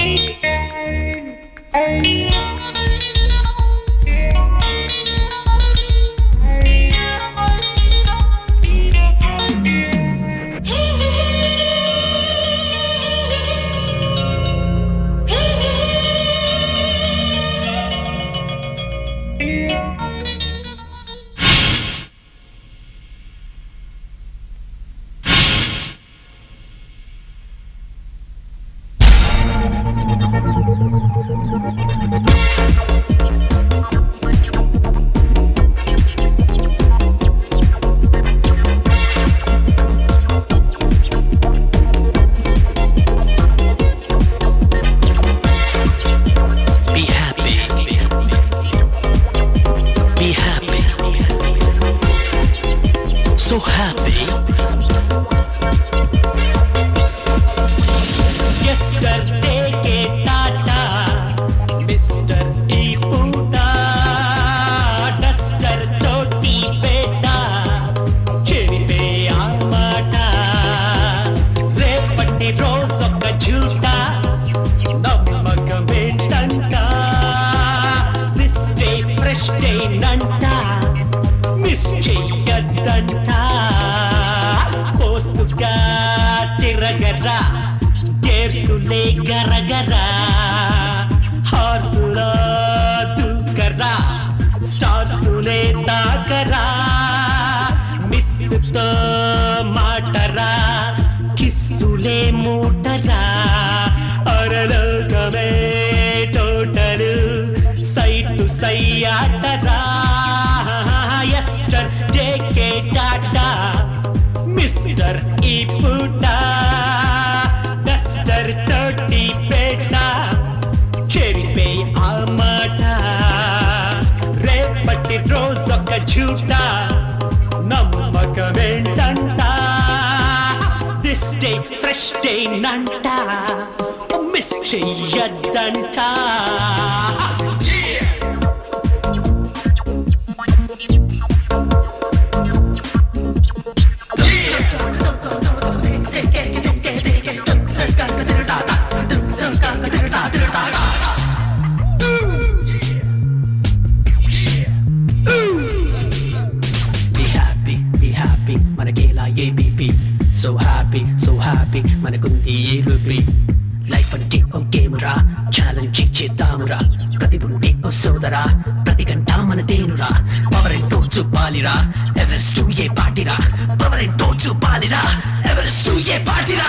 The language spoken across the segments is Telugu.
Be happy. Be happy. So happy. ఎస్టర్డేకే టాటా మిస్టర్ ఈ పూట డస్టర్ తోటి పేట చెరిపే ఆ మాట రేపటి రోజొక జూట నమ్మకమేంటంట దిస్ డే ఫ్రెష్ డే నంట మిస్ చెయ్యద్దంట పోసుగా తిరగరా గేర్సులే గరగరా హార్సులా దూకరా స్టార్సులే తాకరా మిస్సుతో మాటరా కిస్సులే మూటరా అరలోకమే టోటలు సైటు సయ్యాటరా ఎస్టర్ జేకే టాటా మిస్టర్ ఈ పూట డస్టర్ తోటి పేట చెరిపే ఆ మాట రేపటి రోజొక జూట నమ్మకమేంటంట దిస్ డే ఫ్రెష్ డే నంట మిస్ చెయ్యద్దంట Be happy, be happy. మనకేలా ABP so happy so happy మనకుంది ఏ రూపీ లైఫ్ అంటే ఓ గేమురా ఛాలెంజ్ చేద్దామురా ప్రతి ఉంటే ఓ సోదరా ప్రతి గంట మన తేనురా పవర్ ఎంటో చూపాలిరా ఎవరెస్ట్ ఏ పాటిరా పవర్ ఎంటో చూపాలిరా ఎవరెస్ట్ ఏ పాటిరా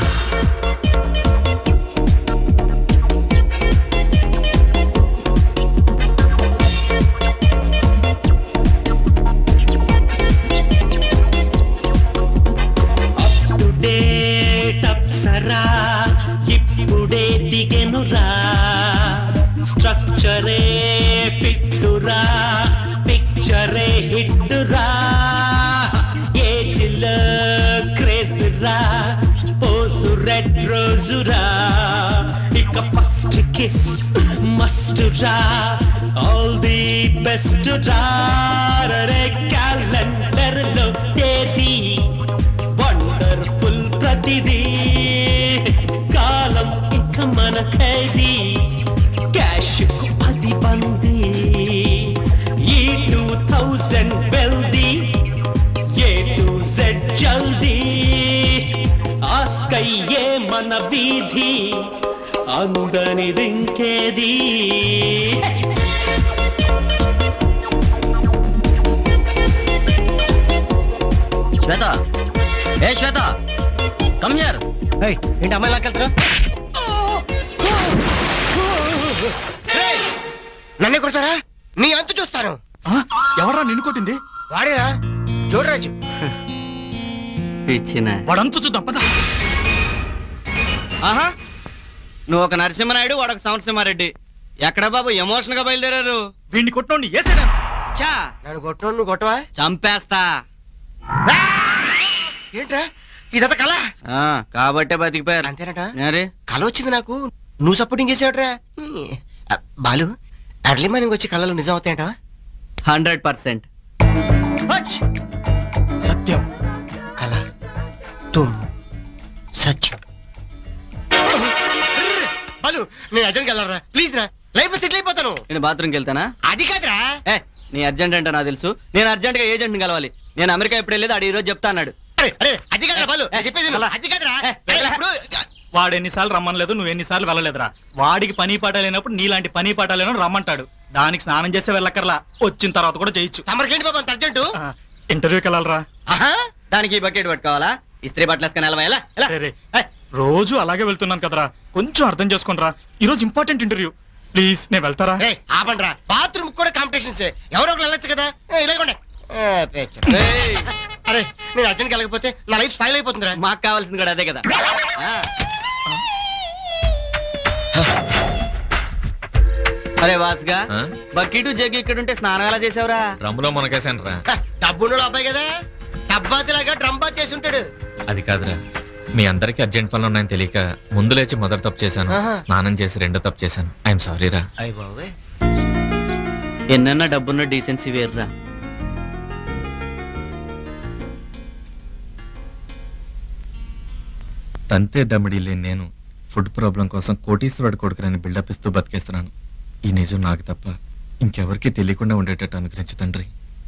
అప్పుడే టప్సరా ఇప్పుడే దిగెనురా స్ట్రక్చరే ఫిట్టురా పిక్చరే హిట్టురా ఏజ్లో క్రేజ్రా పోసు రెడ్ రోజురా ఇక ఫస్ట్ కిస్ మస్ట్ రా ఆల్ ది బెస్ట్ రా రే క్యాలెండర్ లో తేదీ వండర్ఫుల్ ప్రతిదీ కాలం ఇక మన ఖైదీ క్యాష్ కు పది బంది ఈ టూ థౌజండ్ వెల్దీ ఏ టు జెడ్ జల్దీ ఆస్కయ్యే మన వీధి అందనిదింకేది శ్వేత ఏ శ్వేత కమ్ హియర్ ఏంటి అమ్మాయి లాకెళ్తారా నన్నే కొడతారా నీ అంతు చూస్తాను ఎవరా నిన్ను కొట్టింది వాడేరా చూడరాజు పిచ్చిన వాడంతా చూద్దాం పద ఆహా నువ్వు ఒక నరసింహనాయుడు వాడొక సంవత్సరమారెడ్డి ఎక్కడ బాబు ఎమోషన్ గా బయలుదేరారు వీడిని కొట్టండి ఏసేనా చా నన్ను కొట్టను నువ్వు కొట్టవా చంపేస్తా ఏంట్రా ఇదంతా కళ ఆ, కాబట్టే బతికిపోయారు అంతేనట మరి కళ వచ్చింది నాకు నువ్వు సపోర్టింగ్ చేసేవట్రా బాలు అర్లీ మార్నింగ్ వచ్చి కళలు నిజం అవుతాయంట హండ్రెడ్ పర్సెంట్ సత్యం కళ తుమ్ సత్యం బాలు నేను అర్జెంట్కి వెళ్ళరా ప్లీజ్ రా లైఫ్ సెటిల్ అయిపోతాను నేను బాత్రూమ్కి వెళ్తానా అది కాదురా ఏ నీ అర్జెంట్ అంటే నాకు తెలుసు నేను అర్జెంట్ గా ఏజెంట్ కలవాలి నేను అమెరికా ఎప్పుడు వెళ్ళేది ఆడు ఈ రోజు చెప్తా అన్నాడు అరే అరే అది కాదురా బాలు నేను చెప్పేది విను. అలా. అది కాదురా ఏ, అరే, ఎలా? ఇప్పుడు వాడు ఎన్నిసార్లు రమ్మనలేదు నువ్వు ఎన్నిసార్లు వెళ్ళలేదురా వాడికి పని పాట లేనప్పుడు నీలాంటి పని పాట లేనప్పుడు రమ్మంటాడు దానికి స్నానం చేస్తే వెళ్ళక్కర్లా వచ్చిన తర్వాత కూడా చేయొచ్చు తమరికి ఏంటి బాబు అంత అర్జెంటు ఆ, ఇంటర్వ్యూకి వెళ్ళాలరా ఆహా దానికి ఈ బకెట్ పట్టుకోవాలా ఇస్త్రీ బట్టలు వేసుకొని వెళ్ళవా ఎలా ఎలా రే, రే. రోజు అలాగే వెళ్తున్నాను కదరా కొంచెం అర్థం చేసుకోనరా ఈ రోజు ఇంపార్టెంట్ ఇంటర్వ్యూ ప్లీజ్ నేను వెళ్తారా రే ఆపండ్రా బాత్రూమ్ కూడా కాంపిటీషన్స్ ఎవరో ఒకరు వెళ్ళొచ్చు కదా ఏ, ఇలాగోండి ఏ, పేచ. ఏయ్, అరే నేను అర్జెంట్కి వెళ్ళకపోతే నా లైఫ్ స్పైల్ అయిపోతుందిరా మాకు కావాల్సింది కూడా అదే కదా ఆ. అరే వాసుగా ఆ? బకెట్ జగ్గి ఇక్కడ ఉంటే స్నానం ఎలా చేసావురా డ్రమ్ములో మునకేశాను రా హ, డబ్బున్న అబ్బాయి కదా డబ్బాతిలాగా డ్రమ్ బాత్ చేసి ఉంటాడు అది కాదురా మీ అందరికి అర్జెంట్ పనులు ఉన్నాయని తెలియక ముందు లేచి మొదటి తప్పు చేశాను ఆహా. స్నానం చేసి రెండో తప్పు చేశాను ఐఎమ్ సారీ రా అయ్య బాబోయ్ ఎన్నన్నా డబ్బున్న డీసెన్సీ వేర్రా తంతే దమిడి లేని నేను ఫుడ్ ప్రాబ్లం కోసం కోటీశ్వరుడు కొడుకునని బిల్డప్ ఇస్తూ బతికేస్తున్నాను ఈ నిజం నాకు తప్ప ఇంకెవరికీ తెలియకుండా ఉండేటట్టు అనుగ్రహించు తండ్రి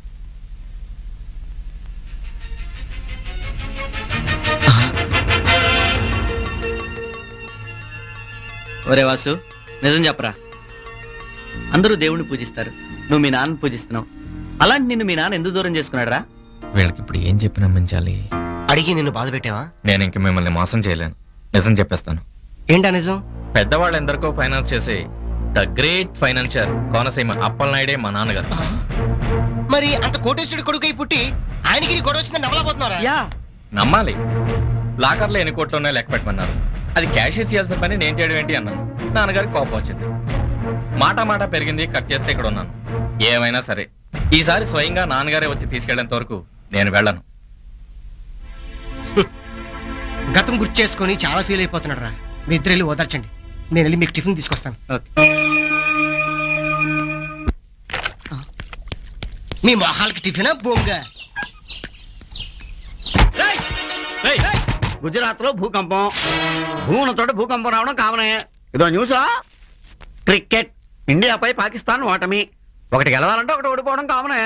ఒరే వాసు నిజం చెప్పరా అందరూ దేవుణ్ణి పూజిస్తారు నువ్వు మీ నాన్న పూజిస్తున్నావు అలాంటి నిన్ను మీ నాన్న ఎందుకు దూరం చేసుకున్నాడు రా వీళ్ళకి ఇప్పుడు ఏం చెప్పి నమ్మించాలి అడిగి నిన్ను బాధ పెట్టావా నేను ఇంక మిమ్మల్ని మోసం చేయలేను నిజం చెప్పేస్తాను ఏంటా నిజం పెద్దవాళ్ళు ఎందరికో ఫైనాన్స్ చేసే ద గ్రేట్ ఫైనాన్షియర్ కోనసీమ అప్పలనాయుడే మా నాన్నగారు మరి అంత కోటేశ్వరుడి కొడుకు అయి పుట్టి ఆయనకి నీ గొడవ వచ్చిందని నమ్మలేకపోతున్నారా యా నమ్మాలి లాకర్లో ఎన్ని కోట్లు ఉన్నాయో లెక్క పెట్టమన్నారు అది క్యాషియర్ చేయాల్సిన పని నేను చేయడం ఏంటి అన్నాను నాన్నగారికి కోపం వచ్చింది మాట మాట పెరిగింది కట్ చేస్తే ఇక్కడ ఉన్నాను ఏమైనా సరే ఈసారి స్వయంగా నాన్నగారే వచ్చి తీసుకెళ్లేంత వరకు నేను వెళ్ళను గతం గుర్తు చేసుకొని చాలా ఫీల్ అయిపోతున్నాడు రా మీ ఇద్దరు వెళ్ళి ఓదార్చండి నేను వెళ్ళి మీకు టిఫిన్ తీసుకొస్తాను ఓకే మీ మొహాలకి టిఫినా బొంగ గుజరాత్ లో భూకంపం భూముల చోట భూకంపం రావడం కామనే ఇదో న్యూసా క్రికెట్ ఇండియాపై పాకిస్తాన్ ఓటమి ఒకటి గెలవాలంటే ఒకటి ఓడిపోవడం కామనే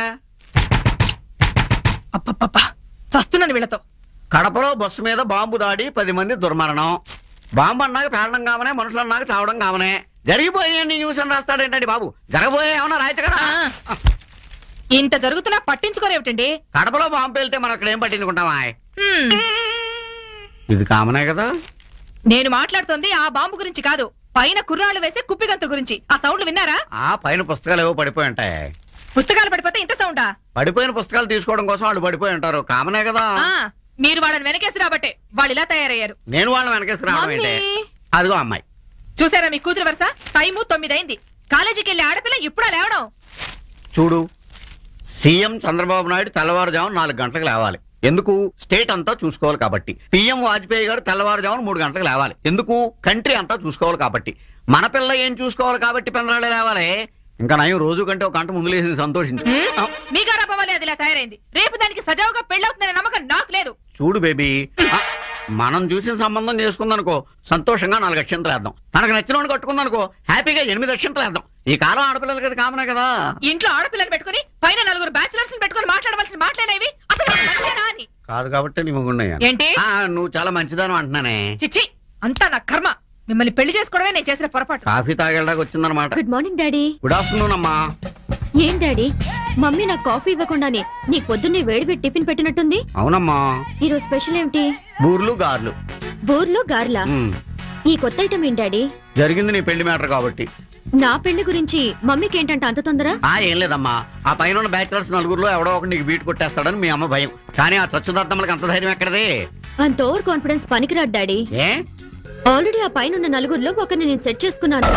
అప్పప్ప చస్తున్నాను వీళ్ళతో కడపలో బస్సు మీద బాంబు దాడి పది మంది దుర్మరణం బాంబు అన్నాక పేలడం కామనే మనుషులు అన్నాక చావడం కామనే జరిగిపోయాయి న్యూస్ అని రాస్తాడేంటండి బాబు జరగబోయే ఏమన్నా రాయట కదా ఇంత జరుగుతున్నా పట్టించుకోరేమిటండి కడపలో బాంబు పేలితే మనం అక్కడ ఏం పట్టించుకుంటామా హ్మ్, ఇది కామనే కదా నేను మాట్లాడుతోంది ఆ బాంబు గురించి కాదు పైన కుర్రాళ్ళు వేసే కుప్పిగంతుల గురించి ఆ సౌండ్లు విన్నారా ఆ పైన పుస్తకాలు ఏవో పడిపోయి ఉంటాయి పుస్తకాలు పడిపోతే ఇంత సౌండా పడిపోయిన పుస్తకాలు తీసుకోవడం కోసం వాళ్ళు పడిపోయి ఉంటారు కామనే కదా ఆ, మీరు వాళ్ళని వెనకేసి రాబట్టే వాళ్ళు ఇలా తయారయ్యారు నేను వాళ్ళని వెనకేసి రావడం ఏంటి మమ్మీ! అదిగో అమ్మాయి చూసారా మీ కూతురు వరుస టైము తొమ్మిదైంది కాలేజీకి వెళ్ళి ఆడపిల్ల ఇప్పుడా లేవడం చూడు సీఎం చంద్రబాబు నాయుడు తెల్లవారుజామున నాలుగు గంటలకు లేవాలి ఎందుకు స్టేట్ అంతా చూసుకోవాలి కాబట్టి పిఎం వాజ్పేయి గారు తెల్లవారుజామున మూడు గంటలకు లేవాలి ఎందుకు కంట్రీ అంతా చూసుకోవాలి కాబట్టి మన పిల్ల ఏం చూసుకోవాలి కాబట్టి పెందరాళ్ళే లేవాలి ఇంకా నయం రోజు కంటే ఒక గంట ముందు లేసి సంతోషించు హ్మ్? మీ గారాబం వల్లే అది ఇలా తయారైంది రేపు దానికి సజావుగా పెళ్ళవుతుందనే నమ్మకం నాకు లేదు చూడు బేబీ ఆ, మనం చూసిన సంబంధం చేసుకుందనుకో సంతోషంగా నాలుగు అక్షంతలు వేద్దాం తనకు నచ్చిన వాడిని కట్టుకుందనుకో హ్యాపీగా ఎనిమిది అక్షంతలు వేద్దాం ఈ కాలం ఆడపిల్లలకి అది కామనే కదా ఇంట్లో ఆడపిల్లని పెట్టుకుని పైన నలుగురు బ్యాచులర్స్ పెట్టుకుని మాట్లాడవలసిన మాట్లాడేవి అసలు వాళ్ళు మనిషేనా అని కాదు కాబట్టి నీ మొగున్నాయా ఏంటి నువ్వు చాలా మంచిదాను అంటున్నానే చిచ్చి అంతా నా కర్మ మిమ్మల్ని పెళ్లి చేసుకోవడమే నేను చేసిన పొరపాటు కాఫీ తాగేలాగా వచ్చిందనమాట good morning daddy good afternoon అమ్మా ఏం డాడీ మమ్మీ నాకు కాఫీ ఇవ్వకుండానే నీకు పొద్దున్నే వేడి వేడి టిఫిన్ పెట్టినట్టుంది అవునమ్మా ఈరోజు స్పెషల్ ఏమిటి బూర్లు గార్లు బోర్లు గార్లా ఉమ్, ఈ కొత్త ఐటమ్ ఏం డాడీ జరిగింది నీ పెళ్లి మ్యాటర్ కాబట్టి నా పెళ్లి గురించి మమ్మీకి ఏంటంటే అంత తొందర ఆ ఏం లేదమ్మా ఆ పైన ఉన్న బ్యాచిలర్స్ నలుగురులో ఎవడో ఒకటి నీకు బీట్ కొట్టేస్తాడని మీ అమ్మ భయం కానీ ఆ చచ్చుదత్తమ్మలకి అంత ధైర్యం ఎక్కడది అంత ఓవర్ కాన్ఫిడెన్స్ పనికిరాదు డాడీ ఏ ఆల్రెడీ ఆ పైన ఉన్న నలుగురిలో ఒకరిని నేను సెట్ చేసుకున్నాను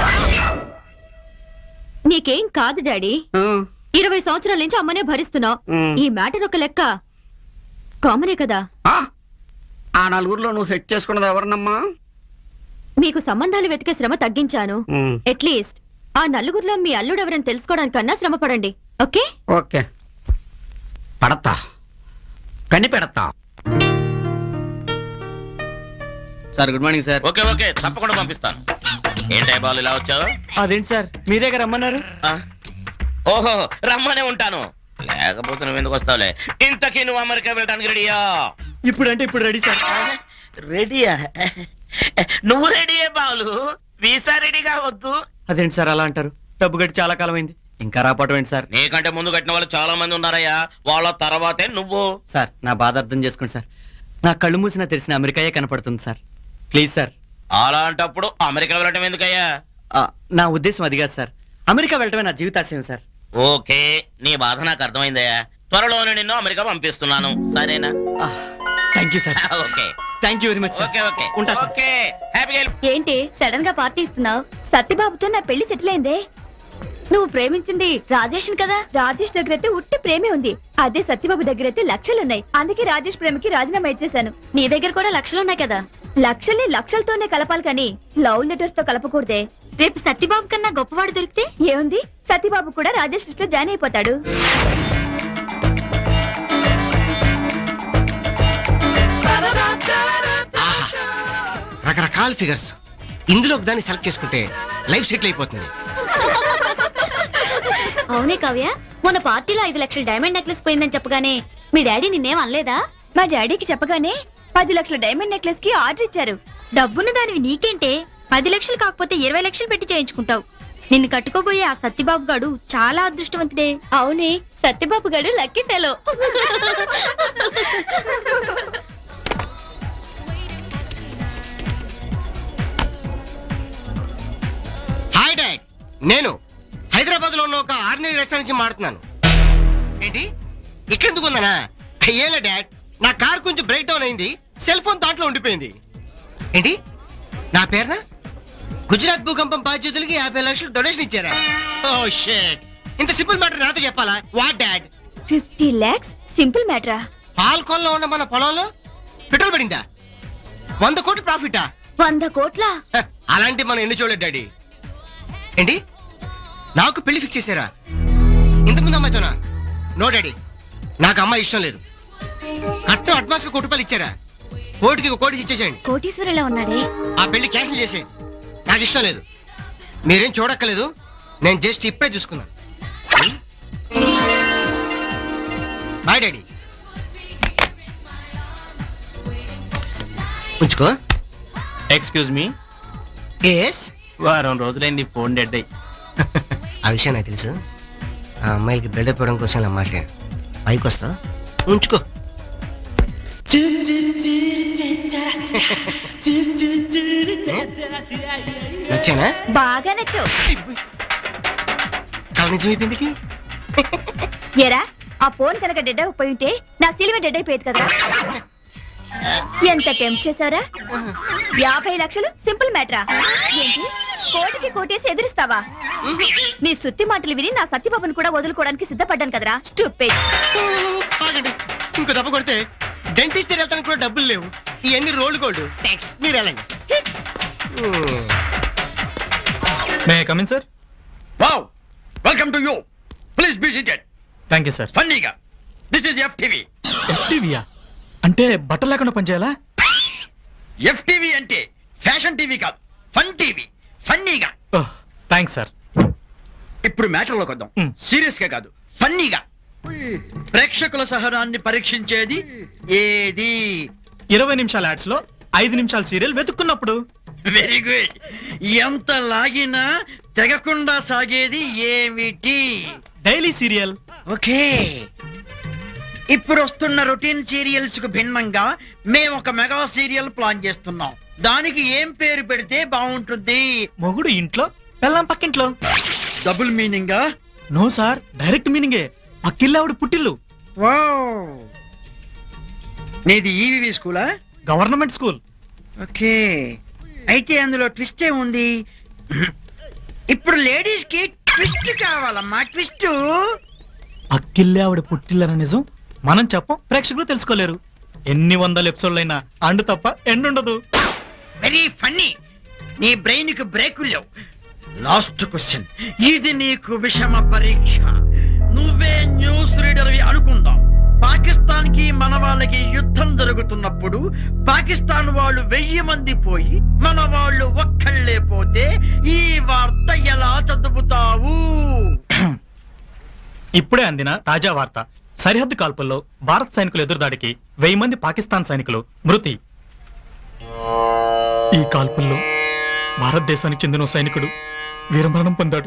నీకేం కాదు డాడీ ఉమ్, ఇరవై సంవత్సరాల నుంచి అమ్మనే భరిస్తున్నావు ఉమ్. ఈ మ్యాటర్ ఒక లెక్క కామనే కదా ఆ, ఆ నలుగురిలో నువ్వు సెట్ చేసుకున్నది ఎవరినమ్మా మీకు సంబంధాలు వెతికే శ్రమ తగ్గించాను ఉమ్, అట్లీస్ట్ ఆ నలుగురిలో మీ అల్లుడు ఎవరని తెలుసుకోవడానికన్నా శ్రమ పడండి ఓకే ఓకే పడతా కని పెడతా sir good morning sir okay okay తప్పకుండా పంపిస్తాను ఏంటే బాలు ఇలా వచ్చావు అదేంటి సార్ మీ దగ్గర రమ్మన్నారు ఆ? ఓహో రమ్మనే ఉంటాను లేకపోతే నువ్వు ఎందుకు వస్తావులే ఇంతకీ నువ్వు అమెరికా వెళ్ళడానికి రెడీయా ఇప్పుడు అంటే ఇప్పుడు రెడీ సార్ రెడీయా నువ్వు రెడీయే బాలు వీసా రెడీ కావద్దు అదేంటి సార్ అలా అంటారు డబ్బు కట్టి చాలా కాలం అయింది ఇంకా రాపటం ఏంటి సార్ నీకంటే ముందు కట్టిన వాళ్ళు చాలా మంది ఉన్నారయ్యా వాళ్ళ తర్వాతే నువ్వు సార్ నా బాధ అర్థం చేసుకోండి సార్ నా కళ్ళు మూసినా తెలిసిన అమెరికాయే కనపడుతుంది సార్ ప్లీజ్ సార్ అలాంటప్పుడు అమెరికా వెళ్ళటం ఎందుకయ్యా ఆ, నా ఉద్దేశం అది కాదు సార్ అమెరికా వెళ్ళటమే నా జీవితాశయం సార్ ఓకే నీ బాధ నాకు అర్థమైందయ్యా త్వరలోనే నిన్ను అమెరికా పంపిస్తున్నాను సరేనా thank you sir okay thank you very much okay okay ఉంటా సార్. ఓకే హ్యాపీగా ఏంటి సడన్ గా పార్టీ ఇస్తున్నావు సత్యబాబుతో నా పెళ్లి సెటిల్ అయిందే నువ్వు ప్రేమించింది రాజేష్ కదా రాజేష్ దగ్గర అయితే ఉట్టి ప్రేమే ఉంది అదే సత్యబాబు దగ్గర అయితే లక్షలున్నాయి అందుకే రాజేష్ ప్రేమకి రాజీనామా ఇచ్చేశాను నీ దగ్గర కూడా లక్షలున్నాయి కదా లక్షల్ని లక్షలతోనే కలపాలి కానీ లవ్ లెటర్స్ తో కలపకూడదే రేపు సత్యబాబు కన్నా గొప్పవాడు దొరికితే ఏముంది సత్యబాబు కూడా రాజేష్ లిస్ట్ లో జాయిన్ అయిపోతాడు రకరకాల ఫిగర్స్ ఇందులో ఒక దాన్ని సెలెక్ట్ చేసుకుంటే లైఫ్ సెటిల్ అయిపోతుంది అవునే కావ్య మొన్న పార్టీలో ఐదు లక్షల డైమండ్ నెక్లెస్ పోయిందని చెప్పగానే మీ డాడీ నిన్నేం అనలేదా మా డాడీకి చెప్పగానే పది లక్షల డైమండ్ నెక్లెస్ కి ఆర్డర్ ఇచ్చారు డబ్బున్న దానివి నీకేంటే పది లక్షలు కాకపోతే ఇరవై లక్షలు పెట్టి చేయించుకుంటావు నిన్ను కట్టుకోబోయే ఆ సత్యబాబు గాడు చాలా అదృష్టవంతుడే అవునే సత్యబాబు గాడు లక్కీ ఫెలో హాయ్ డాడ్ నేను హైదరాబాద్ లో ఉన్న ఒక ఆర్డినరీ రెస్టారెంట్ నుంచి మాడుతున్నాను ఏంటి ఇక్కడెందుకు ఉందనా ఏలే డాడ్ నా కార్ కొంచెం బ్రేక్ డౌన్ అయింది సెల్ ఫోన్ దాంట్లో ఉండిపోయింది ఏంటి నా పేరున గుజరాత్ భూకంపం బాధ్యతలకి యాభై లక్షలు డొనేషన్ ఇచ్చారా ఓ షేట్ ఇంత సింపుల్ మ్యాటర్ నాతో చెప్పాలా what dad fifty lakhs simple మ్యాటరా పాల్కొల్లో ఉన్న మన పొలంలో పెట్రోల్ పడిందా వంద కోటి ప్రాఫిటా వంద కోట్ల హ, అలాంటి మనం ఎన్ని చూడలేదు డాడీ ఏంటి నాకు పెళ్లి ఫిక్స్ చేశారా ఇంతకుముందు అమ్మాయితోనా నో డాడీ నాకు అమ్మాయి ఇష్టం లేదు కట్నం అడ్వాన్స్ కోటి రూపాయలు ఇచ్చారా కోటికి ఒక కోటి ఇచ్చేసేయండి కోటీశ్వరులా ఉన్నాడే ఆ పెళ్లి క్యాన్సిల్ చేసేయండి నాకు ఇష్టం లేదు మీరేం చూడక్కలేదు నేను జస్ట్ ఇప్పుడే చూసుకున్నాను బాయ్ డాడీ ఉంచుకో ఎక్స్క్యూజ్ మీ ఎస్ వారం రోజులైంది ఫోన్ డెడ్ అయ్యి ఆ విషయం నాకు తెలుసు ఆ అమ్మాయిలకి బ్లడ్ ఇవ్వడం కోసం ఇలా మాట్లాడు పైకి వస్తావు ఉంచుకో నచ్చానా బాగా నచ్చు కళ నిజం అయిపోయిందికి ఎరా ఆ ఫోన్ కనుక డెడ్ అయిపోయి ఉంటే నా సిలువ డెడ్ అయిపోయేది కదా ఎంత టెంప్ట్ చేశారా యాభై లక్షలు సింపుల్ మ్యాటరా ఏంటి కోటికి కోటేసి ఎదిరిస్తావా నీ సుత్తి మాటలు విని నా సత్యబాబుని కూడా వదులుకోవడానికి సిద్ధపడ్డాను కదరా స్టూపిడ్ ఆగండి ఇంకో దెబ్బ కొడితే డెంటిస్ట్ దగ్గర వెళ్తానికి కూడా డబ్బులు లేవు ఇవన్నీ రోల్డ్ గోల్డ్ థ్యాంక్స్ మీరు వెళ్ళండి may come in sir wow welcome to you please be seated thank you sir ఫన్నీగా దిస్ ఇస్ ఎఫ్టీవీ టీవీయా అంటే బట్టలు లేకుండా పనిచేయాలా ఎఫ్టీవీ అంటే ఫ్యాషన్ టీవీ కాదు ఫన్ టీవీ ఫన్నీగా థ్యాంక్స్ సార్ ఇప్పుడు మ్యాటర్లోకి వద్దాం Hmm. సీరియస్ గా కాదు ఫన్నీగా ప్రేక్షకుల సహనాన్ని పరీక్షించేది ఏది ఇరవై నిమిషాల యాడ్స్ లో ఐదు నిమిషాల సీరియల్ వెతుక్కున్నప్పుడు వెరీ గుడ్ ఎంత లాగినా తెగకుండా సాగేది ఏమిటి డైలీ సీరియల్ ఓకే ఇప్పుడు వస్తున్న రొటీన్ సీరియల్స్ కు భిన్నంగా మేము ఒక మెగా సీరియల్ ప్లాన్ చేస్తున్నాం దానికి ఏం పేరు పెడితే బాగుంటుంది మొగుడు ఇంట్లో పెళ్ళాం పక్కింట్లో డబుల్ మీనింగా నో సార్ డైరెక్ట్ మీనింగే పక్కిల్లావిడ పుట్టిల్లు వావ్ నీది ఈవీవి స్కూలా గవర్నమెంట్ స్కూల్ ఓకే అయితే అందులో ట్విస్ట్ ఏముంది ఇప్పుడు లేడీస్ కి ట్విస్ట్ కావాలమ్మా ట్విస్ట్ పక్కిల్లే ఆవిడ పుట్టిల్లన నిజం మనం చెప్పం ప్రేక్షకులు తెలుసుకోలేరు ఎన్ని వందల ఎపిసోడ్లైనా అండు తప్ప ఎండుండదు వెరీ ఫన్నీ నీ బ్రెయిన్ కి బ్రేకులు లేవు లాస్ట్ క్వశ్చన్ ఇది నీకు విషమ పరీక్ష నువ్వే న్యూస్ రీడర్వి అనుకుందాం పాకిస్తాన్ కి మన వాళ్ళకి యుద్ధం జరుగుతున్నప్పుడు పాకిస్తాన్ వాళ్ళు వెయ్యి మంది పోయి మన వాళ్ళు ఒక్కళ్ళే పోతే ఈ వార్త ఎలా చదువుతావు ఇప్పుడే అందిన తాజా వార్త సరిహద్దు కాల్పుల్లో భారత్ సైనికుల ఎదురుదాడికి వెయ్యి మంది పాకిస్తాన్ సైనికులు మృతి ఈ కాల్పుల్లో భారతదేశానికి చెందిన ఓ సైనికుడు వీరమరణం పొందాడు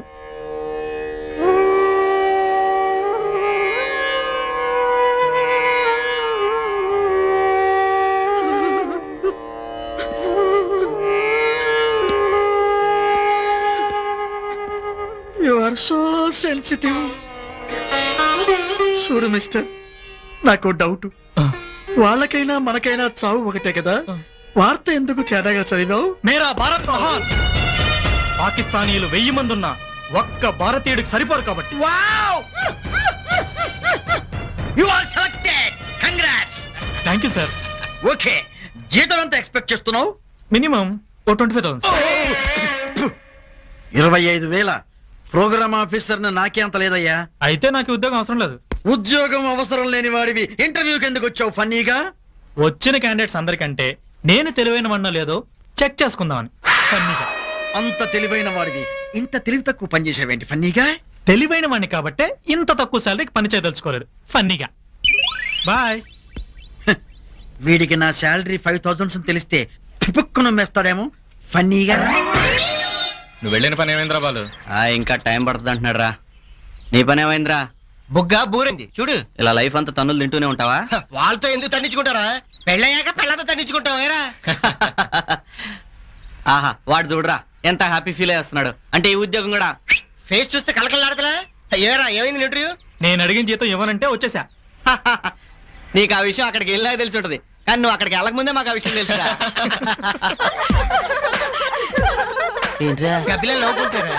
యు ఆర్ సో సెన్సిటివ్ చూడు మిస్టర్ నాకు డౌట్ వాళ్ళకైనా మనకైనా చావు ఒకటే కదా వార్త ఎందుకు చేదగా చదివావు మేరా భారత్ మహాన్ పాకిస్తానీయులు వెయ్యి మంది ఉన్నా ఒక్క భారతీయుడికి సరిపోరు కాబట్టి you are selected congrats thank you sir okay జీతం ఎంత ఎక్స్పెక్ట్ చేస్తున్నావు మినిమం ఓ ట్వంటీ ఫైవ్ థౌసండ్ ఇరవై ఐదు వేల ప్రోగ్రామ్ ఆఫీసర్ నాకే అంత లేదయ్యా అయితే నాకు ఈ ఉద్యోగం అవసరం లేదు ఉద్యోగం అవసరం లేని వాడివి ఇంటర్వ్యూకి ఎందుకు వచ్చావు ఫన్నీగా వచ్చిన క్యాండిడేట్స్ అందరికంటే నేను తెలివైన వన్నా లేదో చెక్ చేసుకుందామని ఫన్నీగా అంత తెలివైన వాడివి ఇంత తెలివి తక్కువ పనిచేసావేంటి ఫన్నీగా తెలివైన వాడిని కాబట్టే ఇంత తక్కువ శాలరీకి పని చేయదలుచుకోలేదు ఫన్నీగా బాయ్ వీడికి నా శాలరీ ఫైవ్ థౌసండ్స్ తెలిస్తే పిపుక్కున మేస్తాడేమో ఫన్నీగా నువ్వు వెళ్ళిన పని ఏమైందిరా బాలు ఆ ఇంకా టైం పడుతుంది అంటున్నాడు రా నీ పని ఏమైందిరా బుగ్గ బూరింది చూడు ఇలా లైఫ్ అంతా తన్నులు తింటూనే ఉంటావా వాళ్ళతో ఎందుకు తన్నించుకుంటారా పెళ్ళయ్యాక పెళ్ళతో తన్నించుకుంటాం ఏరా ఆహా వాడు చూడరా ఎంత హ్యాపీ ఫీల్ అయ్యేస్తున్నాడు అంటే ఈ ఉద్యోగం కూడా ఫేస్ చూస్తే కలకలాడతలా ఏరా ఏమైంది ఇంటర్వ్యూ నేను అడిగిన జీతం ఇవ్వనంటే వచ్చేసా నీకు ఆ విషయం అక్కడికి వెళ్ళాక తెలిసి ఉంటది కానీ నువ్వు అక్కడికి వెళ్ళక ముందే మాకు ఆ విషయం తెలుసురా ఏంట్రా గబ్బిలా నవ్వుకుంటారా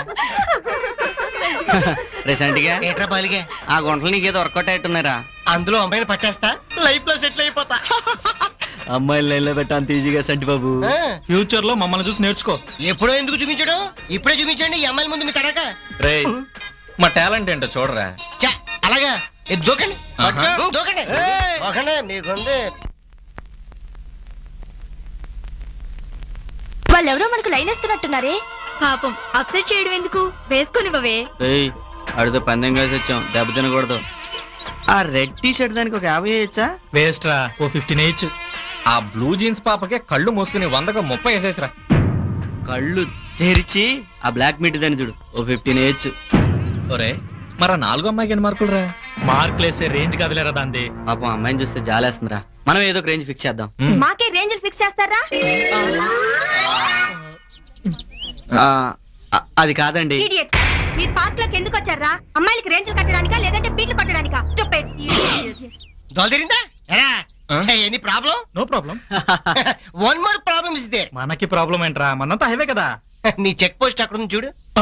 రీసెంట్ గా ఏట్రా బాలిగా ఆ గుంటలు నీకేదో వర్కౌట్ అయ్తున్నారా అందులో అమ్మాయిని పట్టేస్తా లైఫ్ లో సెటిల్ అయిపోతా అమ్మాయిలు లైన్లో పెట్టా అంత ఈజీగా సంటి బాబు ఆ, ఫ్యూచర్ లో మమ్మల్ని చూసి నేర్చుకో ఎప్పుడో ఎందుకు చూపించడం ఇప్పుడే చూపించండి ఈ అమ్మాయిల ముందు మీ తడక రే మా టాలెంట్ ఏంటో చూడరా చా అలాగా ఏ, దూకండి ఆహా. పట్టుకో, దూకండి దూకండి మీకుంది వాళ్ళెవరో మనకు లైన్ వేస్తున్నట్టున్నారే పాపం అప్సెట్ చేయడం ఎందుకు వేసుకునివ్వవే ఏయ్ అడితో పందెం కలిసి వచ్చాం దెబ్బ తినకూడదు ఆ రెడ్ టీ షర్ట్ దానికి ఒక యాభై ఇచ్చా వేస్ట్ రా ఓ ఫిఫ్టీన్ ఏజ్ ఆ బ్లూ జీన్స్ పాపకే కళ్ళు మూసుకుని వందకు ముప్పై వేసేసిరా కళ్ళు తెరిచి ఆ బ్లాక్ మీట్ దాన్ని చూడు ఓ ఫిఫ్టీన్ ఏజ్ ఒరే మరి ఆ నాలుగో అమ్మాయికి ఎన్ని మార్కులు రా మార్కులు వేసే రేంజ్ కదిలేరా దాంది పాపం అమ్మాయిని చూస్తే జాలేస్తుందిరా మనం ఏదో ఒక రేంజ్ ఫిక్స్ చేద్దాం మాకే రేంజ్లు ఫిక్స్ చేస్తారా ఆ, అ- అది కాదండి Idiots. మీరు పార్క్ లోకి ఎందుకు వచ్చారా అమ్మాయిలకి రేంజ్లు కట్టడానికా లేదంటే బీట్లు కొట్టడానికా Stupid. దోలదరిందా ఎరా ఆ? Any problem no problem one more problem is there మనకి ప్రాబ్లం ఏంట్రా మనంతా హైవే కదా నీ చెక్ పోస్ట్ అక్కడ ఉంది చూడు ఆ?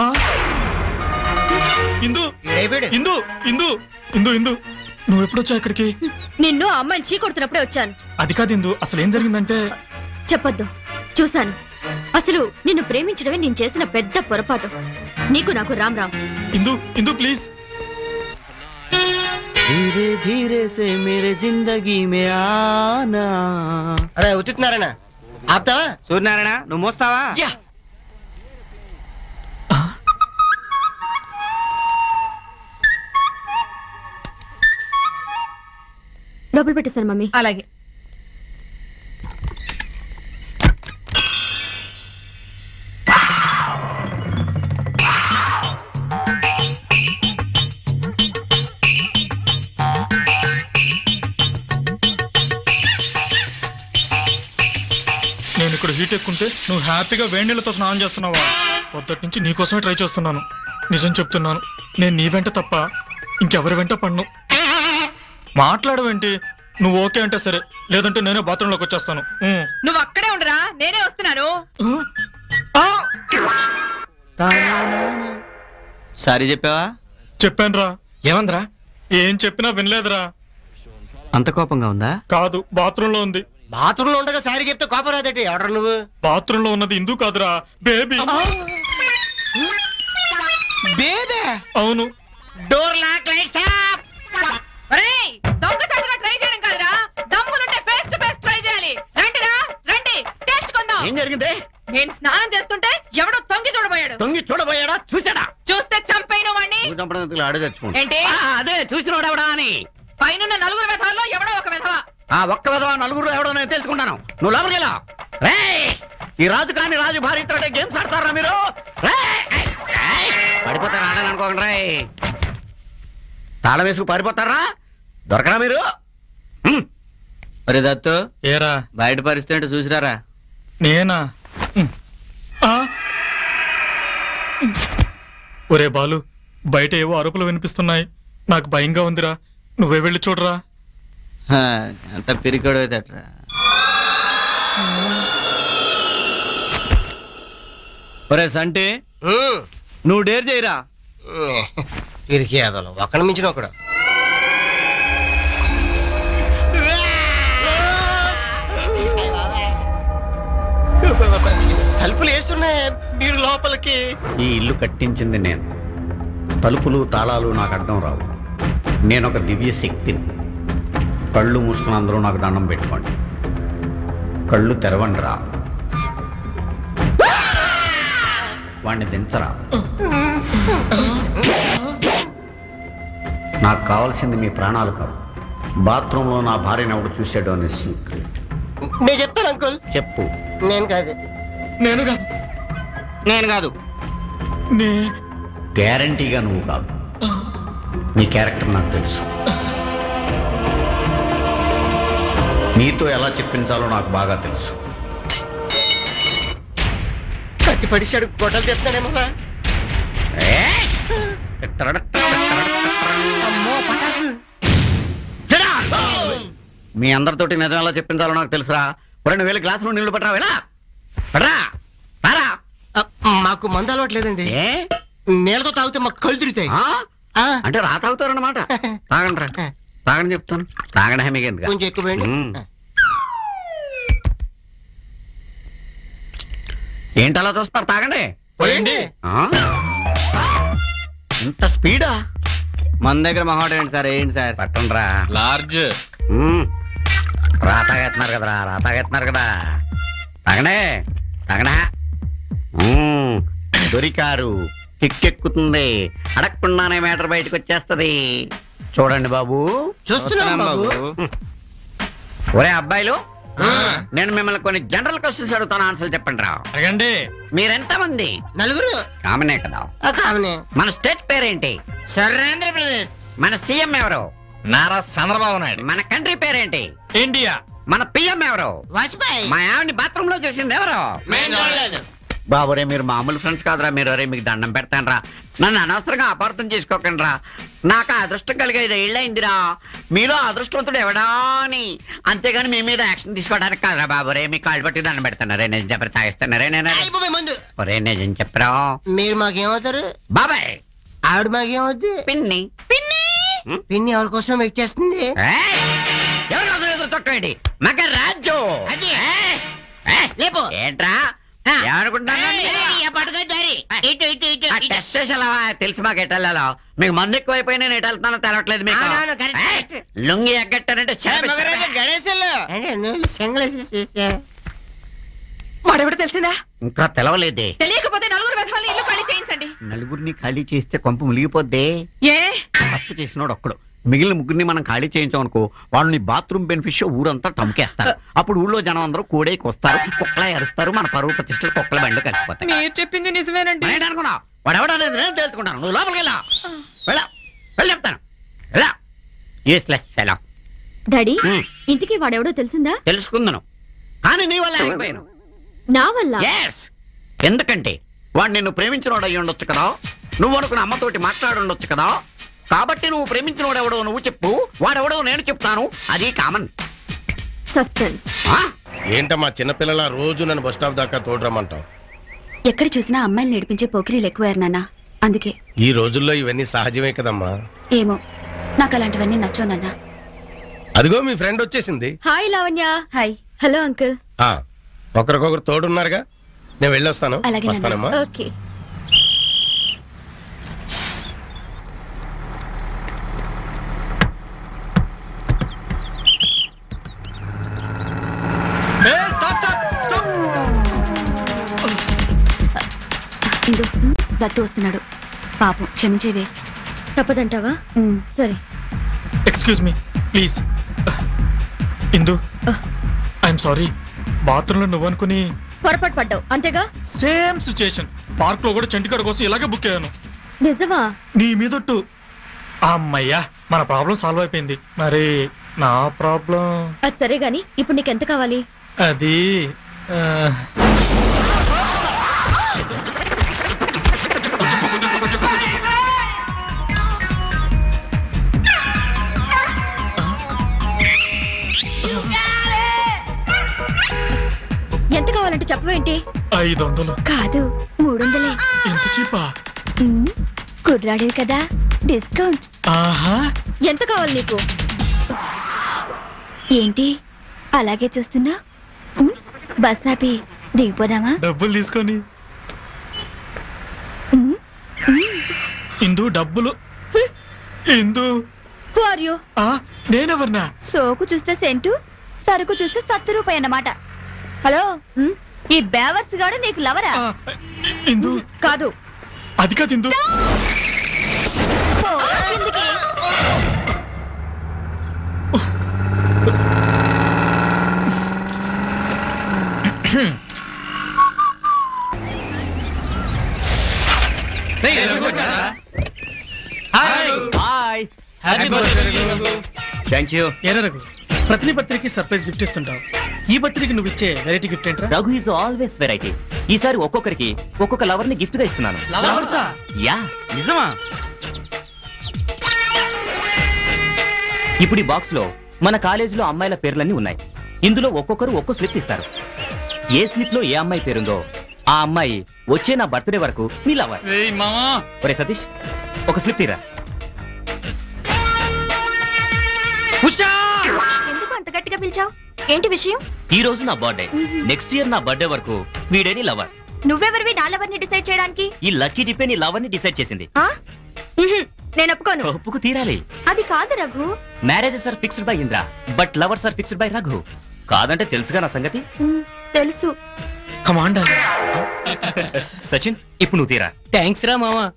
ఇందు ఈడైపోయాడు. ఇందు ఇందు ఇందు ఇందు నువ్వు ఎప్పుడొచ్చావు ఇక్కడికి నిన్ను ఆ అమ్మాయిని చీ కొడుతున్నప్పుడే వచ్చాను అది కాదు ఇందు అసలు ఏం జరిగిందంటే చెప్పొద్దు చూశాను అసలు నిన్ను ప్రేమించడమే నేను చేసిన పెద్ద పొరపాటు నీకు నాకు రామ్ రామ్ ఇందు ఇందు ప్లీజ్ ధీరే ధీరే సే మేరే జిందగీ మే ఆనా అరే ఉతుతున్నారనా ఆపుతావా సూర్యనారాయణ నువ్వు మోస్తావా యా డబ్బులు పెట్టేశాను మమ్మీ అలాగే నేను ఇక్కడ హీట్ ఎక్కుంటే నువ్వు హ్యాపీగా వేడి నీళ్ళతో స్నానం చేస్తున్నావా పొద్దుటి నుంచి నీకోసమే ట్రై చేస్తున్నాను నిజం చెప్తున్నాను నేను నీ వెంట తప్ప ఇంకెవరి వెంట పడ్ను మాట్లాడవేంటి నువ్వు ఓకే అంటే సరే లేదంటే నేనే బాత్రూంలోకి వచ్చేస్తాను ఉం. నువ్వు అక్కడే ఉండరా నేనే వస్తున్నాను ఆ! సారీ చెప్పావా చెప్పానురా ఏమందిరా ఏం చెప్పినా వినలేదురా అంత కోపంగా ఉందా కాదు బాత్రూంలో ఉంది బాత్రూమ్ లో ఉండగా సారీ చెప్తే కోపం రాదటి ఎవడ నువ్వు బాత్రూంలో ఉన్నది ఇందు కాదురా బేబీ బేబే అవును డోర్ లాక్ లైట్స్ ఆఫ్ ఒరేయ్, దొంగచాటుగా ట్రై ఏం జరిగింది నేను స్నానం చేస్తుంటే ఎవడో తొంగి చూడబోయాడు తొంగి చూడబోయాడా చూసాడా చూస్తే చంపైన వాణ్ణి నువ్వు చంపడం ఎందుకు ఆడే చచ్చిపోండి ఏంటి? అదే చూసినోడు ఎవడా అని పైనున్న నలుగురు విధాల్లో ఎవడో ఒక విధవ ఆ ఒక్క విధవ నలుగురు ఎవడో నేను తెలుసుకుంటాను నువ్వు లోపలికి వెళ్ళా రే ఈ రాజు కాని రాజు భార్యతో గేమ్స్ ఆడతారా మీరు రేయ్! ఏయ్! పడిపోతారా ఆడాలి అనుకోకండి రే తాళం వేసుకు పారిపోతారా దొరకరా మీరు హ్మ్. ఒరే దత్తు ఏరా బయట పరిస్థితి ఏంటో చూసిరారా నేనా ఉమ్. ఆ? ఒరే బాలు బయట ఏవో అరుపులు వినిపిస్తున్నాయి నాకు భయంగా ఉందిరా నువ్వే వెళ్ళి చూడరా హా, అంత పిరికోడు అవుతాట్రా ఒరే సంటి ఉమ్. నువ్వు డేర్ చేయరా ఇరికి అదలు ఒకని మించిన ఒకడు తలుపులు వేస్తున్నాయి మీరు లోపలికి ఈ ఇల్లు కట్టించింది నేను తలుపులు తాళాలు నాకు అడ్డం రావు నేను ఒక దివ్య శక్తిని కళ్ళు మూసుకుని అందరూ నాకు దండం పెట్టుకోండి కళ్ళు తెరవండి రా వాడిని దించరా నాకు కావాల్సింది మీ ప్రాణాలు కాదు బాత్రూంలో నా భార్యను ఎవడు చూసాడో అనే సీక్రెట్ నేను చెప్తాను అంకుల్ చెప్పు నేను కాదు నేను కాదు నేను కాదు నే గ్యారంటీగా నువ్వు కాదు నీ క్యారెక్టర్ నాకు తెలుసు నీతో ఎలా చెప్పించాలో నాకు బాగా తెలుసు కత్తి పడిశాడు గొడ్డలు తెస్తున్నాడేమో ఏయ్! అమ్మో పటాసు చెడా! మీ అందరితోటి నిజం ఎలా చెప్పించాలో నాకు తెలుసురా రెండు వేల గ్లాసులు నీళ్లు పట్టరా వెళ్ళా పడరా తారా ఆ, మాకు మందు అలవాట్లేదండి ఏ నీళ్ళతో తాగితే మాకు కళ్ళు తిరుగుతాయి ఆ? ఆ, అంటే రా తాగుతారన్నమాట తాగండి రా తాగని చెప్తాను తాగండి మీకు ఎందుకు కొంచెం ఎక్కువ వేయండి. మ్మ్. ఏంటి అలా చూస్తారు తాగండి పోయండి ఆ? ఇంత స్పీడా మన దగ్గర మహాట ఏంటి సార్ ఏంటి సార్ పట్టండి రా లార్జ్ మ్మ్. రా తాగేస్తున్నారు కదరా రా తాగేస్తున్నారు కదా తాగనే తాగనా మ్మ్. దొరికారు కిక్కెక్కుతుంది అడగకుండానే మేటర్ బయటకు వచ్చేస్తది చూడండి బాబు చూస్తున్నాం బాబు ఒరే అబ్బాయిలు నేను మిమ్మల్ని కొన్ని జనరల్ క్వశ్చన్స్ అడుగుతాను ఆన్సర్ చెప్పండి రా అడగండి మీరెంత మంది నలుగురు కామనే కదా ఆ, కామనే మన స్టేట్ పేరేంటి సరేంద్రప్రదేశ్ మన సీఎం ఎవరు నారా చంద్రబాబు నాయుడు మన కంట్రీ పేరేంటి ఇండియా మన పిఎం ఎవరు వాజ్పేయి మా ఆవిడని బాత్రూమ్ లో చూసింది ఎవరు బాబు రే మీరు మామూలు ఫ్రెండ్స్ కాదురా మీరు రే మీకు దండం పెడతాను రా నన్ను అనవసరంగా అపార్థం చేసుకోకండి రా నాకు ఆ అదృష్టం కలిగేది ఏళ్ళైందిరా మీలో అదృష్టవంతుడు ఎవడా అని అంతేగాని మీ మీద యాక్షన్ తీసుకోవడానికి కాదురా బాబు రే మీ కాళ్ళు పట్టి దండం పెడతాను రే నేను చెప్పి తాగిస్తాను రే నేను అయిపోయి మందు ఒరే నిజం చెప్పరా మీరు మాకేమవుతారు బాబాయ్ ఆవిడ మాకేమవుద్ది పిన్ని పిన్ని ఎవరి కోసం వెయిట్ చేస్తుంది ఏయ్! ఎవరి కోసం ఎదురు తొట్టండి మగ రాజు అది. ఏయ్! ఏయ్! లేపు. ఏంట్రా ఏమనుకుంటున్నాను ఆ టెస్ట్ చేసేలా తెలిసి మాకు ఎట్టెళ్ళాలో మీకు మందు ఎక్కువైపోయి నేను ఎటు వెళ్తున్నానో తెలవట్లేదు మీకు అవునవును, correct, ఏయ్! correct. లుంగి ఎగ్గట్టానంటే వాడెవడో తెలిసిందా ఇంకా తెలవలేదే తెలియకపోతే నలుగురు విధవాళ్ళని ఇల్లు ఖాళీ చేయించండి నలుగురిని ఖాళీ చేస్తే కొంప మునిగిపోద్దే ఏ తప్పు చేసినోడు ఒక్కడు మిగిలిన ముగ్గురిని మనం ఖాళీ చేయించామనుకో వాళ్ళని బాత్రూమ్ బెనిఫిష్ ఊరంతా టమ్కేస్తారు అప్పుడు ఊళ్ళో జనం అందరూ కోడేకి వస్తారు కుక్కలే అరుస్తారు మన పరువు ప్రతిష్టలు కుక్కల బండ్లు కలిసిపోతాయి మీరు చెప్పింది నిజమేనండి ఏంటి అనుకున్నావు వాడు ఎవడనేది నేను తెలుసుకుంటాను నువ్వు లోపలికి వెళ్ళా వెళ్ళా వెళ్ళి చెప్తాను వెళ్ళా యూస్లెస్ ఫెలో డాడీ ఇంటికి వాడెవడో తెలిసిందా తెలుసుకుందను కానీ నీ వల్ల ఆగిపోయాను నా వల్ల ఎస్ ఎందుకంటే వాడు నిన్ను ప్రేమించినోడు అయ్యి ఉండొచ్చు కదా నువ్వు అనుకున్న అమ్మతోటి మాట్లాడి ఉండొచ్చు కదా కాబట్టి నువ్వు ప్రేమించినోడు ఎవడో నువ్వు చెప్పు వాడెవడో నేను చెప్తాను అది కామన్ సస్పెన్స్ ఏంటమ్మా చిన్నపిల్లల రోజు నన్ను బస్ స్టాప్ దాకా తోడురమ్మంటావు ఎక్కడ చూసినా అమ్మాయిలు నేర్పించే పోకిరీలు ఎక్కువయ్యారు నాన్న అందుకే ఈ రోజుల్లో ఇవన్నీ సహజమే కదమ్మా ఏమో నాకు అలాంటివన్నీ నచ్చవు నాన్న అదిగో మీ ఫ్రెండ్ వచ్చేసింది hi Lavanya hi hello uncle ఆ ఒకరికొకరు తోడున్నారుగా నేను వెళ్ళొస్తాను అలాగే వస్తానమ్మా okay stop stop stop Dattu వస్తున్నాడు పాపం క్షమించేవే తప్పదంటావా సరే excuse me please Indu I'm sorry బాత్రూంలో నువ్వు అనుకుని పొరపాటు పడ్డావు అంతేగా సేమ్ సిచ్యుయేషన్ పార్క్ లో కూడా చంటికాడ కోసం ఇలాగే బుక్ అయ్యాను నిజమా నీ మీదొట్టు అమ్మయ్యా మన ప్రాబ్లం సాల్వ్ అయిపోయింది మరి నా ప్రాబ్లం అది సరే గాని ఇప్పుడు నీకెంత కావాలి అది ఆ, ఎంత కావాలంటే చెప్పవేంటి ఐదు వందలు కాదు మూడు వందలే ఎంత చీపా కుర్రాడివి కదా డిస్కౌంట్ ఆహా ఎంత కావాలి నీకు ఏంటి అలాగే చూస్తున్నా బస్ ఆపి దిగిపోదామా డబ్బులు తీసుకొని ఇందు డబ్బులు ఇందు హూ ఆర్ యూ ఆ నేనెవర్నా సోకు చూస్తే సెంటు సరుకు చూస్తే సత్తు రూపాయి అన్నమాట హలో ఉమ్, ఈ బేవర్స్ గాడు నీకు లవరా ఇందు కాదు అది కాదు ఇందు పో, కిందికి. హాయ్ థ్యాంక్ యూ ఏరా రఘు ప్రతి బర్త్డేకి సర్ప్రైజ్ గిఫ్ట్ ఇస్తుంటావు ఈ బర్త్డేకి నువ్వు ఇచ్చే వెరైటీ గిఫ్ట్ ఏంట్రా రఘు ఈజ్ ఆల్వేస్ వెరైటీ ఈసారి ఒక్కొక్కరికి ఒక్కొక్క లవర్ ని గిఫ్ట్ గా ఇస్తున్నాను Lovers ఆ? యా నిజమా ఇప్పుడు ఈ బాక్స్ లో మన కాలేజీలో అమ్మాయిల పేర్లన్నీ ఉన్నాయి ఇందులో ఒక్కొక్కరు ఒక్కో స్లిప్ ఇస్తారు ఏ స్లిప్ లో ఏ అమ్మాయి పేరుందో ఆ అమ్మాయి వచ్చే నా బర్త్డే వరకు నీ లవర్ మామా ఒరే సతీష్ ఒక స్లిప్ తీరా ఎందుకు అంత గట్టిగా పిలిచావు ఏంటి విషయం ఈ రోజు నా బర్త్డే నెక్స్ట్ ఇయర్ నా బర్త్డే వరకు వీడే నీ లవర్ నువ్వెవరివి నాలెవరిని డిసైడ్ చేయడానికి ఈ లక్కీ డిపే నీ లవర్ ని డిసైడ్ చేసింది ఆ? ఉహుం, నేను ఒప్పుకోను ఒప్పుకు తీరాలి అది కాదు Raghu marriages are fixed by Indra but lovers are fixed by Raghu కాదంటే తెలుసుగా నా సంగతి ఉమ్, తెలుసు కమాండర్ సచిన్ ఇప్పుడు నువ్వు తీరా థ్యాంక్స్ రా మామా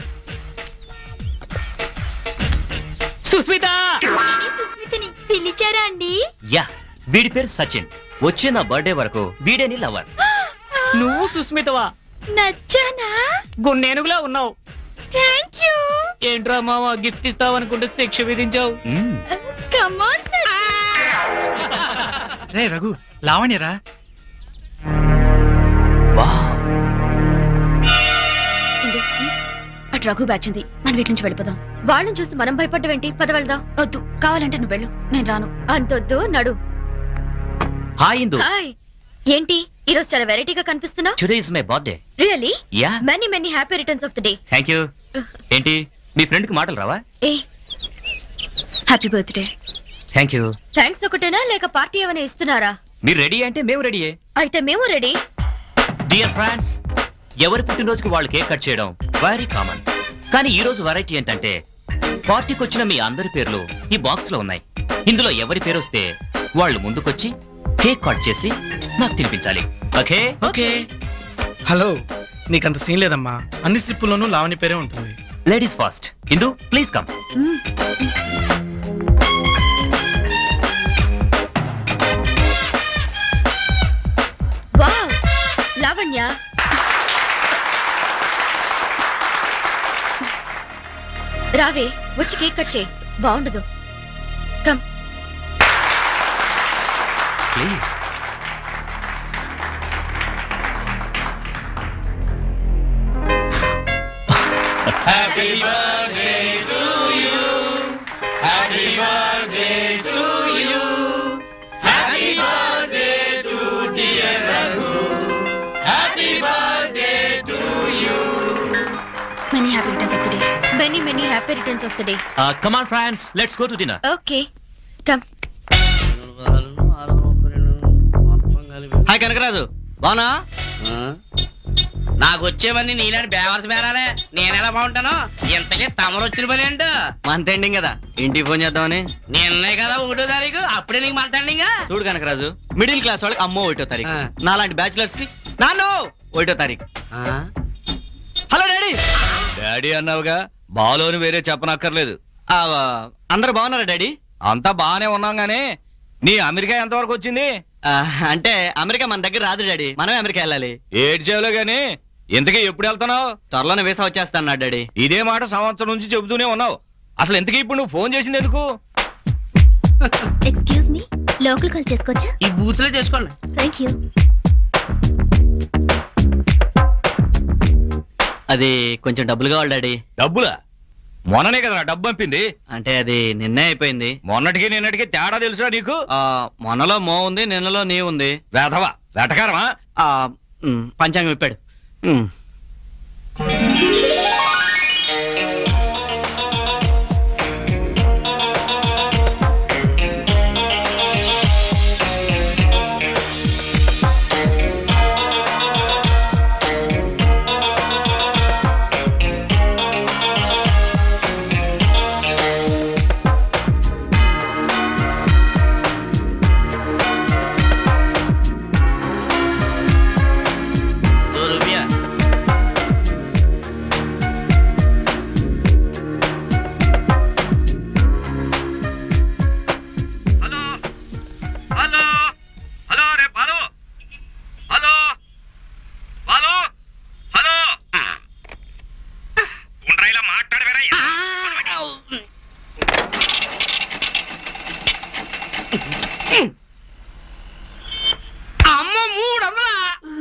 సుస్మిత సుస్మితని పిలిచారా అండి యా వీడి పేరు సచిన్ వచ్చే నా బర్త్డే వరకు వీడే నీ లవర్ నువ్వు సుస్మితవా నచ్చానా గున్నేనుగులా ఉన్నావు థ్యాంక్ యూ ఏంట్రా మామ గిఫ్ట్ ఇస్తావు అనుకుంటే శిక్ష విధించావు కమాన్ రే రఘు లావణ్యరా అటు రఘు బ్యాచ్ ఉంది మనం వీటి నుంచి వెళ్ళిపోదాం వాళ్ళని చూసి మనం భయపడ్డవేంటి పద వెళ్దాం వద్దు కావాలంటే నువ్వు వెళ్ళు నేను రాను అంతొద్దు నడు హాయ్ ఇందు హాయ్ ఏంటి ఈరోజు చాలా వెరైటీగా కనిపిస్తున్నావు today is my birthday really ya many many happy returns of the day thank you ఏంటి మీ ఫ్రెండ్ కి మాటలు రావా a happy birthday thank you thanks ఒకటేనా లేక పార్టీ ఏమైనా ఇస్తున్నారా మీరు రెడీ అంటే మేము రెడీయే అయితే మేము రెడీ డియర్ ఫ్రెండ్స్ ఎవరి పుట్టినరోజుకి వాళ్ళు కేక్ కట్ చేయడం వెరీ కామన్ కానీ ఈ రోజు వెరైటీ ఏంటంటే పార్టీకి వచ్చిన మీ అందరి పేర్లు ఈ బాక్స్ లో ఉన్నాయి ఇందులో ఎవరి పేరు వస్తే వాళ్ళు ముందుకొచ్చి కేక్ కట్ చేసి నాకు తినిపించాలి ఓకే ఓకే హలో నీకంత సీన్ లేదమ్మా అన్ని స్లిప్పుల్లోనూ లావణ్య పేరే ఉంటుంది ladies first Indu please come wow Lavanya రావే వచ్చి కేక్ కట్ చేయి బాగుండదు come please Happy birthday to you. Happy birthday to you. Happy birthday to dear Raghu. Happy birthday to you. Many happy returns of the day many many happy returns of the day come on friends let's go to dinner okay come hi Kanakaraju బానా నాకు వచ్చేవన్నీ నీలాంటి బేవర్స్ బేరాలే నేనెలా బాగుంటాను ఇంతకీ తమరు వచ్చిన పని ఏంటో మంత్ ఎండింగ్ కదా ఇంటికి ఫోన్ చేద్దామని నిన్నే కదా ఒకటో తారీఖు అప్పుడే నీకు మాట్లాడింగా చూడు కనకరాజు మిడిల్ క్లాస్ వాళ్ళకి అమ్మో ఒకటో తారీఖు నాలాంటి బ్యాచులర్స్ కి నాన్నో ఒకటో తారీఖు హలో డాడీ డాడీ అన్నావుగా బాలోని వేరే చెప్పనక్కర్లేదు ఆ, అందరూ బాగున్నారా డాడీ అంతా బాగానే ఉన్నాం గానీ నీ అమెరికా ఎంతవరకు వచ్చింది ఆ, అంటే అమెరికా మన దగ్గర రాదు డాడీ మనమే అమెరికా వెళ్ళాలి ఏడ్చేవులో గానీ ఇంతకీ ఎప్పుడు వెళ్తున్నావు త్వరలోనే వీసా వచ్చేస్తాను డాడీ ఇదే మాట సంవత్సరం నుంచి చెబుతూనే ఉన్నావు అసలు ఇంతకీ ఇప్పుడు నువ్వు ఫోన్ చేసింది ఎందుకు ఎక్స్క్యూజ్ మీ లోకల్ కాల్ చేసుకోవచ్చా ఈ బూత్ లో చేసుకోండి థ్యాంక్ యూ అది కొంచెం డబ్బులు కావాలి డాడీ డబ్బులా మొన్ననే కదా డబ్బు పంపింది అంటే అది నిన్నే అయిపోయింది మొన్నటికి నిన్నటికి తేడా తెలుసా నీకు ఆ, మొన్నలో మో ఉంది నిన్నలో నీ ఉంది వేధవా వేటకారమా ఆ, ఉమ్, పంచాంగం విప్పాడు ఉమ్. दो रुपया హలో హలో హలో రే బాలు హలో బాలు హలో గుండ్రాయిలా మాట్లాడవేరా అమ్మ మూడు వందలా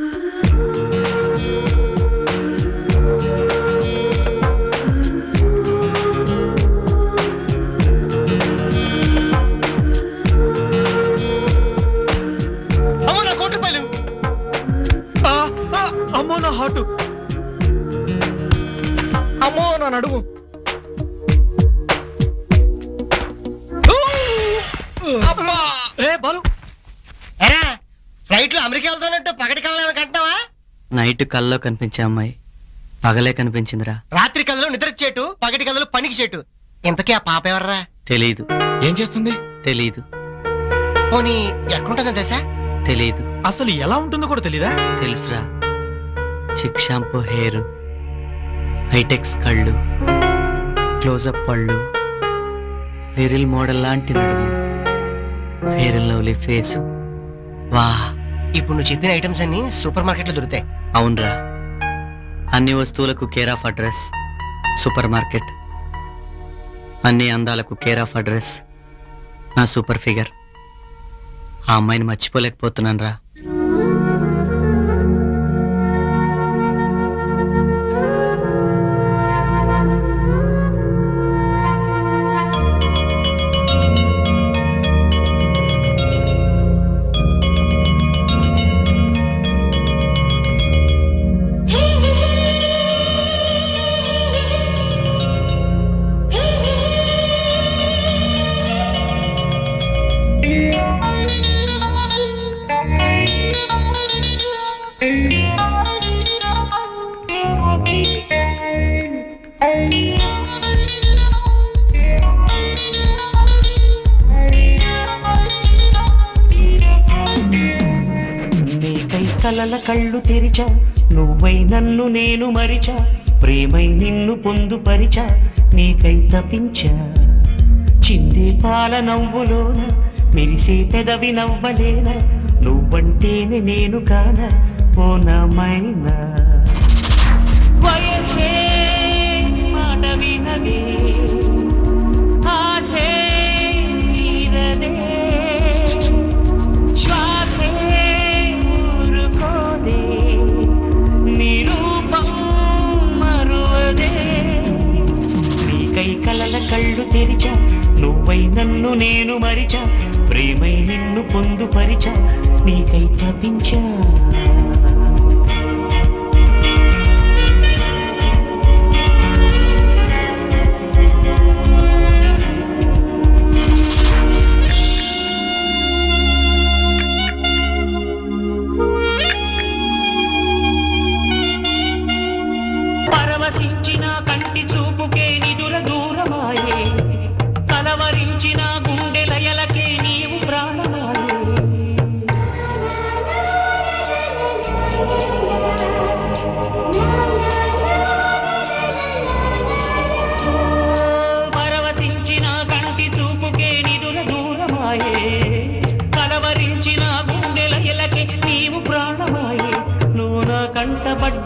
అమ్మో నా కోటి రూపాయలు ఆ, ఆ, అమ్మో నా హార్ట్ అమ్మో నా నడుము అబ్బా ఏ బాలు ఎరా ఫ్లైట్ లో అమెరికా వెళ్తానంటూ పగటి కళ్ళని కంటున్నావా నైట్ కల్లో కనిపించే అమ్మాయి పగలే కనిపించిందిరా రాత్రి కథలో నిద్ర చెట్టు పగటి కథలో పనికి చెట్టు ఇంతకీ ఆ పాప ఎవర్రా తెలీదు ఏం చేస్తుంది తెలీదు పోనీ ఎక్కడుంటుందో దశ తెలీదు అసలు ఎలా ఉంటుందో కూడా తెలీదా తెలుసురా చిక్ షాంపూ హెయిర్ హైటెక్స్ కళ్ళు క్లోజప్ పళ్ళు లిరిల్ మోడల్ లాంటి నడుము ఫేర్ అండ్ లవ్లీ ఫేస్ వా ఇప్పుడు నువ్వు చెప్పిన ఐటమ్స్ అన్ని సూపర్ మార్కెట్ లో దొరుకుతాయి అవునరా అన్ని వస్తువులకు care of address super market అన్ని అందాలకు కేర్ ఆఫ్ అడ్రస్ నా సూపర్ ఫిగర్ ఆ అమ్మాయిని మర్చిపోలేకపోతున్నాను రా నీకై కలల కళ్ళు తెరిచా నువ్వై నన్ను నేను మరిచా ప్రేమై నిన్ను పొందుపరిచా నీకై తపించా చిందే పాల నవ్వులోన మెరిసే పెదవి నవ్వలేన నువ్వంటేనే నేను కాన ఓ నామైనా వయసే మాట వినదే ఆశే తీరదే శ్వాసే ఊరుకోదే నిరూపం మరువదే నీకై కలల కళ్ళు తెరిచా నువ్వై నన్ను నేను మరిచా ప్రేమై నిన్ను పొందుపరిచా నీకై తపించా పరవశించిన కంటి చూపుకే నిదుర దూరమాయే కలవరించిన గుండె లయలకే నీవు ప్రాణమాయే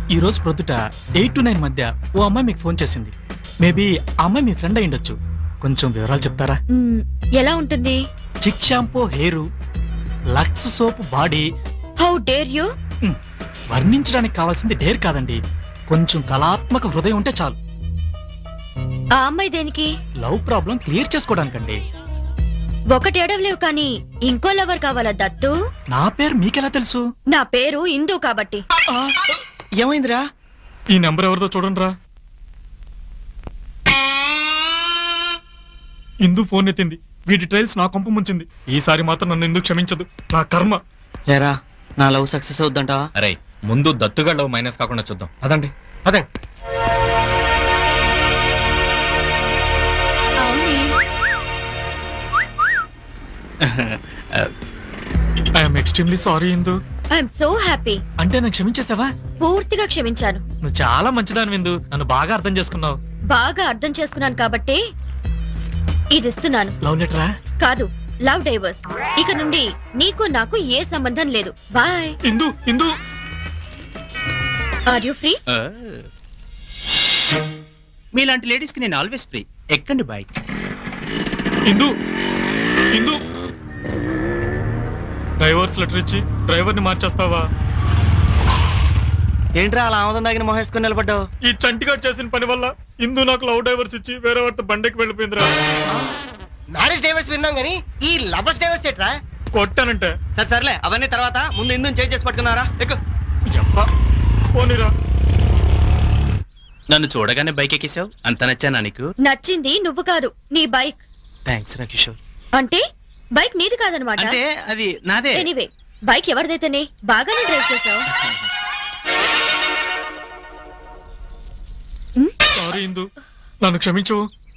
ఈ రోజు ప్రొద్దుట ఎయిట్ టు నైన్ మధ్య ఓ అమ్మాయి మీకు ఫోన్ చేసింది మేబీ ఆ అమ్మాయి మీ ఫ్రెండ్ అయి ఉండొచ్చు కొంచెం వివరాలు చెప్తారా మ్మ్, ఎలా ఉంటుంది Chik shampoo hair Lux soap body how dare you వర్ణించడానికి కావాల్సింది డేర్ కాదండి కొంచెం కళాత్మక హృదయం ఉంటే చాలు ఆ అమ్మాయి దేనికి లవ్ ప్రాబ్లం క్లియర్ చేసుకోవడానికండి ఒకటి ఎడవలేవు కానీ ఇంకో లవర్ కావాలా దత్తు నా పేరు మీకెలా తెలుసు నా పేరు ఇందు కాబట్టి ఏమైందిరా ఈ నెంబర్ ఎవరిదో చూడండి రా ఇందు ఫోన్ ఎత్తింది వీటి ట్రైల్స్ నా కొంప ముంచింది ఈసారి మాత్రం నన్ను ఎందుకు క్షమించదు నా కర్మ ఏరా నా లవ్ సక్సెస్ అవుద్దంటావా అరే ముందు దత్తుగళ్ళు మైనస్ కాకుండా చూద్దాం అదండి అదండి I'm extremely sorry Indu I'm so happy అంటే నన్ను క్షమించేసావా పూర్తిగా క్షమించాను నువ్వు చాలా మంచిదాని విందు నన్ను బాగా అర్థం చేసుకున్నావు బాగా అర్థం చేసుకున్నాను కాబట్టి ఇది ఇస్తున్నాను లవ్ లెటరా కాదు లవ్ డైవర్స్ ఇక నుండి నీకు నాకు ఏ సంబంధం లేదు bye Indu Indu are you free మీలాంటి లేడీస్ కి నేను ఆల్వేస్ ఫ్రీ ఎక్కండి bike Indu Indu divorce letter ఇచ్చి డ్రైవర్ ని మార్చేస్తావా ఏంట్రా అలా ఆమదం దాగిన మొహేసుకొని నిలబడ్డావు ఈ చంటిగాడు చేసిన పని వల్ల ఇందు నాకు లవ్ డైవర్స్ ఇచ్చి వేరే వారితో బండెక్కి వెళ్ళిపోయిందిరా మ్యారేజ్ డైవర్స్ విన్నాం కానీ ఈ లవర్స్ డైవర్స్ ఎట్రా కొట్టానంటే సరే సర్లే అవన్నీ తర్వాత ముందు ఇందు చేంజ్ చేసి పట్టుకున్నారా ఎక్కు పోనీరా నన్ను చూడగానే బైక్ ఎక్కేసావు అంత నచ్చానా నీకు నచ్చింది నువ్వు కాదు నీ బైక్ థ్యాంక్స్ రా కిషోర్ అంటే బైక్ నీది కాదనమాట అంటే అది నాదే ఎనీవే బైక్ ఎవరిదైతేనే బాగానే డ్రైవ్ చేసావు సారీ ఇందు నన్ను క్షమించు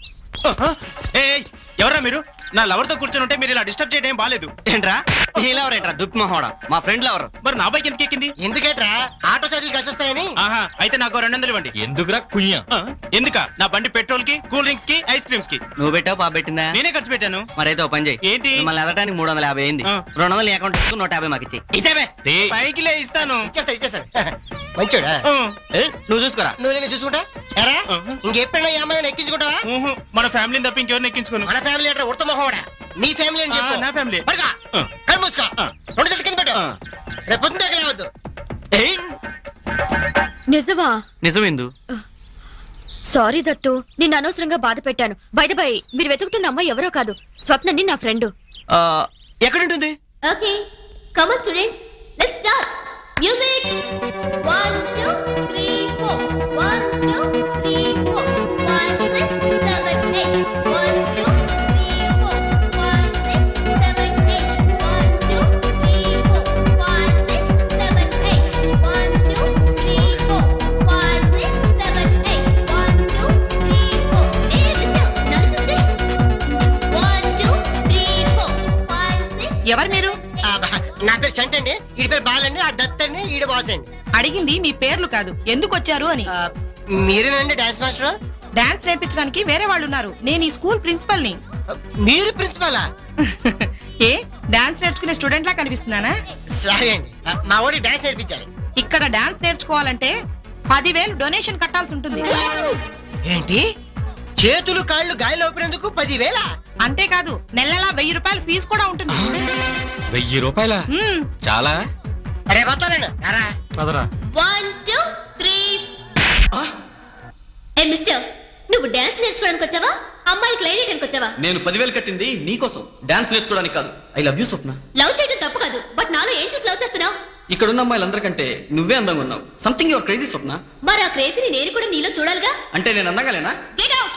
ఎవరా మీరు నా లవర్ తో కూర్చొని ఉంటే మీరు ఇలా డిస్టర్బ్ చేయడం ఏం బాలేదు ఏంట్రా నీలెవరేంట్రా దుప్ మొహోడా మా ఫ్రెండ్ ఎవరు మరి నా బైక్ ఎందుకు ఎక్కింది ఎందుకేట్రా ఆటో చార్జీలు కలిసి వస్తాయని ఆహా అయితే నాకు రెండు వందలు ఇవ్వండి ఎందుకురా కుయ్య ఎందుక నా బండి పెట్రోల్ కి కూల్ డ్రింక్స్ కి ఐస్ క్రీమ్స్ కి నువ్వు పెట్టావు బాబు పెట్టిందా నేనే ఖర్చు పెట్టాను మరైతే ఓ పని చేయి ఏంటి? మిమ్మల్ని ఎదటానికి మూడు వందల యాభై అయింది రెండు వందలు నీ అకౌంట్ నూట యాభై మాకు ఇచ్చి ఇదేవే పైకిలే ఇస్తాను ఇచ్చేస్తారు ఇచ్చేస్తారు మంచోడా నువ్వు చూసుకోరా నువ్వు నేను చూసుకుంటా ఎరా ఇంకెప్పుడైనా ఈ అమ్మాయిని ఎక్కించుకుంటావా మన ఫ్యామిలీని తప్ప ఇంకెవరిని ఎక్కించుకోను మన ఫ్యామిలీ అంటే ఉడత మొహోడా నీ ఫ్యామిలీ అని చెప్పు నా ఫ్యామిలీ పడుకో కళ్ళు మూసుకో రెండు చేతులు కింద పెట్టు రేపు పొద్దున్న దాకా లేవద్దు నిజమా నిజం ఇందు సారీ దత్తు నిన్ను అనవసరంగా బాధ పెట్టాను బయట బై మీరు వెతుకుతున్న అమ్మాయి ఎవరో కాదు స్వప్నని నా ఫ్రెండ్ ఆ, ఎక్కడుంటుంది okay come on students let's start music 1 2 3 4 1 2 3 4 5 6 7 8 1 2 3 4 5 6 7 8 1 2 3 4 5 6 7 8 1 2 3 4 5 6 7 8 1 2 3 4 ఏ మిస్టర్ నన్ను చూసి 1 2 3 4 5 6 ఎవరు మీరు నా పేరు చంట అండి ఈడి పేరు బాలండి ఆ దత్ అండి ఈడ బాస్ అండి అడిగింది మీ పేర్లు కాదు ఎందుకు వచ్చారు అని మీరేనండి డాన్స్ మాస్టర్ డాన్స్ నేర్పించడానికి వేరే వాళ్ళు ఉన్నారు నేను ఈ స్కూల్ ప్రిన్సిపల్ ని మీరు ప్రిన్సిపలా ఏ డాన్స్ నేర్చుకునే స్టూడెంట్ లా కనిపిస్తున్నానా సరే అండి మా వాడి డాన్స్ నేర్పించాలి ఇక్కడ డాన్స్ నేర్చుకోవాలంటే పదివేలు డొనేషన్ కట్టాల్సి ఉంటుంది ఏంటి చేతులు కాళ్ళు గాయాలు ఓపినందుకు పదివేల అంతేకాదు నెల నెలా వెయ్యి రూపాయలు ఫీజు కూడా ఉంటుంది వెయ్యి రూపాయల మ్మ్. చాలా రేపు వస్తానండి రారా పదరా వన్ టూ త్రీ ఏ మిస్టర్ నువ్వు డాన్స్ నేర్చుకోవడానికి వచ్చావా అమ్మాయికి లైన్ వేయడానికి వచ్చావా నేను పదివేలు కట్టింది నీకోసం డాన్స్ నేర్చుకోవడానికి కాదు I love you Swapna love చేయడం తప్పు కాదు బట్ నాలో ఏం చూసి లవ్ చేస్తున్నావు ఇక్కడున్న అమ్మాయిలందరికంటే నువ్వే అందంగా ఉన్నావు సంథింగ్ యువర్ క్రేజీ స్వప్న మరి ఆ క్రేజీని నేను కూడా నీలో చూడాలిగా అంటే నేను అందంగా లేనా గెట్ అవుట్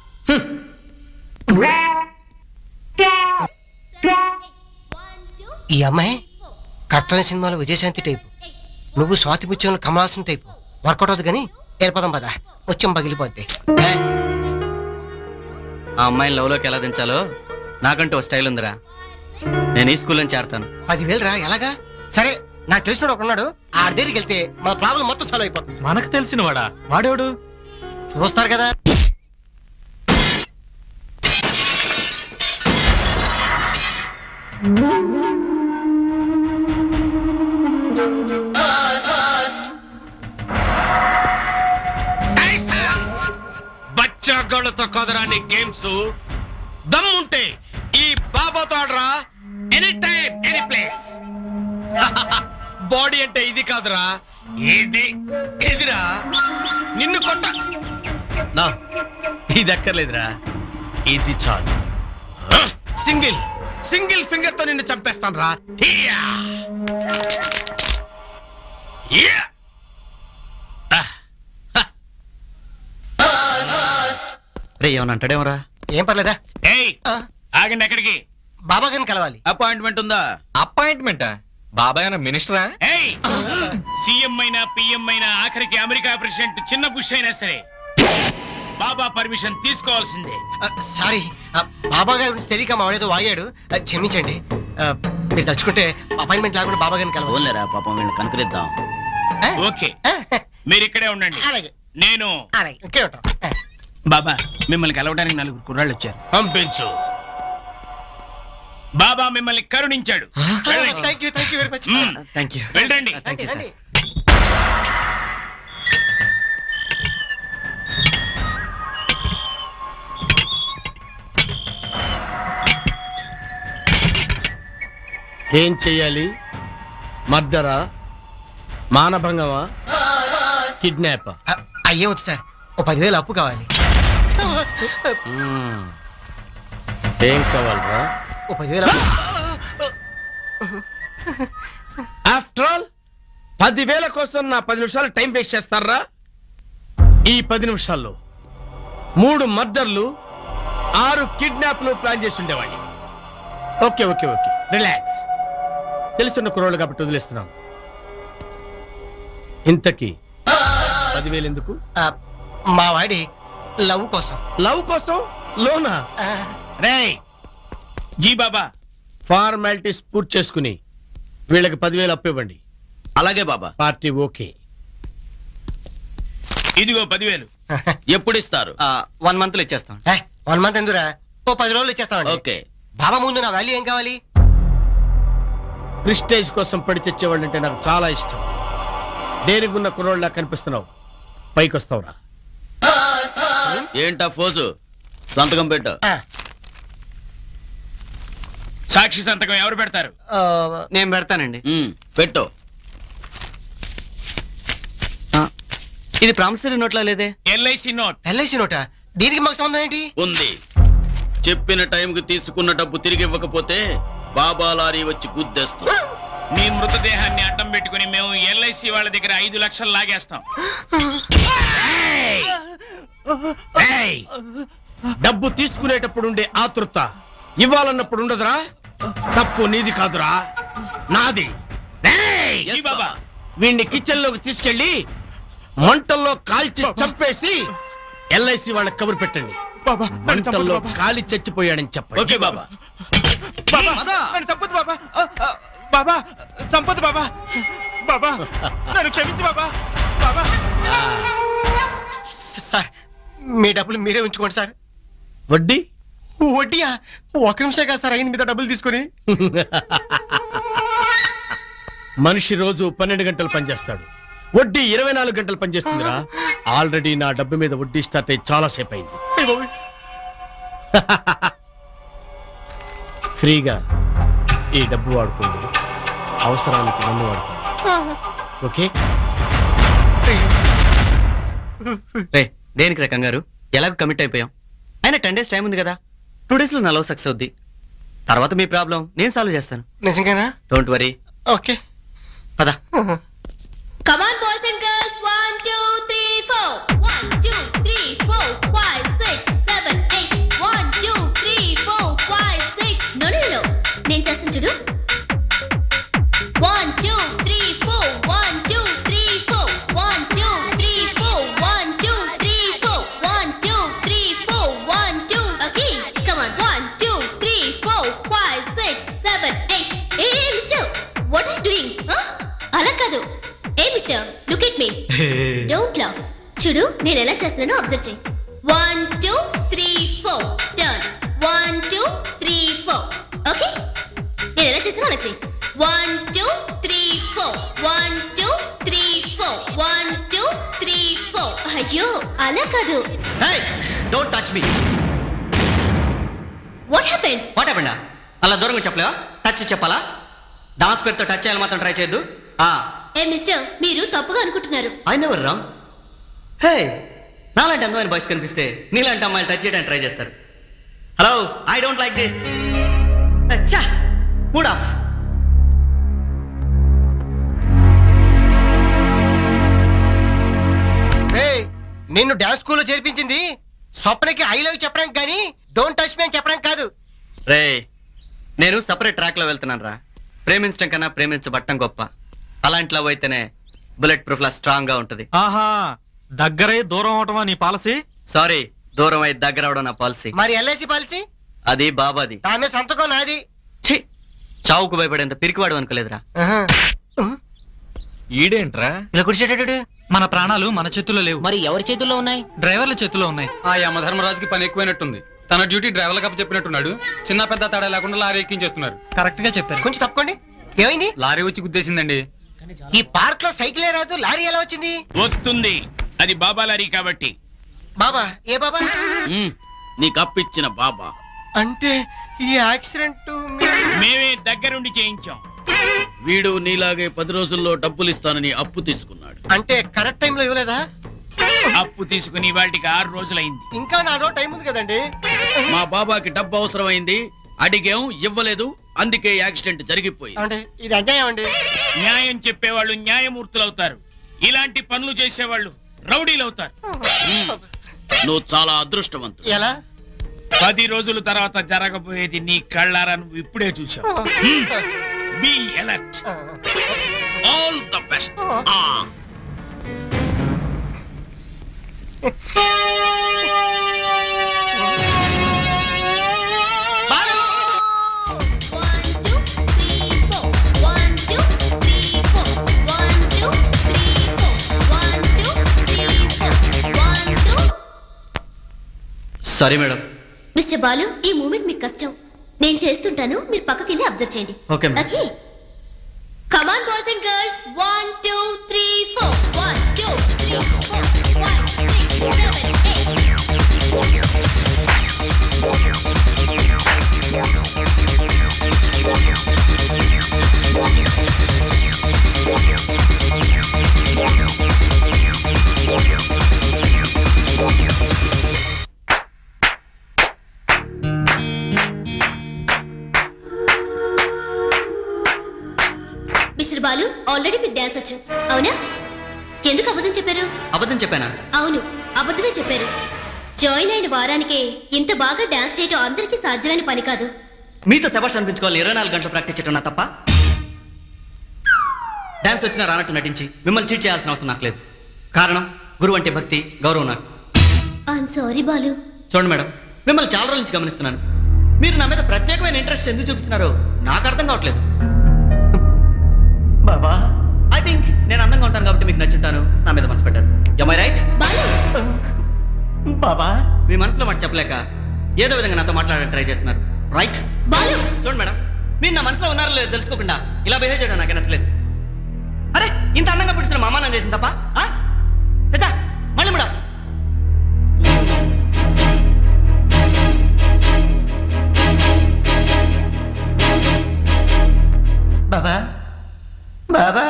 ఈ అమ్మాయి కట్టన సినిమాలో విజయశాంతి టైపు నువ్వు స్వాతి ముత్యంలో కమలాసన్ టైపు వర్కౌట్ అవుతుంది కానీ ఏర్పదం పద ముత్యం పగిలిపోద్ది ఆ అమ్మాయిని లవ్లోకి ఎలా దించాలో నాకంటూ ఒక స్టైల్ ఉందిరా నేను ఈ స్కూల్లో చేరతాను పదివేలు రా ఎలాగా సరే నాకు తెలిసిన ఒక ఉన్నాడు ఆ దగ్గరికి వెళ్తే మన ప్రాబ్లం మొత్తం సాల్వ్ అయిపోతుంది మనకు తెలిసిన వాడా వాడేవాడు చూస్తారు కదా కాదురా నీ గేమ్స్ దమ్ముంటే ఈ బాబాతో ఆడరా any time any place body అంటే ఇది కాదురా ఇది ఇదిరా నిన్ను కొట్ట నా ఇది అక్కర్లేదురా ఇది చాలు సింగిల్ సింగిల్ ఫింగర్ తో నిన్ను చంపేస్తాను రా రే ఏమన్నా అంటాడేమరా ఏం పర్లేదా ఏయ్ ఆగండి ఎక్కడికి బాబా గారిని కలవాలి అపాయింట్మెంట్ ఉందా అపాయింట్మెంటా బాబాయ్ మినిస్టరా ఏయ్ సీఎం అయినా పిఎం అయినా ఆఖరికి అమెరికా ప్రెసిడెంట్ చిన్న బుష్ అయినా సరే బాబా పర్మిషన్ తీసుకోవాల్సిందే సారీ బాబా గారి గురించి తెలియక మా వాడేదో వాగాడు ఆ, క్షమించండి ఆ, మీరు తలుచుకుంటే అపాయింట్మెంట్ లేకుండా బాబా గారిని కలవాలి ఓన్లేరా పాపం వీళ్ళని కనుకరిద్దాం ఓకే మీరు ఇక్కడే ఉండండి అలాగే నేను అలాగే ఇంకే ఉంటాం బాబా మిమ్మల్ని కలవడానికి నలుగురు కుర్రాళ్ళు వచ్చారు పంపించు బాబా మిమ్మల్ని కరుణించాడు వెళ్ళండి. Thank you thank you very much hmm. Thank you వెళ్ళండి థ్యాంక్ యూ సార్ ఏం చెయ్యాలి మర్డరా మానభంగమా కిడ్నాప్ అయ్యే వద్దు సార్ ఓ పదివేలు అప్పు కావాలి ఏం కావాలరా ఓ పదివేలు అప్పు ఆఫ్టర్ ఆల్ పదివేల కోసం నా పది నిమిషాలు టైం వేస్ట్ చేస్తారా ఈ పది నిమిషాల్లో మూడు మర్డర్లు ఆరు కిడ్నాప్లు ప్లాన్ చేసి ఉండేవాడిని ఓకే ఓకే ఓకే రిలాక్స్ తెలుసున్న కుర్రోళ్ళు కాబట్టి వదిలేస్తున్నాను ఇంతకీ పదివేలు ఎందుకు ఆ, మా వాడి లవ్ కోసం లవ్ కోసం లోనా రేయ్ జీ బాబా ఫార్మాలిటీస్ పూర్తి చేసుకుని వీళ్ళకి పదివేలు అప్పు ఇవ్వండి అలాగే బాబా పార్టీ ఓకే ఇదిగో పదివేలు ఎప్పుడు ఇస్తారు వన్ మంత్ లో ఇచ్చేస్తాం వన్ మంత్ ఎందురా ఓ పది రోజులు ఇచ్చేస్తామండి ఓకే బాబా ముందు నా వాల్యూ ఏం కావాలి ప్రిస్టేజ్ కోసం పడి తెచ్చేవాళ్ళు అంటే నాకు చాలా ఇష్టం దేనికున్న కుర్రోళ్ళ కనిపిస్తున్నావు పైకి వస్తావురా ఏంటా ఫోజు సంతకం పెట్టు సాక్షి సంతకం ఎవరు పెడతారు నేను పెడతానండి పెట్టు ఇది ప్రామిసరీ నోట్లా లేదే ఎల్ఐసి నోట్ ఎల్ఐసి నోటా దీనికి మాకు సంబంధం ఏంటి ఉంది చెప్పిన టైంకి తీసుకున్న డబ్బు తిరిగి ఇవ్వకపోతే బాబా లారీ వచ్చి గుద్దేస్తుంది నీ మృతదేహాన్ని అడ్డం పెట్టుకుని మేము ఎల్ఐసి వాళ్ళ దగ్గర ఐదు లక్షలు లాగేస్తాం ఏయ్! డబ్బు తీసుకునేటప్పుడు ఉండే ఆతృత ఇవ్వాలన్నప్పుడు ఉండదురా తప్పు నీది కాదురా నాది ఏయ్! జీ బాబా వీడిని కిచెన్ లోకి తీసుకెళ్లి మంటల్లో కాల్చి చంపేసి ఎల్ఐసి వాళ్ళకి కబురు పెట్టండి మంటల్లో కాలి చచ్చిపోయాడని చెప్పండి ఓకే బాబా బాబా నన్ను చంపొద్దు బాబా ఆ, ఆ, బాబా చంపొద్దు బాబా బాబా నన్ను క్షమించు బాబా బాబా సార్ మీ డబ్బులు మీరే ఉంచుకోండి సార్ వడ్డీ వడ్డీయా ఒక నిమిషం కాదు సార్ అయింది మీద డబ్బులు తీసుకుని మనిషి రోజు పన్నెండు గంటలు పనిచేస్తాడు వడ్డీ ఇరవై నాలుగు గంటలు పనిచేస్తుందిరా ఆల్రెడీ నా డబ్బు మీద వడ్డీ స్టార్ట్ అయ్యి చాలా సేపు అయింది ఫ్రీగా ఈ డబ్బు వాడుకోండి అవసరానికి నన్ను వాడుకోండి ఓకే రే దేనికి రే కంగారు ఎలాగో కమిట్ అయిపోయాం అయినా టెన్ డేస్ టైం ఉంది కదా టూ డేస్ లో నా లవ్ సక్సెస్ అవుద్ది తర్వాత మీ ప్రాబ్లం నేను సాల్వ్ చేస్తాను నిజంగానా డోంట్ వరీ ఓకే పద Come on, boys and girls. One, two, three, four. One, two, three, four, five, six, seven, eight. One, two, three, four, five, six. No, no, no, no. నేను చేస్తాను చూడు One, two, three, four. One, two, three, four. One, two, three, four. One, two, three, four. One, two, three, four. One, two. Okay, come on. One, two, three, four, five, six, seven, eight. Hey, hey, mister. What are you doing? Huh? అలా కాదు ఏ mister look at me don't love చూడు నేను ఎలా చేస్తున్నానో అబ్జర్వ్ చేయి one two three four turn one two three four okay నేను ఎలా చేస్తానో అలా చెయ్యి one two three four one two three four one two three four అయ్యో అలా కాదు don't touch me what happened what హ్యాపెండా అలా దూరంగా చెప్పలేవా టచ్ చెప్పాలా డాన్స్ పేరుతో టచ్ చేయాలి మాత్రం ట్రై చేయొద్దు ఆ ఏ మిస్టర్ మీరు తప్పుగా అనుకుంటున్నారు ఐ నెవర్ రామ్ హే నాలాంటి అందమైన బాయ్స్ కనిపిస్తే నీలాంటి అమ్మాయిలు టచ్ చేయడానికి ట్రై చేస్తారు hello I don't like this అచ్చా మూడ్ ఆఫ్ ఏయ్, నిన్ను డాన్స్ స్కూల్లో చేర్పించింది స్వప్నకి ఐ లవ్ చెప్పడానికి కానీ డోంట్ టచ్ మీ అని చెప్పడానికి కాదు రే నేను సపరేట్ ట్రాక్ లో వెళ్తున్నాను రా ప్రేమించడం కన్నా ప్రేమించబట్టం గొప్ప అలాంటి లవ్ అయితేనే బుల్లెట్ ప్రూఫ్ లా స్ట్రాంగ్ గా ఉంటది ఆహా దగ్గరే దూరం అవటమా నీ పాలసీ సారీ దూరం అయి దగ్గర అవడం నా పాలసీ మరి ఎల్ఐసి పాలసీ అది బాబాది ఆమె సంతకం నాది ఛీ చావుకు భయపడేంత పిరికివాడు అనుకోలేదురా ఈడేంట్రా ఇలా కుడిచేటడు మన ప్రాణాలు మన చేతుల్లో లేవు మరి ఎవరి చేతుల్లో ఉన్నాయి డ్రైవర్ల చేతుల్లో ఉన్నాయి ఆ యమధర్మరాజుకి పని ఎక్కువైనట్టుంది తన డ్యూటీ డ్రైవర్ల కప్ప చెప్పినట్టున్నాడు చిన్న పెద్ద తేడా లేకుండా లారీ ఎక్కించేస్తున్నారు కరెక్ట్ గా చెప్పారు కొంచెం తప్పుకోండి ఏమైంది లారీ వచ్చి గుద్దేసిందండి ఈ పార్క్ లో సైకిలే రాదు లారీ ఎలా వచ్చింది వస్తుంది అది బాబా లారీ కాబట్టి బాబా ఏ బాబా నీకు అప్పిచ్చిన బాబా అంటే ఈ యాక్సిడెంట్ మేమే దగ్గరుండి చేయించాం వీడు నీలాగే పది రోజుల్లో డబ్బులు ఇస్తానని అప్పు తీసుకున్నాడు అంటే కరెక్ట్ టైంలో ఇవ్వలేదా అప్పు తీసుకుని వాటికి ఆరు రోజులైంది ఇంకా నాదో టైం ఉంది కదండి మా బాబాకి డబ్బు అవసరమైంది అడిగాం ఇవ్వలేదు అందుకే యాక్సిడెంట్ జరిగిపోయింది అంటే ఇది అన్యాయం అండి న్యాయం చెప్పేవాళ్ళు న్యాయమూర్తులవుతారు ఇలాంటి పనులు చేసేవాళ్ళు రౌడీలవుతారు నువ్వు చాలా అదృష్టవంతుడు ఎలా పది రోజుల తర్వాత జరగబోయేది నీ కళ్ళారా నువ్వు ఇప్పుడే చూసావు be alert all the best sorry madam mister Balu ఈ మూమెంట్ మీకు కష్టం నేను చేస్తుంటాను మీరు పక్కకి వెళ్ళి అబ్జర్వ్ చేయండి okay madam okay come on boys and girls one two three four one two three four five six seven mister Balu already మీకు డాన్స్ వచ్చు అవునా ఎందుకు అబద్ధం చెప్పారు అబద్ధం చెప్పానా అవును అబద్ధమే చెప్పారు జాయిన్ అయిన వారానికే ఇంత బాగా డాన్స్ చేయడం అందరికీ సాధ్యమైన పని కాదు మీతో శబాష్ అనిపించుకోవాలి ఇరవై నాలుగు గంటలు ప్రాక్టీస్ చేయడం నా తప్ప డాన్స్ వచ్చినా రానట్టు నటించి మిమ్మల్ని చీట్ చేయాల్సిన అవసరం నాకు లేదు కారణం గురువు అంటే భక్తి గౌరవం నాకు ఐఎమ్ సారీ బాలు చూడండి మేడం మిమ్మల్ని చాలా రోజుల నుంచి గమనిస్తున్నాను మీరు నా మీద ప్రత్యేకమైన ఇంట్రెస్ట్ ఎందుకు చూపిస్తున్నారో నాకు అర్థం కావట్లేదు బాబా ఐ థింక్ నేను అందంగా ఉంటాను కాబట్టి మీకు నచ్చుంటాను నా మీద మనసు పెట్టారు ఎమై రైట్ బాబా మీ మనసులో మాట చెప్పలేక ఏదో విధంగా నాతో మాట్లాడడానికి ట్రై చేస్తున్నారు రైట్ చూడండి మేడం మీరు నా మనసులో ఉన్నారో లేదో తెలుసుకోకుండా ఇలా బిహేవ్ చేయడం నాకు నచ్చలేదు అరే ఇంత అందంగా పుట్టిన మా అమ్మ నన్ను చేసింది తప్ప ఆ? చచ్చా, మళ్ళీ madam Baba Baba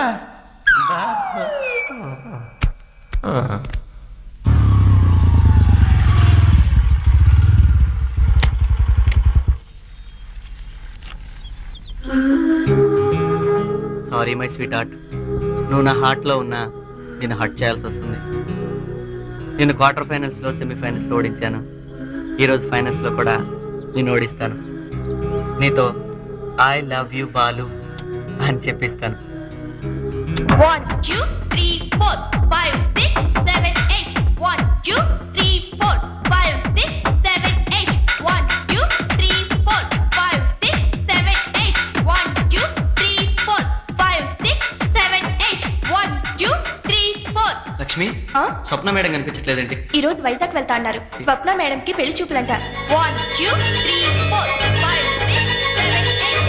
sorry my sweetheart నువ్వు నా హార్ట్లో ఉన్నా నేను హర్ట్ చేయాల్సి వస్తుంది నేను క్వార్టర్ ఫైనల్స్లో సెమీఫైనల్స్లో ఓడించాను ఈరోజు ఫైనల్స్లో కూడా నేను ఓడిస్తాను నీతో ఐ లవ్ యూ బాలు అని చెప్పిస్తాను One, two, three, four, five, six, seven, eight. One, two, three, four, five, six, seven, eight. One, two, three, four, five, six, seven, eight. One, two, three, four, five, six, seven, eight. One, two, three, four. Lakshmi Swapna madam కనిపించట్లేదేంటి ఈ రోజు వైజాగ్ వెళ్తా అన్నారు స్వప్న మేడం కి పెళ్లి చూపులంట One, two, three, four, five, six, seven, eight.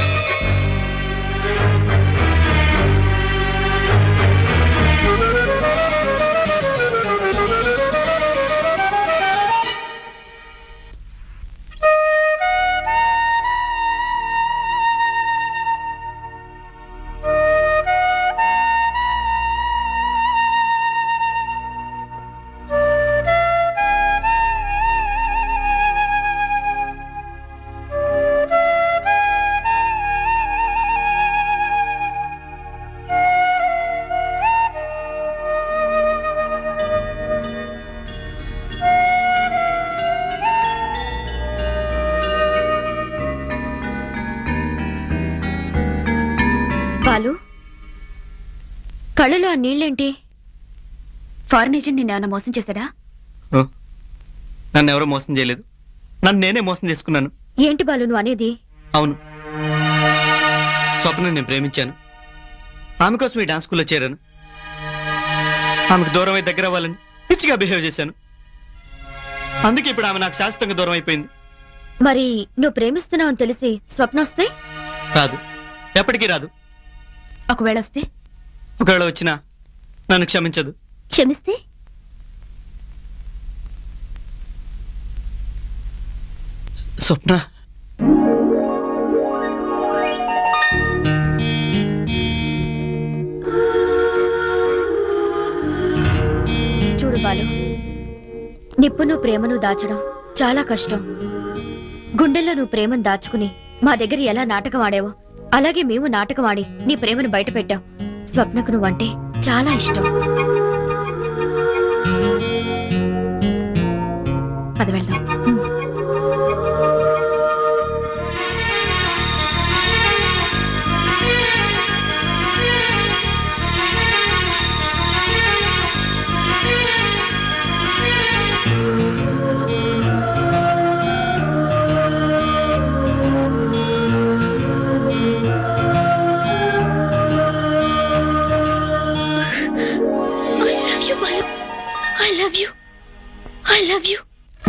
కళ్ళలో ఆ నీళ్ళేంటి ఫారెన్ ఏజెంట్ నిన్నేమన్నా మోసం చేశాడా ఓ, నన్ను ఎవరో మోసం చేయలేదు నన్ను నేనే మోసం చేసుకున్నాను ఏంటి బాలు నువ్వు అనేది అవును స్వప్న నేను ప్రేమించాను ఆమె కోసం ఈ డాన్స్ స్కూల్లో చేరాను ఆమెకు దూరం అయి దగ్గర అవ్వాలని పిచ్చిగా బిహేవ్ చేశాను అందుకే ఇప్పుడు ఆమె నాకు శాశ్వతంగా దూరం అయిపోయింది మరి నువ్వు ప్రేమిస్తున్నావని తెలిసి స్వప్న వస్తే రాదు ఎప్పటికీ రాదు ఒకవేళ వస్తే ఒకవేళ వచ్చినా నన్ను క్షమించదు క్షమిస్తే స్వప్న చూడు బాలు నిప్పును ప్రేమను దాచడం చాలా కష్టం గుండెల్లో నువ్వు ప్రేమను దాచుకుని మా దగ్గర ఎలా నాటకం ఆడావో అలాగే మేము నాటకం ఆడి నీ ప్రేమను బయట పెట్టాం స్వప్నకు నువ్వంటే చాలా ఇష్టం పద వెళ్దాం I love you, Balu. I love you. I love you.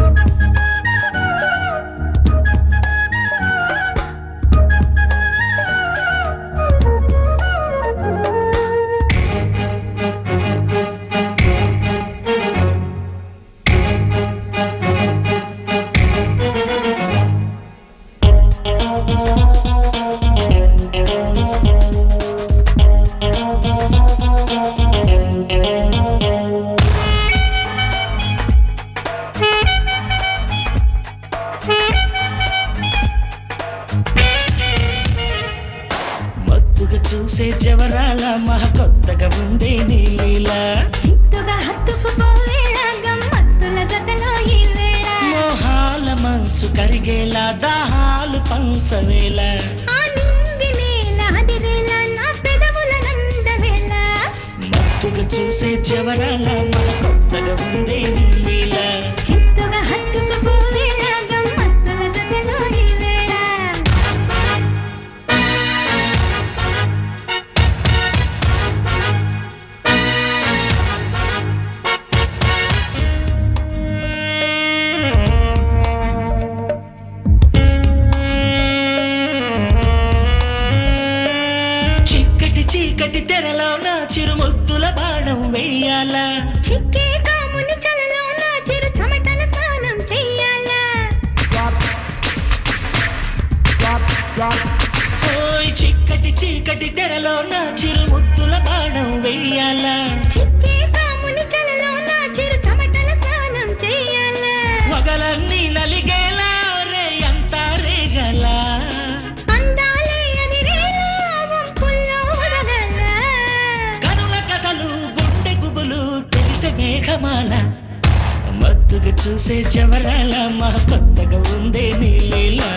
మత్తుగా చూసే జవరాల మహ కొత్తగా ఉందే నీ లీలా చిత్తుగా హత్తుకుపోయేలా గమ్మత్తుల జతలో ఈ వేళ మోహాల మనసు కరిగేలా దాహాలు పంచవేలా ఆ నింగి నేల అదిరేలా నా పెదవుల నందవేళ మత్తుగా చూసే జవరాల మహ కొత్తగా ఉందే నీ లీలా చిత్తుగా హత్తుకుపోయేలా గమ్మత్తుల జతలో ఈ వేళ చిక్కటి చీకటి తెరలో నా చిరుముద్దుల బాణం వెయ్యాలా చిక్కే కాముని చలలో నా చిరు చెమటల స్నానం చెయ్యాలా ఓయ్ చిక్కటి చీకటి తెరలో నా చిరుముద్దుల బాణం వెయ్యాలా చిక్కే కాముని చలలో నా చిరు చెమటల స్నానం చెయ్యాలా వగలన్నీ నలిగేలా రే ఎంత రేగలా అందాలే అదిరేలా వంపుల్లో ఒదగలా కనుల కథలు గుండె గుబులు తెలిసే మేఘమాల మత్తుగా చూసే జవరాల మా కొత్తగా ఉందే నీ లీలా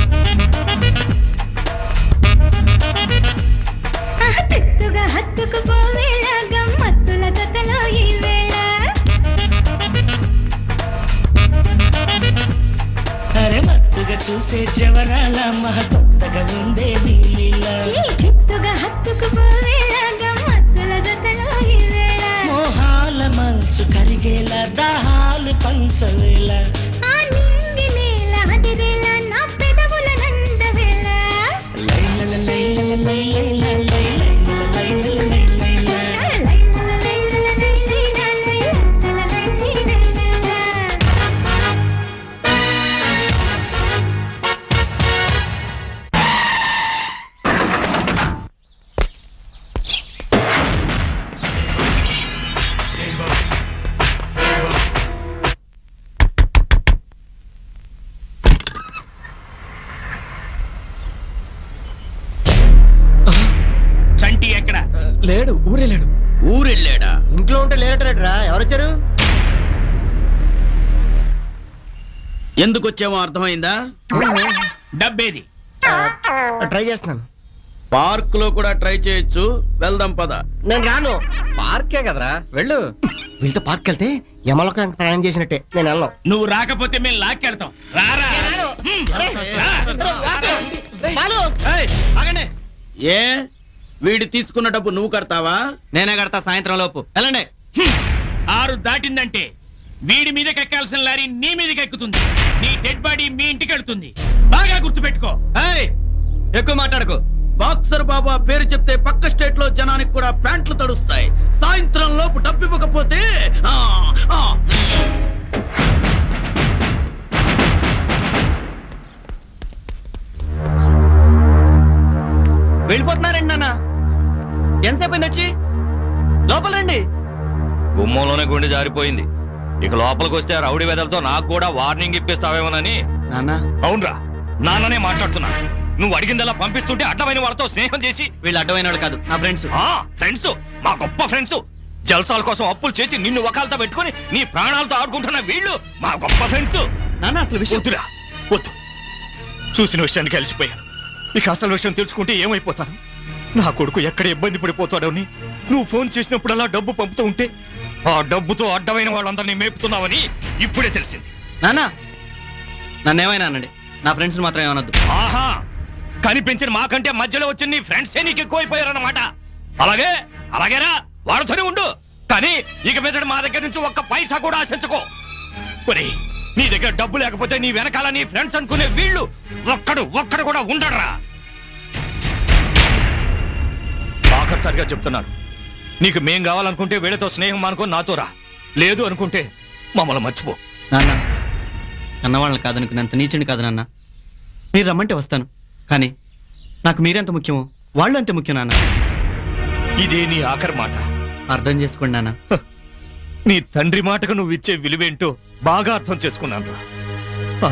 ఆహ్, చిత్తుగా హత్తుకుపోవేలా గమ్మత్తుల జతలో ఈ వేళ అరే మత్తుగా చూసే జవరాల మా కొత్తగా ఉందే నీ లీలా ఈ చిత్తుగా హత్తుకుపోవేలా గమ్మత్తుల జతలో ఈ వేళ మోహాల మనసు కరిగేలా దాహాలు పంచవేలా ఆ నింగి నేల అదిరేలా నా పెదవుల నందవేళ లైలల లైలల లైలల లైలల లైలల లైలల చంటి ఎక్కడ లేడు ఊరెళ్ళాడు ఊరెళ్ళాడా ఇంట్లో ఉంటే లేరటరా ఎవరొచ్చారు ఎందుకు వచ్చామో అర్థమైందా డబ్బేది ట్రై చేస్తున్నాను పార్క్ లో కూడా ట్రై చేయొచ్చు వెళ్దాం పద నేను రాను పార్కే కదరా వెళ్ళు వీళ్ళతో పార్క్ వెళ్తే యమలోకం ప్రయాణం చేసినట్టే నేను వెళ్ళను నువ్వు రాకపోతే మేము లాక్కెళ్తాం రారా ఆగండి ఏ వీడి తీసుకున్న డబ్బు నువ్వు కడతావా నేనే కడతా సాయంత్రం లోపు వెళ్ళండి ఆరు దాటిందంటే వీడి మీదకి ఎక్కాల్సిన లారీ నీ మీదకి ఎక్కుతుంది నీ డెడ్ బాడీ మీ ఇంటికి వెళ్తుంది బాగా గుర్తుపెట్టుకో ఎక్కువ మాట్లాడకు బాక్సర్ బాబా పేరు చెప్తే పక్క స్టేట్ లో జనానికి కూడా ప్యాంట్లు తడుస్తాయి సాయంత్రం లోపు డబ్బు ఇవ్వకపోతే ఆ, ఆ. వెళ్ళిపోతున్నారండి నాన్న ఎంతసేపు అయింది వచ్చి లోపల రండి గుమ్మంలోనే గుండె జారిపోయింది ఇక లోపలికి వస్తే ఆ రౌడీ వెదలతో నాకు కూడా వార్నింగ్ ఇప్పిస్తావేమోనని నాన్న అవునరా నాన్ననే మాట్లాడుతున్నా నువ్వు అడిగిందలా పంపిస్తుంటే అడ్డమైన వాళ్ళతో స్నేహం చేసి వీళ్ళు అడ్డమైన వాళ్ళు కాదు నా ఫ్రెండ్స్ ఫ్రెండ్స్ మా గొప్ప ఫ్రెండ్స్ జల్సాల కోసం అప్పులు చేసి నిన్ను వకాలతో పెట్టుకొని నీ ప్రాణాలతో ఆడుకుంటున్న వీళ్ళు మా గొప్ప ఫ్రెండ్స్ నాన్న అసలు విషయం వద్దురా వద్దు చూసిన విషయాన్ని కలిసిపోయాను ఇక అసలు విషయం తెలుసుకుంటే ఏమైపోతాను నా కొడుకు ఎక్కడ ఇబ్బంది పడిపోతాడని నువ్వు ఫోన్ చేసినప్పుడల్లా డబ్బు పంపుతూ ఉంటే ఆ డబ్బుతో అడ్డమైన వాళ్ళందరినీ మేపుతున్నావని ఇప్పుడే తెలిసింది నాన్న నన్ను ఏమైనా అనండి నా ఫ్రెండ్స్ మాత్రం ఏమనొద్దు ఆహా కనిపించిన మాకంటే మధ్యలో వచ్చిన నీ ఫ్రెండ్సే నీకు ఎక్కువైపోయారన్నమాట అలాగే అలాగేనా వాడుతూనే ఉండు కానీ ఇక మీద మా దగ్గర నుంచి ఒక్క పైసా కూడా ఆశించుకో ఒరేయ్ నీ దగ్గర డబ్బు లేకపోతే నీ వెనకాల నీ ఫ్రెండ్స్ అనుకునే వీళ్ళు ఒక్కడు ఒక్కడు కూడా ఉండడరా ఆఖరిసారిగా చెప్తున్నాను నీకు మేం కావాలనుకుంటే వీళ్ళతో స్నేహం అనుకో నాతో రా లేదు అనుకుంటే మమ్మల్ని మర్చిపో నాన్న అన్నవాళ్ళని కాదనుకున్నంత నీచుని కాదు నాన్న మీరు రమ్మంటే వస్తాను కానీ నాకు మీరెంత ముఖ్యమో వాళ్ళు అంతే ముఖ్యం నాన్న ఇదే నీ ఆఖరి మాట అర్థం చేసుకోండి నాన్న నీ తండ్రి మాటకు నువ్వు ఇచ్చే విలువేంటో బాగా అర్థం చేసుకున్నాను రా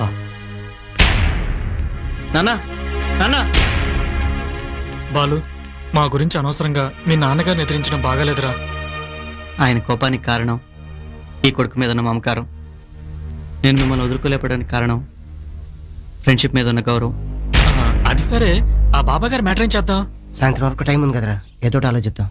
నాన్న నాన్న బాలు మా గురించి అనవసరంగా మీ నాన్నగారిని ఎదిరించడం బాగాలేదురా ఆయన కోపానికి కారణం ఈ కొడుకు మీద ఉన్న మమకారం నేను మిమ్మల్ని వదులుకోలేపడానికి కారణం ఫ్రెండ్షిప్ మీద ఉన్న గౌరవం అది సరే ఆ బాబా గారి మ్యాటర్ ఏం చేద్దాం సాయంత్రం వరకు టైం ఉంది కదరా ఏదో ఒకటి ఆలోచిద్దాం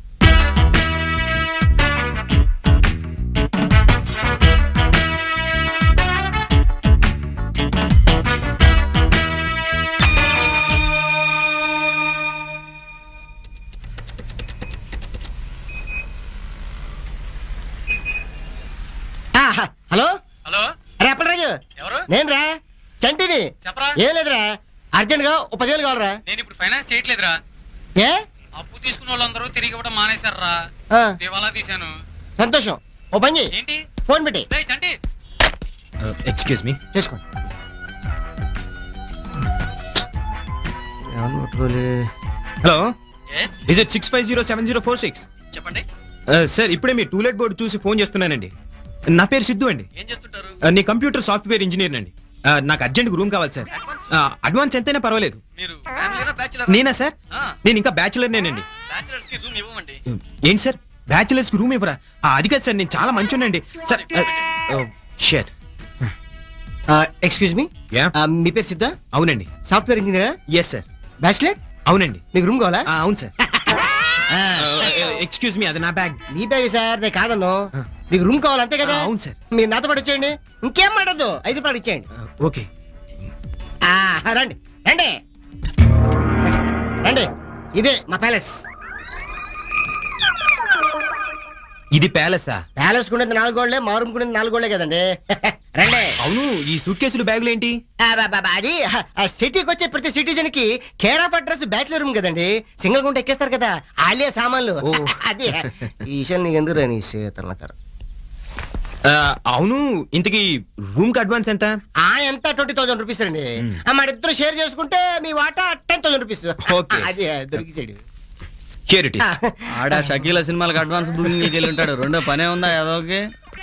ఆహా, హలో హలో అరే అప్పలరాజు ఎవరు నేను రా చంటిని చెప్పరా ఏం లేదురా అర్జెంట్ గా ఓ పదివేలు కావాలరా నేను ఇప్పుడు ఫైనాన్స్ చేయట్లేదురా ఏ అప్పు తీసుకున్న వాళ్ళందరూ తిరిగి ఇవ్వడం మానేశారా ఆ, దివాలా తీశాను సంతోషం ఓ పని చెయ్యి ఏంటి ఫోన్ పెట్టి రేయ్ చంటి ఎక్స్క్యూజ్ మీ చేసుకోండి hello is it six five zero seven zero four six చెప్పండి సార్ ఇప్పుడే మీ టూలెట్ బోర్డు చూసి ఫోన్ చేస్తున్నానండి నా పేరు సిద్ధు అండి ఏం చేస్తుంటారు Uh, నీ కంప్యూటర్ సాఫ్ట్వేర్ ఇంజనీర్ అండి Uh, నాకు అర్జెంట్ రూమ్ కావాలి సార్ అడ్వాన్స్ ఎంతైనా పర్వాలేదు మీరు ఫ్యామిలీనా బ్యాచులర్ నేనా సార్ నేను ఇంకా బ్యాచులర్ నేనండి బ్యాచులర్స్ కి రూమ్ ఇవ్వమండి ఏంటి సార్ బ్యాచులర్స్ కి రూమ్ ఇవ్వరా ఆ, అది కాదు సార్ నేను చాలా మంచి సార్ షేర్ ఎక్స్క్యూజ్ మీ మీ పేరు సిద్ధా అవునండి సాఫ్ట్వేర్ ఇంజనీరా ఎస్ సార్ బ్యాచిలర్ అవునండి మీకు రూమ్ కావాలా అవును సార్ ఎక్స్క్యూజ్ మీ అది నా బ్యాగ్ మీ బ్యాగ్ సార్ నేను కాదన్ను మీకు రూమ్ కావాలి అంతే కదా అవును సార్ మీరు నాతో పాటు వచ్చేయండి ఇంకేం మాటద్దు ఐదు రూపాయలు ఇచ్చేయండి ఓకే ఆ, రండి రండి రండి ఇదే మా ప్యాలెస్ ఇది ప్యాలెసా ప్యాలెస్ కునేది నాలుగు గోళ్లే మా రూమ్ కునేది నాలుగు గోళ్లే కదండి రండి అవును ఈ సూట్ కేసులు బ్యాగులు ఏంటి ఆ, బా, బా, బా, అది ఆ సిటీకి వచ్చే ప్రతి సిటిజన్ కి care of address bachelor room కదండి సింగిల్ గుంట ఎక్కేస్తారు కదా ఆలే సామాన్లు అది ఈ విషయం నీకు ఎందుకు రాని తలకర ఆ, అవును ఇంతకీ రూమ్ కి అడ్వాన్స్ ఎంత ఆ ఎంత ట్వంటీ థౌసండ్ రూపీస్ అండి ఆ, మన ఇద్దరు షేర్ చేసుకుంటే మీ వాటా టెన్ థౌసండ్ రూపీస్ Okay. అది దొరికిసాడు షేర్ ఇట్ ఆడ షకీల సినిమాలకు అడ్వాన్స్ బుకింగ్ నీకు వెళ్ళి ఉంటాడు రెండో పనే ఉందా ఏదోకి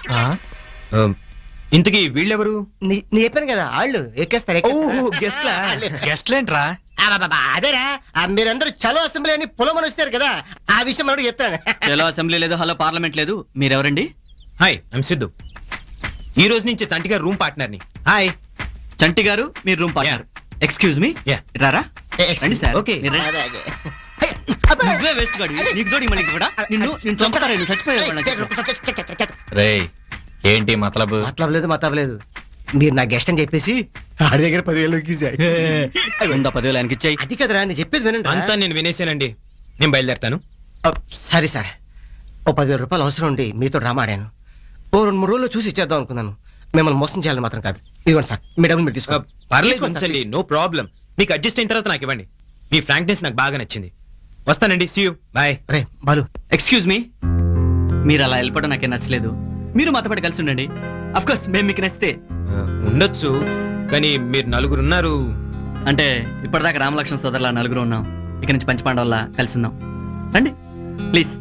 ఇంతకీ వీళ్ళెవరు నీ- నీ చెప్పాను కదా వాళ్ళు ఎక్కేస్తారు గెస్ట్లా గెస్ట్లేంట్రా అదేరా ఆ, మీరందరూ చలో అసెంబ్లీ అని పొలమని వస్తారు కదా ఆ విషయం మనకు చెప్తాను చలో అసెంబ్లీ లేదు హలో పార్లమెంట్ లేదు మీరెవరండి హాయ్ ఐమ్ సిద్ధు ఈ రోజు నుంచి చంటి గారు రూమ్ పార్ట్నర్ ని హాయ్ చంటి గారు మీరు రూమ్ పార్ట్నర్ ఎక్స్క్యూజ్ మీ రారా రండి సార్ ఓకే. మీరు రండి. నువ్వే వేస్ట్ గాడు నీకు తోడి మళ్ళీ కూడా నిన్ను నేను చంపుతారా నువ్వు చచ్చిపోయావు నాకు చెప్పు. రేయ్ ఏంటి మతలబు మతలబ్ లేదు మతలబ్ లేదు మీరు నా గెస్ట్ అని చెప్పేసి ఆడి దగ్గర పదివేలు ఉందా పదివేలు ఆయనకి ఇచ్చాయి అది కదరా నేను చెప్పేది వినండి అంతా నేను వినేసానండి నేను బయలుదేరుతాను సరే సార్ ఓ పదివేల రూపాయలు అవసరం ఉండి మీతో డ్రామా ఆడాను ఓ రెండు మూడు రోజులు చూసి ఇచ్చేద్దాం అనుకున్నాను మిమ్మల్ని మోసం చేయాలని మాత్రం కాదు ఇదిగోండి సార్ మీ డబ్బులు మీరు తీసుకో పర్లేదు ఉంచండి నో ప్రాబ్లం మీకు అడ్జస్ట్ అయిన తర్వాత నాకు ఇవ్వండి మీ ఫ్రాంక్నెస్ నాకు బాగా నచ్చింది వస్తానండి సీ యూ బాయ్ రే బాలు ఎక్స్క్యూజ్ మీ మీరు అలా వెళ్ళిపోవడం నాకేం నచ్చలేదు మీరు మాతో పాటు కలిసి ఉండండి అఫ్ కోర్స్ మేము మీకు నచ్చితే ఉండొచ్చు కానీ మీరు నలుగురు ఉన్నారు అంటే ఇప్పటిదాకా రామలక్ష్మణ సోదరులా నలుగురు ఉన్నాం ఇక నుంచి పంచపాండవల్లా కలిసి ఉందాం రండి ప్లీజ్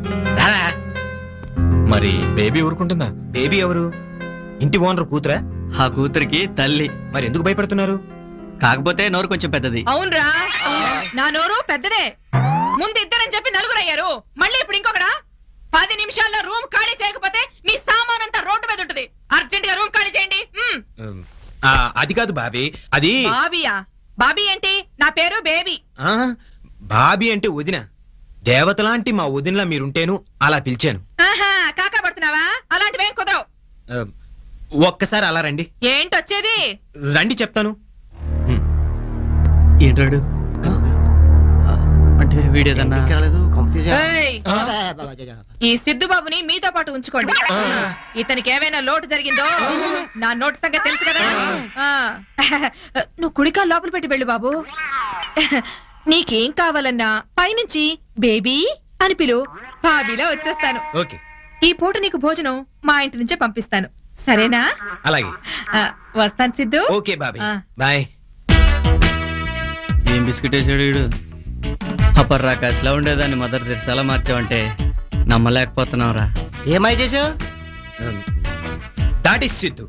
మరి బేబీ ఊరుకుంటుందా బేబీ ఎవరు ఇంటి ఓనర్ కూతురా ఆ కూతురికి తల్లి మరి ఎందుకు భయపడుతున్నారు కాకపోతే నోరు కొంచెం పెద్దది అవునరా నా నోరు పెద్దదే ముందు ఇద్దరని చెప్పి నలుగురు అయ్యారు మళ్ళీ ఇప్పుడు ఇంకొకడా పది నిమిషాల్లో రూమ్ ఖాళీ చేయకపోతే మీ సామాన్ అంతా రోడ్డు మీద ఉంటుంది అర్జెంట్ గా రూమ్ ఖాళీ చేయండి మ్మ్. ఆ, అది కాదు బాబీ అది బాబీయా బాబీ ఏంటి నా పేరు బేబీ ఆ, బాబీ అంటే వదిన దేవతలాంటి మా వదినలా మీరుంటేను అలా పిలిచాను ఆహా కాకా పడుతున్నావా అలాంటివేం కుదరవు ఆ, ఒక్కసారి అలా రండి ఏంటొచ్చేది రండి చెప్తాను ఏంటాడు అంటే వీడేదన్నా ఏయ్! ఈ సిద్ధుబాబుని మీతో పాటు ఉంచుకోండి ఇతనికి ఏమైనా లోటు జరిగిందో నా నోటు సంగతి తెలుసు కదా ఆ. నువ్వు కుడికాలు లోపల పెట్టి వెళ్ళు బాబు నీకేం కావాలన్నా పైనుంచి బేబీ అని పిలు బాబీలో వచ్చేస్తాను ఓకే ఈ పూట నీకు భోజనం మా ఇంటి నుంచే పంపిస్తాను సరేనా అలాగే ఆ, వస్తాను సిద్ధు ఓకే బాబీ ఆ. బాయ్ ఏం బిస్కెట్ వేసాడు వీడు అప్పర్ రాకాశలా ఉండేదాన్ని మదర్ తెరిసేలా మార్చావంటే నమ్మలేకపోతున్నావురా ఏమై చేసావు దాట్ ఇస్ సిద్ధు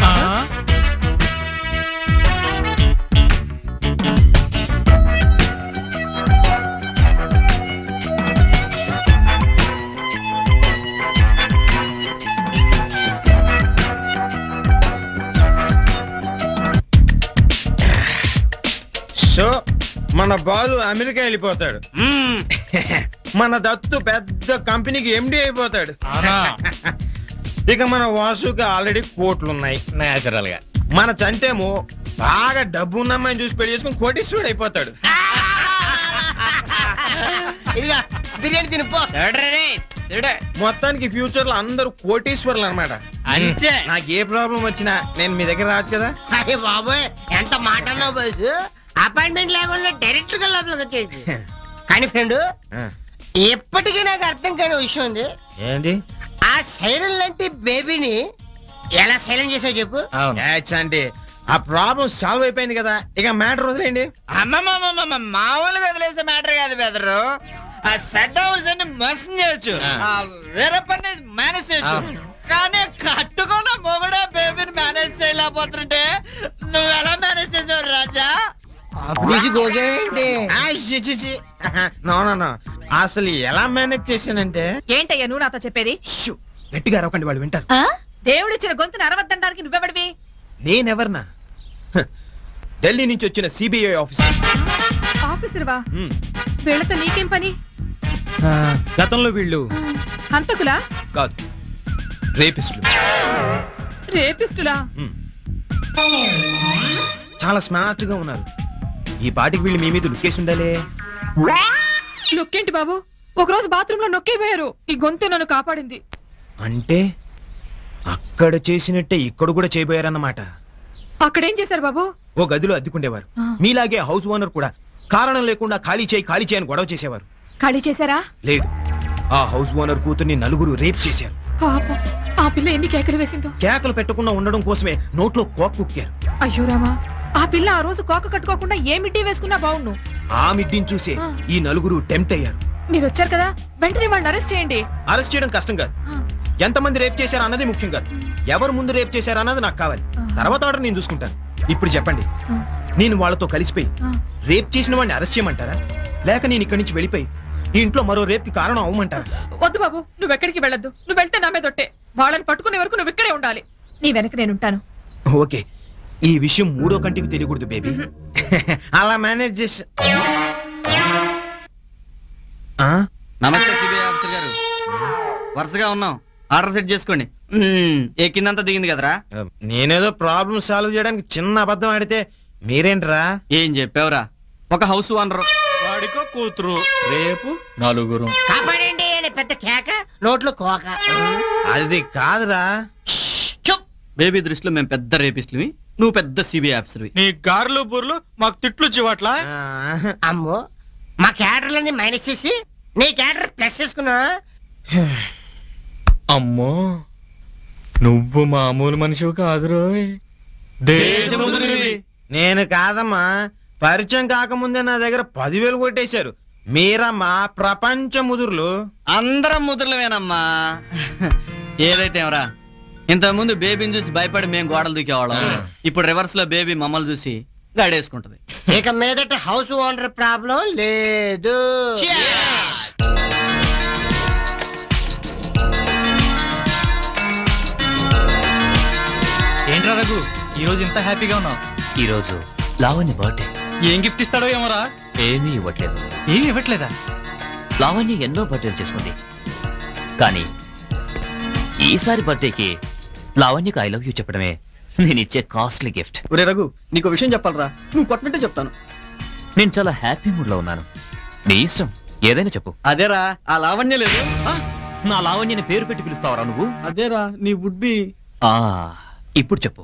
సో మన బాలు అమెరికా వెళ్ళిపోతాడు మన దత్తు పెద్ద కంపెనీకి ఎండి అయిపోతాడు ఇక మన వాసుకి ఆల్రెడీ కోట్లు ఉన్నాయి నేచురల్ గా మన చంటేమో బాగా డబ్బు ఉన్నమ్మని చూసి పెళ్లి చేసుకుని కోటీశ్వరుడు అయిపోతాడు ఇదిగా బిర్యానీ తినిపో మొత్తానికి ఫ్యూచర్ లో అందరూ కోటీశ్వరులు అనమాట అంతే. నాకు ఏ ప్రాబ్లం వచ్చినా నేను మీ దగ్గర రావచ్చు కదా అయ్య బాబోయ్ ఎంత మాట అన్నావు బాసు అపాయింట్మెంట్ లేకుండా డైరెక్ట్ గా లోపలికి వచ్చేది కానీ ఫ్రెండ్ ఎప్పటికీ నాకు అర్థం కాని విషయం ఉంది ఏంటి ఆ సైరన్ లాంటి బేబీని ఎలా సైలెంట్ చేసావు చెప్పు అంటే ఆ ప్రాబ్లం సాల్వ్ అయిపోయింది కదా ఇక మ్యాటర్ వదిలేండి అమ్మమ్మమ్మమ్మ మామూలుగా వదిలేసే మ్యాటర్ కాదు బెదరు ఆ సెట్ హౌస్ అని మోసం చేయొచ్చు ఆ వేరే పని మేనేజ్ చేయొచ్చు కానీ కట్టుకున్న మొగడే బేబీని మేనేజ్ చేయలేకపోతుంటే నువ్వు ఎలా మేనేజ్ చేసావు రాజా ఆఫీసు గోగేంటి ఆ, చి, చి, చి. నో నో నో అసలు ఎలా మేనేజ్ చేశానంటే ఏంటయ్యా నువ్వు నాతో చెప్పేది గట్టిగా అరవకండి వాళ్ళు వింటారు ఆ? దేవుడిచ్చిన గొంతుని అరవద్దనడానికి నువ్వెవడివి నేనెవర్నా హ, ఢిల్లీ నుంచి వచ్చిన సిబిఐ ఆఫీసర్ ఆఫీసర్వా హ్మ్. వీళ్ళతో నీకేం పని ఆ, గతంలో వీళ్ళు హంతకులా కాదు రేపిస్టులు రేపిస్తులా హ్మ్. చాలా స్మార్ట్ గా ఉన్నారు ఈ పాటికి వీళ్ళు మీ మీద లుక్కేసి ఉండాలే లుక్కేంటి బాబు ఒకరోజు బాత్రూమ్ లో నొక్కిపోయారు ఈ గొంతు నన్ను కాపాడింది అంటే అక్కడ చేసినట్టే ఇక్కడ కూడా చేయబోయారన్నమాట అక్కడేం చేశారు బాబు ఓ గదిలో అద్దెకుండేవారు ఆ. మీలాగే హౌస్ ఓనర్ కూడా కారణం లేకుండా ఖాళీ చేయి ఖాళీ చేయని గొడవ చేసేవారు ఖాళీ చేశారా లేదు ఆ హౌస్ ఓనర్ కూతుర్ని నలుగురు రేప్ చేశారు పాపం ఆ పిల్ల ఎన్ని కేకలు వేసిందో కేకలు పెట్టకుండా ఉండడం కోసమే నోట్లో కోక్ కుక్కారు అయ్యో రామా ఆ పిల్ల ఆ రోజు కోక కట్టుకోకుండా ఏ మిడ్డీ వేసుకున్నా బాగుండు ఆ మిడ్డిని చూసే ఆ. ఈ నలుగురు టెంప్ట్ అయ్యారు మీరు వచ్చారు కదా వెంటనే వాళ్ళని అరెస్ట్ చేయండి అరెస్ట్ చేయడం కష్టం కాదు ఎంతమంది రేప్ చేశారు అన్నది ముఖ్యం కాదు ఎవరు ముందు రేప్ చేశారు అన్నది నాకు కావాలి తర్వాత ఆర్డర్ నేను చూసుకుంటాను ఇప్పుడు చెప్పండి నేను వాళ్ళతో కలిసిపోయి రేప్ చేసిన వాడిని అరెస్ట్ చేయమంటారా లేక నేను ఇక్కడి నుంచి వెళ్ళిపోయి ఈ ఇంట్లో మరో రేప్కి కారణం అవ్వమంటారా వద్దు బాబు నువ్వు ఎక్కడికి వెళ్ళొద్దు నువ్వు వెళ్తే నా మీద ఒట్టే వాళ్ళని పట్టుకునే వరకు నువ్వు ఇక్కడే ఉండాలి నీ వెనక నేను ఉంటాను ఓకే ఈ విషయం మూడో కంటికి తెలియకూడదు బేబీ అలా మేనేజ్ చేసి నమస్తే సిబిఐ ఆఫీసర్ గారు వరుసగా ఉన్నాం ఆర్డర్ సెట్ చేసుకోండి మ్మ్, ఎక్కిందంతా దిగింది కదరా నేనేదో ప్రాబ్లం సాల్వ్ చేయడానికి చిన్న అబద్ధం ఆడితే మీరేంట్రా ఏం చెప్పావురా ఒక హౌస్ ఓనర్ వాడికో కూతురు రేపు నలుగురు కాపాడండి అని పెద్ద కేక నోట్లో కోక అది కాదురా బేబీ దృష్టిలో మేము పెద్ద రేపిస్టులవి నువ్వు పెద్ద సిబిఐ ఆఫీసర్వి నీ గార్లు బుర్లు మాకు తిట్లు చివట్లా అమ్మో మా క్యాడర్లన్నీ మైనస్ చేసి నీ క్యాడర్ ప్లస్ చేసుకున్నా అమ్మో నువ్వు మామూలు మనిషివి కాదురోయ్ దేశముద్రివి నేను కాదమ్మా పరిచయం కాకముందే నా దగ్గర పదివేలు కొట్టేశారు మీరమ్మా ప్రపంచ ముదురులు అందరం ముద్రలమేనమ్మా ఏదైతే ఏమరా ఇంతకుముందు బేబీని చూసి భయపడి మేము గోడలు దూకేవాళ్ళం ఇప్పుడు రివర్స్ లో బేబీ మమ్మల్ని చూసి గడేసుకుంటది ఇక మీదట హౌస్ ఓనర్ ప్రాబ్లం లేదు ఏంట్రా రఘు ఈ రోజు ఇంత హ్యాపీగా ఉన్నావు ఈరోజు లావణ్య బర్త్డే ఏం గిఫ్ట్ ఇస్తాడో ఏమోరా ఏమీ ఇవ్వట్లేదు ఏమి ఇవ్వట్లేదా లావణ్య ఎన్నో బర్త్డేలు చేసుకుంది కానీ ఈసారి బర్త్డేకి లావణ్యకు ఐ లవ్ యూ చెప్పడమే నేను ఇచ్చే కాస్ట్లీ గిఫ్ట్ ఒరే రఘు నీకు విషయం చెప్పాలరా నువ్వు కొట్టినట్టే చెప్తాను నేను చాలా హ్యాపీ మూడ్ లో ఉన్నాను నీ ఇష్టం ఏదైనా చెప్పు అదేరా ఆ లావణ్య లేదు నా లావణ్యని పేరు పెట్టి పిలుస్తావరా నువ్వు అదేరా నీ వుడ్ బి ఆ ఇప్పుడు చెప్పు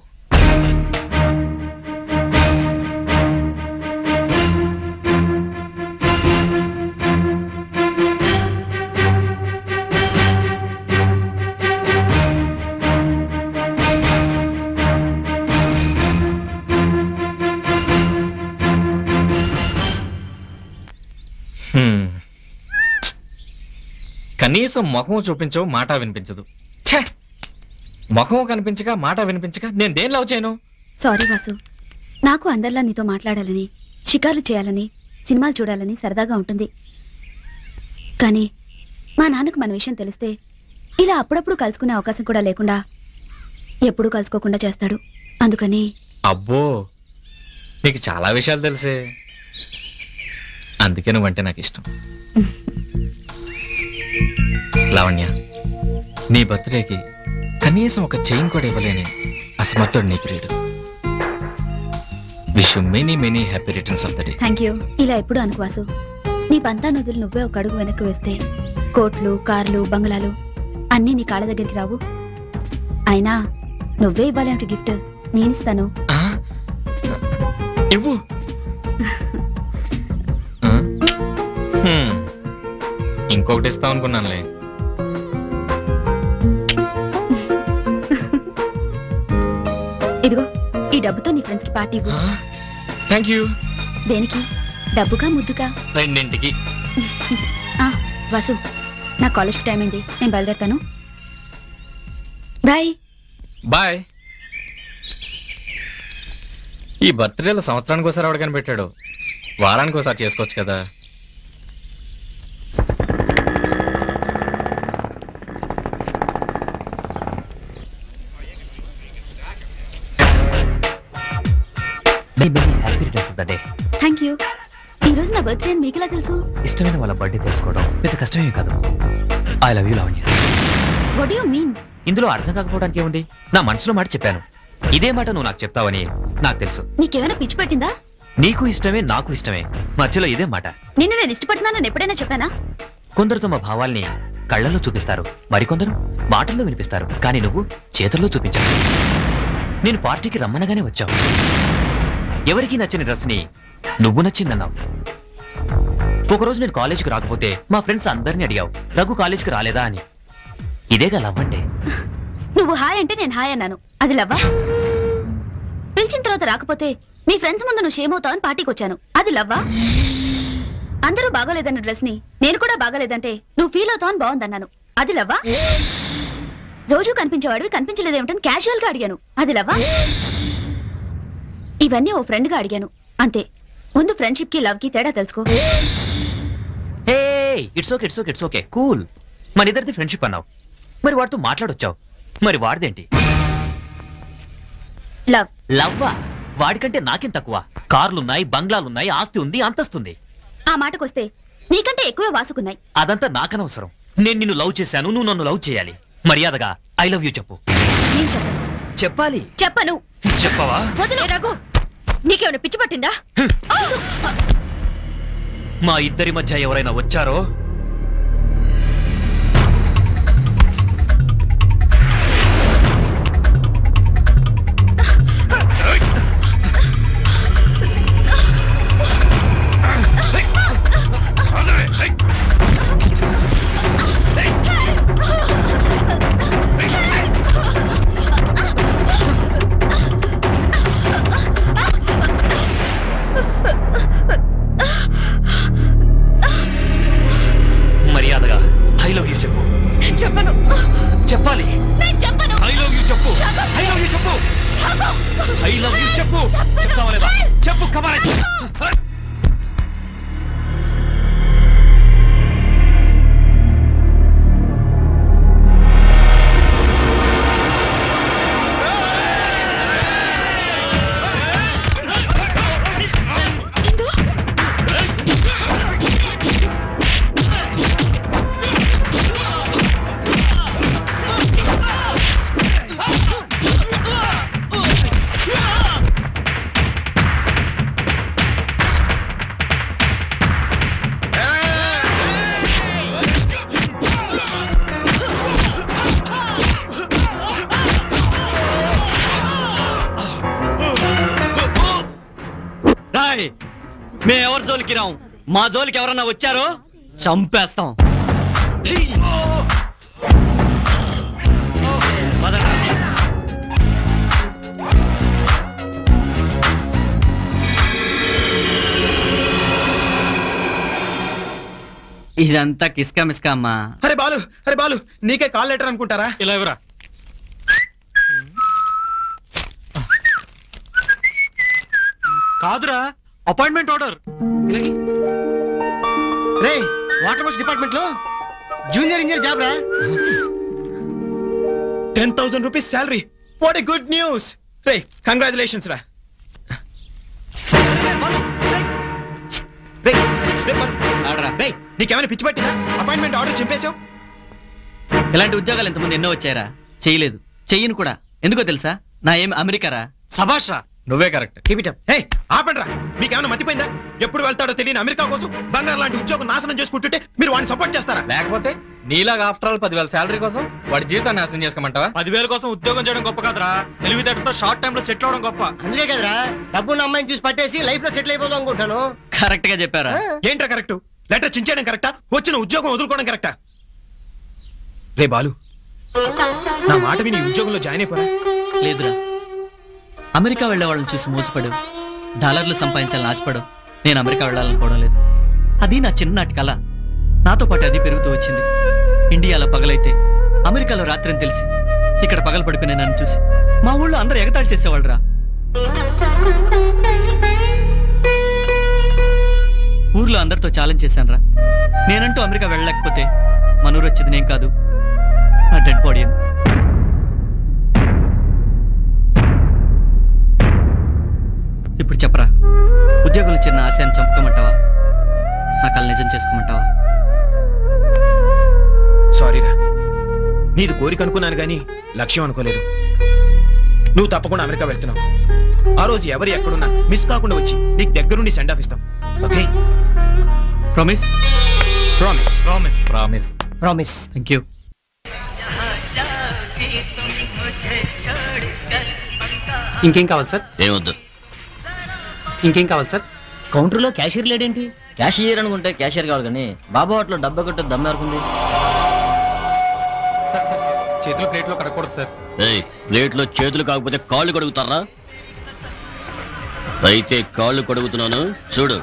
హ్మ్. కనీసం ముఖం చూపించవు మాట వినిపించదు ఛే! ముఖం కనిపించక మాట వినిపించక నేను దేని లవ్ చేయను సారీ వాసు నాకు అందరిలా నీతో మాట్లాడాలని షికార్లు చేయాలని సినిమాలు చూడాలని సరదాగా ఉంటుంది కానీ మా నాన్నకు మన విషయం తెలిస్తే ఇలా అప్పుడప్పుడు కలుసుకునే అవకాశం కూడా లేకుండా ఎప్పుడూ కలుసుకోకుండా చేస్తాడు అందుకని అబ్బో నీకు చాలా విషయాలు తెలిసే అందుకే నువ్వంటే నాకు ఇష్టం లావణ్య నీ బర్త్డేకి కనీసం ఒక చైన్ కూడా ఇవ్వలేని అసమర్థుడు నీ ప్రియుడు wish many many happy returns of the day thank you ఇలా ఎప్పుడు అనుకు వాసు నీ పంతా నదులు నువ్వే ఒక అడుగు వెనక్కి వేస్తే కోట్లు కార్లు బంగ్లాలు అన్నీ నీ కాళ్ళ దగ్గరికి రావు అయినా నువ్వే ఇవ్వాలంటే గిఫ్ట్ నేనిస్తాను ఇవ్వు ఆ? హ్మ్. ఇంకొకటి ఇస్తాం అనుకున్నానులే ఇదిగో ఈ డబ్బుతో నీ ఫ్రెండ్స్ కి పార్టీ ఇవ్వు థ్యాంక్ యూ దేనికి డబ్బుగా ముద్దుగా రెండింటికి ఆ, వాసు నా కాలేజ్కి టైం అయింది నేను బయలుదేరుతాను బాయ్ బాయ్ ఈ బర్త్డేలో సంవత్సరానికి ఒకసారి ఎవడు కనిపెట్టాడు వారానికి ఒకసారి చేసుకోవచ్చు కదా happy returns of the day thank you ఈ రోజు నా బర్త్డే అని మీకెలా తెలుసు ఇష్టమైన వాళ్ళ బర్త్డే తెలుసుకోవడం పెద్ద కష్టమేమి కాదు I love you Lavanya what you mean ఇందులో అర్థం కాకపోవడానికి ఏముంది నా మనసులో మాట చెప్పాను ఇదే మాట నువ్వు నాకు చెప్తావని నాకు తెలుసు నీకేమైనా పిచ్చి పట్టిందా నీకు ఇష్టమే నాకు ఇష్టమే మధ్యలో ఇదే మాట నిన్ను నేను ఇష్టపడుతున్నానని ఎప్పుడైనా చెప్పానా కొందరు తమ భావాల్ని కళ్ళల్లో చూపిస్తారు మరికొందరు మాటల్లో వినిపిస్తారు కానీ నువ్వు చేతుల్లో చూపించావు నేను పార్టీకి రమ్మనగానే వచ్చావు ఎవరికీ నచ్చని డ్రెస్ని నువ్వు నచ్చిందన్నావు ఒకరోజు నేను కాలేజీకి రాకపోతే మా ఫ్రెండ్స్ అందరినీ అడిగావు రఘు కాలేజీకి రాలేదా అని ఇదేగా లవ్ అంటే నువ్వు హాయ్ అంటే నేను హాయ్ అన్నాను అది లవ్వా పిలిచిన తర్వాత రాకపోతే మీ ఫ్రెండ్స్ ముందు నువ్వు షేమ్ అవుతావని పార్టీకి వచ్చాను అది లవ్వా అందరూ బాగోలేదన్న డ్రెస్ ని నేను కూడా బాగోలేదంటే నువ్వు ఫీల్ అవుతావని బాగుందన్నాను అది లవ్వా రోజు కనిపించేవాడివి కనిపించలేదేమిటని క్యాజువల్ గా అడిగాను అది లవ్వా ఇవన్నీ ఓ ఫ్రెండ్ గా అడిగాను అంతే ముందు ఫ్రెండ్షిప్ కి లవ్ కి తేడా తెలుసుకో hey it's okay it's okay it's okay cool మన ఇద్దరిది ఫ్రెండ్షిప్ అన్నావు మరి వాడితో మాట్లాడొచ్చావు మరి వాడిదేంటి లవ్ లవ్వా వాడికంటే నాకేం తక్కువ కార్లున్నాయి బంగ్లాలున్నాయి ఆస్తి ఉంది అంతస్తుంది ఆ మాటకొస్తే నీకంటే ఎక్కువే వాసుకున్నాయి అదంతా నాకనవసరం నేను నిన్ను లవ్ చేశాను నువ్వు నన్ను లవ్ చేయాలి మర్యాదగా ఐ లవ్ యూ చెప్పు నేను చెప్పను చెప్పాలి చెప్పను చెప్పవా వదిలే రఘు నీకేమైనా పిచ్చి పట్టిందా మా ఇద్దరి మధ్య ఎవరైనా వచ్చారో మర్యాదగా ఐ లవ్ యూ చెప్పు చెప్పను చెప్పాలి నేను చెప్పను ఐ లవ్ యూ చెప్పు ఐ లవ్ యూ చెప్పు ఐ లవ్ యూ చెప్పు చెప్తావా లేదా చెప్పు కమాన్ రాయ్ మే ఎవరి జోలికి రాం మా జోలికి ఎవరన్నా వచ్చారో చంపేస్తాం ఇదంతా కిస్కా మిస్కా అమ్మా అరే బాలు అరే బాలు నీకే కాల్ లెటర్ అనుకుంటారా ఇలా ఇవ్వరా కాదురా అపాయింట్మెంట్ ఆర్డర్ రే వాటర్ వర్క్స్ డిపార్ట్మెంట్ లో జూనియర్ ఇంజనీర్ జాబ్ రా ten thousand rupees salary what a good news రే కంగ్రాచులేషన్స్ రా రేయ్, రేయ్, బాలు. రేయ్, నీకేమైనా పిచ్చి పట్టిందా అపాయింట్మెంట్ ఆర్డర్ చింపేశావు ఇలాంటి ఉద్యోగాలు ఇంతమంది ఎన్నో వచ్చారా చేయలేదు చెయ్యను కూడా ఎందుకో తెలుసా నా ఏం అమెరికారా సభాష్ రా నువ్వే కరెక్ట్ హే ఆపండ్రా మీకేమైనా మర్చిపోయిందా ఎప్పుడు వెళ్తాడో తెలియని అమెరికా కోసం బంగారు లాంటి ఉద్యోగం నాశనం చేసుకుంటుంటే మీరు వాడిని సపోర్ట్ చేస్తారా లేకపోతే నీలాగా ఆఫ్టర్ ఆల్ పదివేల శాలరీ కోసం వాడి జీవితాన్ని నాశనం చేసుకోమంటావా పదివేల కోసం ఉద్యోగం చేయడం గొప్ప కాదురా తెలివితేటతో షార్ట్ టైం లో సెటిల్ అవడం గొప్ప అందుకే కదరా డబ్బున్న అమ్మాయిని చూసి పట్టేసి లైఫ్ లో సెటిల్ అయిపోదాం అనుకుంటాను కరెక్ట్ గా చెప్పారా ఏంట్రా కరెక్ట్ లెటర్ చించేయడం కరెక్టా వచ్చిన ఉద్యోగం వదులుకోవడం కరెక్టా రే బాలు నా మాట విని ఈ ఉద్యోగంలో జాయిన్ అయిపోరా లేదురా అమెరికా వెళ్ళే వాళ్ళని చూసి మోసపడు డాలర్లు సంపాదించాలని ఆశపడు నేను అమెరికా వెళ్ళాలనుకోవడం లేదు అది నా చిన్ననాటి కళ నాతో పాటు అది పెరుగుతూ వచ్చింది ఇండియాలో పగలైతే అమెరికాలో రాత్రి అని తెలిసి ఇక్కడ పగలు పడుకునే నన్ను చూసి మా ఊళ్ళో అందరూ ఎగతాళి చేసేవాళ్ళరా ఊర్లో అందరితో ఛాలెంజ్ చేశానురా నేనంటూ అమెరికా వెళ్ళలేకపోతే మనూరు వచ్చేది నేను కాదు నా డెడ్ బాడీ అని ఇప్పుడు చెప్పరా ఉద్యోగంలో చిన్న ఆశయాన్ని చంపుకోమంటావా నా కళ నిజం చేసుకోమంటావా సారీరా నీది కోరిక అనుకున్నాను గానీ లక్ష్యం అనుకోలేదు నువ్వు తప్పకుండా అమెరికా వెళ్తున్నావు ఆ రోజు ఎవరు ఎక్కడున్నా మిస్ కాకుండా వచ్చి నీకు దగ్గరుండి సెండ్ ఆఫ్ ఇస్తాం okay promise promise promise promise promise thank you ఇంకేం కావాలి సార్ ఏమొద్దు ఇంకేం కావాలి సార్ కౌంటర్లో క్యాషియర్ లేడేంటి క్యాషియర్ అనుకుంటే క్యాషియర్ కావాలి కానీ బాబా వాటిలో డబ్బా కొట్టే దమ్మ ఎవరుకుంది సార్ సార్ చేతులు ప్లేట్లో కడగకూడదు సార్ ఏయ్ ప్లేట్లో చేతులు కాకపోతే కాళ్ళు కడుగుతారా అయితే కాళ్ళు కడుగుతున్నాను చూడు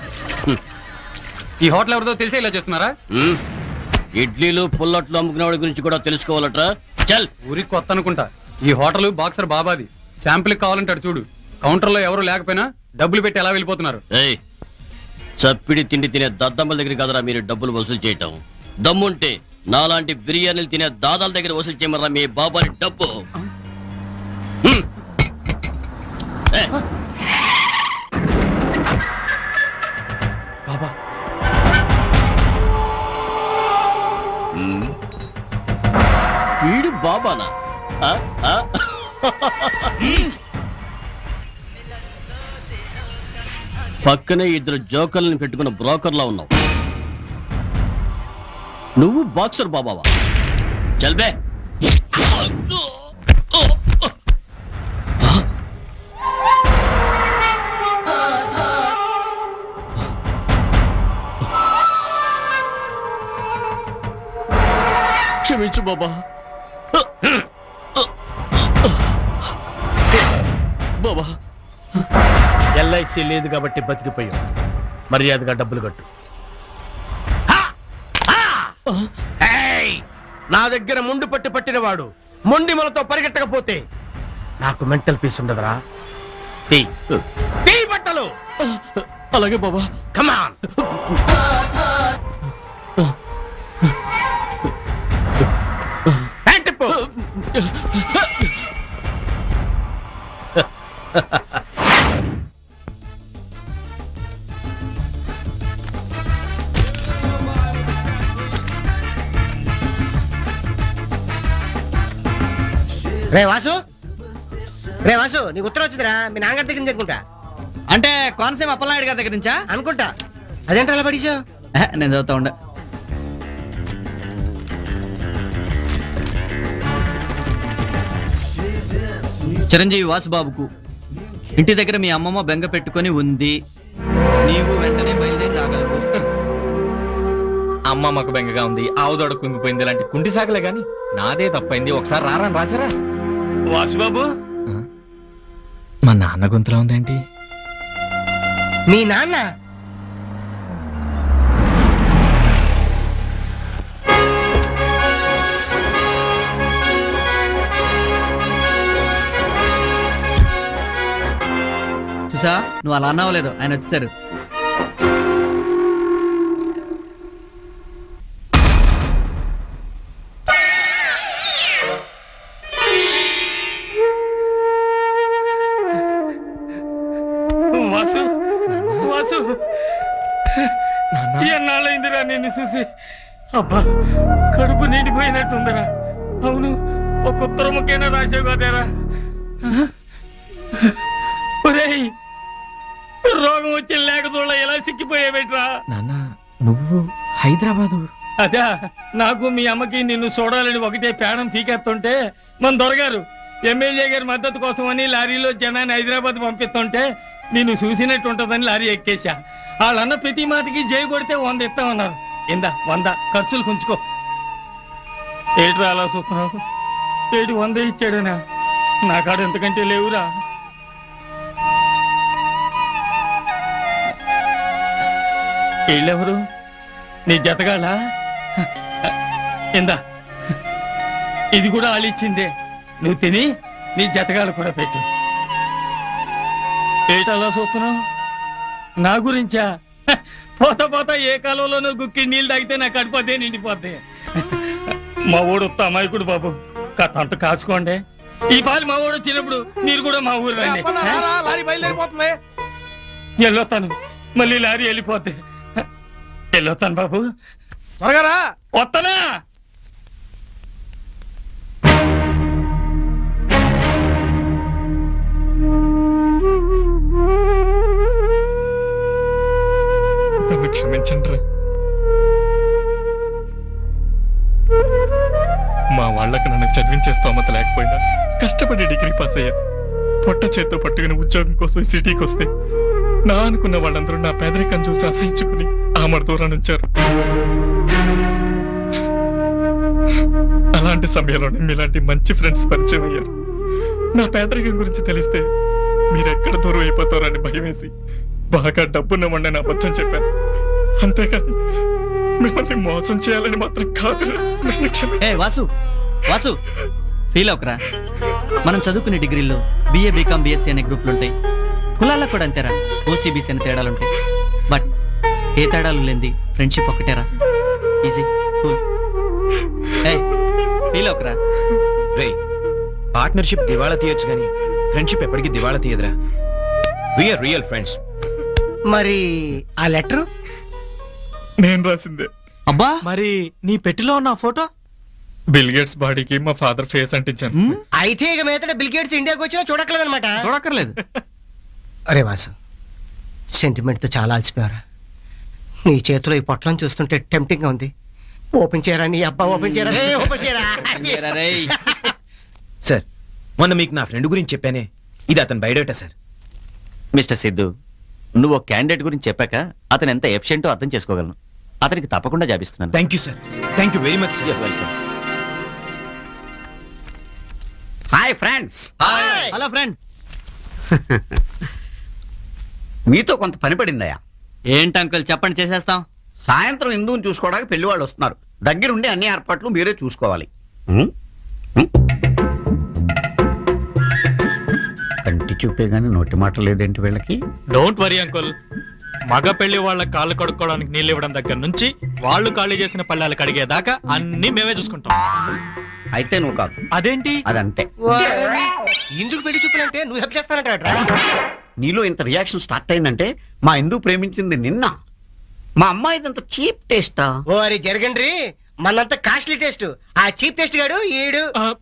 ఈ హోటల్ ఎవరిదో తెలిసే ఇలా చేస్తున్నారా ఉమ్. ఇడ్లీలు పుల్లట్లు అమ్ముకునేవాడి గురించి కూడా తెలుసుకోవాలట్రా చల్ ఊరికి కొత్త అనుకుంటా ఈ హోటల్ బాక్సర్ బాబాది శాంపిల్ కావాలంటాడు చూడు కౌంటర్లో ఎవరు లేకపోయినా డబ్బులు పెట్టి ఎలా వెళ్ళిపోతున్నారు ఏయ్ చప్పిడి తిండి తినే దద్దమ్మల దగ్గర కదరా మీరు డబ్బులు వసూలు చేయటం దమ్ముంటే నాలాంటి బిర్యానీలు తినే దాదాల దగ్గర వసూలు చేయమరా మీ బాబాని డబ్బు హ్మ్. బాబానా ఆ? ఆ? పక్కనే ఇద్దరు జోకర్లను పెట్టుకున్న బ్రోకర్లా ఉన్నావు నువ్వు బాక్సర్ బాబావా చల్బే క్షమించు బాబా బాబా ఎల్ఐసి లేదు కాబట్టి బతికిపోయావు మర్యాదగా డబ్బులు కట్టు ఏయ్! నా దగ్గర ముండు పట్టి పట్టినవాడు మొండి మనతో పరిగెట్టకపోతే నాకు మెంటల్ పీస్ ఉండదురా తీ. తీ బట్టలు అలాగే బాబా కమాన్ రే వాసు రే వాసు నీకు ఉత్తరం వచ్చిందిరా మీ నాన్నగారి దగ్గర నుంచి అనుకుంటా అంటే కోనసీమ అప్పలనాయుడు గారి దగ్గర నుంచా అనుకుంటా అదేంటి అలా పడిచావు నేను చదువుతా ఉండ చిరంజీవి వాసుబాబుకు ఇంటి దగ్గర మీ అమ్మమ్మ బెంగ పెట్టుకొని ఉంది నీవు వెంటనే బయలుదేరి రాగలవు అమ్మ మాకు బెంగగా ఉంది ఆవు దొడ కుంగిపోయింది ఇలాంటి కుంటి సాగలే గాని నాదే తప్పైంది ఒకసారి రారని రాసారా వాసుబాబు మా నాన్న గొంతులో ఉందేంటి మీ నాన్న చూసా నువ్వు అలా అన్నావు లేదు ఆయన వచ్చేసారు వాసు వాసు ఎన్నాళ్ళైందిరా నిన్ను చూసి అబ్బా కడుపు నిండిపోయినట్టుందిరా అవును ఒక ఉత్తరముఖైనా రాసావు కదేరా ఒరేయ్ రోగం వచ్చి లేకదోళ్ళ ఎలా సిక్కిపోయావేట్రా నాన్న నువ్వు హైదరాబాదు అదా నాకు మీ అమ్మకి నిన్ను చూడాలని ఒకటే పేడం పీకెత్తుంటే మన దొరగారు ఎమ్మెల్యే గారి మద్దతు కోసం అని లారీలో జనాన్ని హైదరాబాద్ పంపిస్తుంటే నిన్ను చూసినట్టు ఉంటుందని లారీ ఎక్కేశా వాళ్ళన్న ప్రతి మాటకి జై కొడితే వంద ఇస్తామన్నారు ఇందా వంద ఖర్చులు కుంచుకో ఏట్రా అలా చూస్తున్నావు ఏటి వంద ఇచ్చాడనా నా కాడ ఎంతకంటే లేవురా వీళ్ళెవరు నీ జతగాళ్ళ ఇందా ఇది కూడా ఆలిచ్చిందే నువ్వు తిని నీ జతగాలు కూడా పెట్టు ఏటలా చూస్తున్నావు నా గురించా హ, పోతా పోతా ఏ కాలంలోనూ గుక్కి నీళ్ళు తాగితే నాకు కడిపోతే నిండిపోతే మా ఊడు ఉత్త అమాయకుడు బాబు కథ అంత కాచుకోండి ఈ పాలు మా ఊడు వచ్చినప్పుడు మీరు కూడా మా ఊరు రండి లారీ బయలుదేరిపోతుంది వెళ్ళొస్తాను మళ్ళీ లారీ వెళ్ళిపోతే వెళ్ళొస్తాను బాబు త్వరగా రా వస్తానా నన్ను క్షమించండి రా మా వాళ్ళకి నన్ను చదివించే స్తోమత లేకపోయినా కష్టపడి డిగ్రీ పాస్ అయ్యా పొట్ట చేత్తో పట్టుకుని ఉద్యోగం కోసం ఈ సిటీకి వస్తే నా అనుకున్న వాళ్ళందరూ నా పేదరికం చూసి అసహించుకుని ఆమడ దూరం ఉంచారు అలాంటి సమయంలోనే మీలాంటి మంచి ఫ్రెండ్స్ పరిచయం అయ్యారు నా పేదరికం గురించి తెలిస్తే మీరెక్కడ దూరం అయిపోతారని భయం వేసి బాగా డబ్బున్న వండని అబద్ధం చెప్పాను అంతేకాని మిమ్మల్ని మోసం చేయాలని మాత్రం కాదు నన్ను క్షమి ఏ వాసు వాసు ఫీల్ అవకరా మనం చదువుకునే డిగ్రీల్లో బిఏ బీకామ్ బిఎస్సీ అనే గ్రూపులు ఉంటాయి కులాలకు కూడా అంతేరా ఓసీబీసీ అనే తేడాలు ఉంటాయి బట్ ఏ తేడాలు లేనిది ఫ్రెండ్షిప్ ఒకటేరా ఈజీ కూల్ ఏ ఫీల్ అవకరా రే పార్ట్నర్షిప్ దివాళా తీయొచ్చు కానీ ఫ్రెండ్షిప్ ఎప్పటికీ దివాళా తీయదురా వీఆర్ రియల్ ఫ్రెండ్స్ మరి ఆ లెటర్ నేను రాసిందే అబ్బా మరి నీ పెట్టిలో ఉన్న ఫోటో బిల్ గేట్స్ బాడీకి మా ఫాదర్ ఫేస్ అంటించాను అయితే ఇక మీదట బిల్ గేట్స్ ఇండియాకి వచ్చినా చూడక్కర్లేదన్నమాట చూడక్కర్లేదు అరే వాసు సెంటిమెంట్తో చాలా అలసిపోయారా నీ చేతిలో ఈ పొట్లం చూస్తుంటే టెంప్టింగ్ గా ఉంది ఓపెన్ చేయరా నీ అబ్బా ఓపెన్ చేయరా రే, ఓపెన్ చేయరా సార్ మొన్న మీకు నా ఫ్రెండ్ గురించి చెప్పానే ఇది అతని బయోడేటా సార్ మిస్టర్ సిద్ధు నువ్వు ఒక క్యాండిడేట్ గురించి చెప్పాక అతను ఎంత ఎఫిషియెంటో అర్థం చేసుకోగలను అతనికి తప్పకుండా జాబిస్తున్నాను thank you sir thank you very much sir welcome hi friends hello friend మీతో కొంత పని పడిందయ్యా ఏంటి అంకుల్ చెప్పండి చేసేస్తాం సాయంత్రం హిందువుని చూసుకోవడానికి పెళ్లి వాళ్ళు వస్తున్నారు దగ్గరుండి అన్ని ఏర్పాట్లు మీరే చూసుకోవాలి ఉం? ఉం? కంటి చూపే గాని నోటి మాట లేదేంటి వీళ్ళకి డోంట్ వరీ అంకుల్ మగ పెళ్లి వాళ్ళ కాళ్ళు కడుక్కోవడానికి నీళ్ళు ఇవ్వడం దగ్గర నుంచి వాళ్ళు ఖాళీ చేసిన పళ్ళాలు కడిగేదాకా అన్ని మేమే చూసుకుంటాం అయితే నువ్వు కాదు అదేంటి అదంతే ఎందుకు పెళ్లి చూపులంటే నువ్వు హెల్ప్ చేస్తానంట నీలో ఇంత రియాక్షన్ స్టార్ట్ అయిందంటే మా ఎందుకు ప్రేమించింది నిన్న మా అమ్మాయిది అంత చీప్ టేస్టా ఓ అరే జరగండి మనంత కాస్ట్లీ టేస్ట్ ఆ చీప్ టేస్ట్ గాడు ఈడు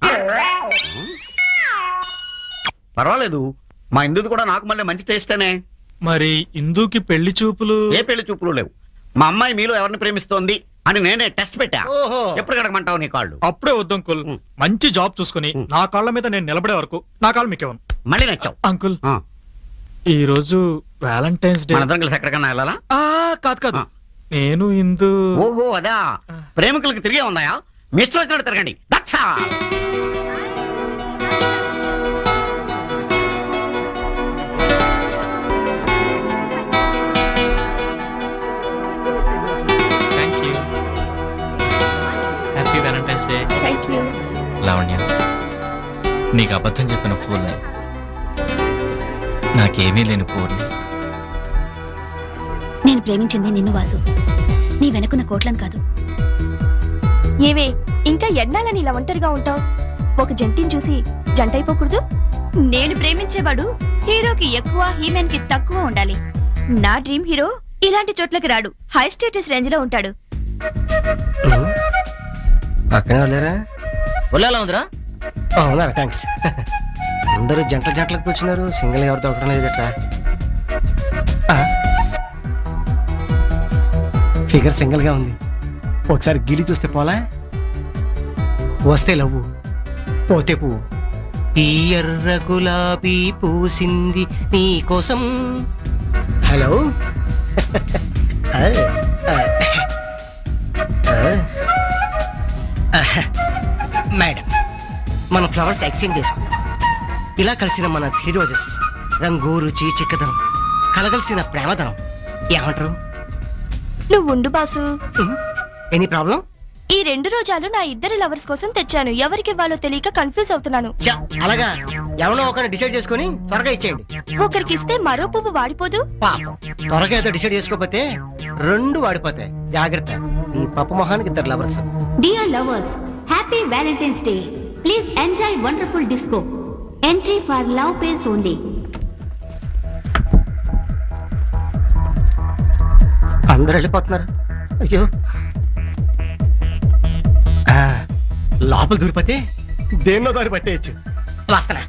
పర్వాలేదు మా ఇందుది కూడా నాకు మళ్ళీ మంచి టేస్టేనే మరి ఇందుకి పెళ్లి చూపులు ఏ పెళ్లి చూపులు లేవు మా అమ్మాయి మీలో ఎవరిని ప్రేమిస్తోంది అని నేనే టెస్ట్ పెట్టా ఓహో ఎప్పుడు కడగమంటావు నీ కాళ్ళు అప్పుడే వద్దు అంకుల్ మంచి జాబ్ చూసుకుని నా కాళ్ళ మీద నేను నిలబడే వరకు నా కాళ్ళు మీకేవను మళ్ళీ నచ్చావు అంకుల్ ఈ రోజు వ్యాలంటైన్స్ డే మనందరం కలిసి ఎక్కడికన్నా వెళ్ళాలా ఆ, కాదు కాదు నేను ఇందు ఓహో అదా ప్రేమికులకు తిరిగే ఉందాయా మిస్టర్ వచ్చినట్టు తిరగండి that's all thank you happy valentine's day thank you Lavanya నీకు అబద్ధం చెప్పిన ఫూల్ని నాకేమీ లేని పూర్ణి నేను ప్రేమించింది నిన్ను వాసు నీ వెనుకున్న కోట్లను కాదు ఏవే ఇంకా ఎన్నాలని ఇలా ఒంటరిగా ఉంటావు ఒక జంటిని చూసి జంట అయిపోకూడదు నేను ప్రేమించేవాడు హీరోకి ఎక్కువ హీమెన్ కి తక్కువ ఉండాలి నా డ్రీమ్ హీరో ఇలాంటి చోట్లకి రాడు హై స్టేటస్ రేంజ్ లో ఉంటాడు పక్కనే వాళ్ళారా ఒళ్ళేలా ఉందిరా అవునారా థ్యాంక్స్ అందరూ జంట జంటలకు కూర్చున్నారు సింగిల్ ఎవరు దొరకడం లేదు ఎట్లా ఫిగర్ సింగిల్ గా ఉంది ఒకసారి గిలి చూస్తే పోలా వస్తే లవ్వు పోతే పువ్వు ఈ ఎర్ర గులాబీ పూసింది నీ కోసం హలో మేడం మన ఫ్లవర్స్ ఎక్స్చేంజ్ చేసుకుందాం ఇలా కలిసిన మన త్రీ రోజెస్ రంగు రుచి చిక్కదనం కలగలిసిన ప్రేమదనం ఏమంటారు నువ్వు ఉండు బాసు ఎనీ ప్రాబ్లం ఈ రెండు రోజాలు నా ఇద్దరు లవర్స్ కోసం తెచ్చాను ఎవరికి ఇవ్వాలో తెలియక కన్ఫ్యూజ్ అవుతున్నాను అలాగా ఎవరో ఒకరిని డిసైడ్ చేసుకుని త్వరగా ఇచ్చేయండి ఒకరికి ఇస్తే మరో పువ్వు వాడిపోదు పాపం త్వరగా ఏదో డిసైడ్ చేసుకోకపోతే రెండు వాడిపోతాయి జాగ్రత్త ఈ పప్పు మొహానికి ఇద్దరు lovers Dear lovers, happy Valentine's Day. Please enjoy wonderful disco. Entry for love pairs only. అందరు వెళ్ళిపోతున్నారు అయ్యో ఆ, లోపల దూరిపోతే దేన్నో దారి పట్టేయచ్చు వస్తానా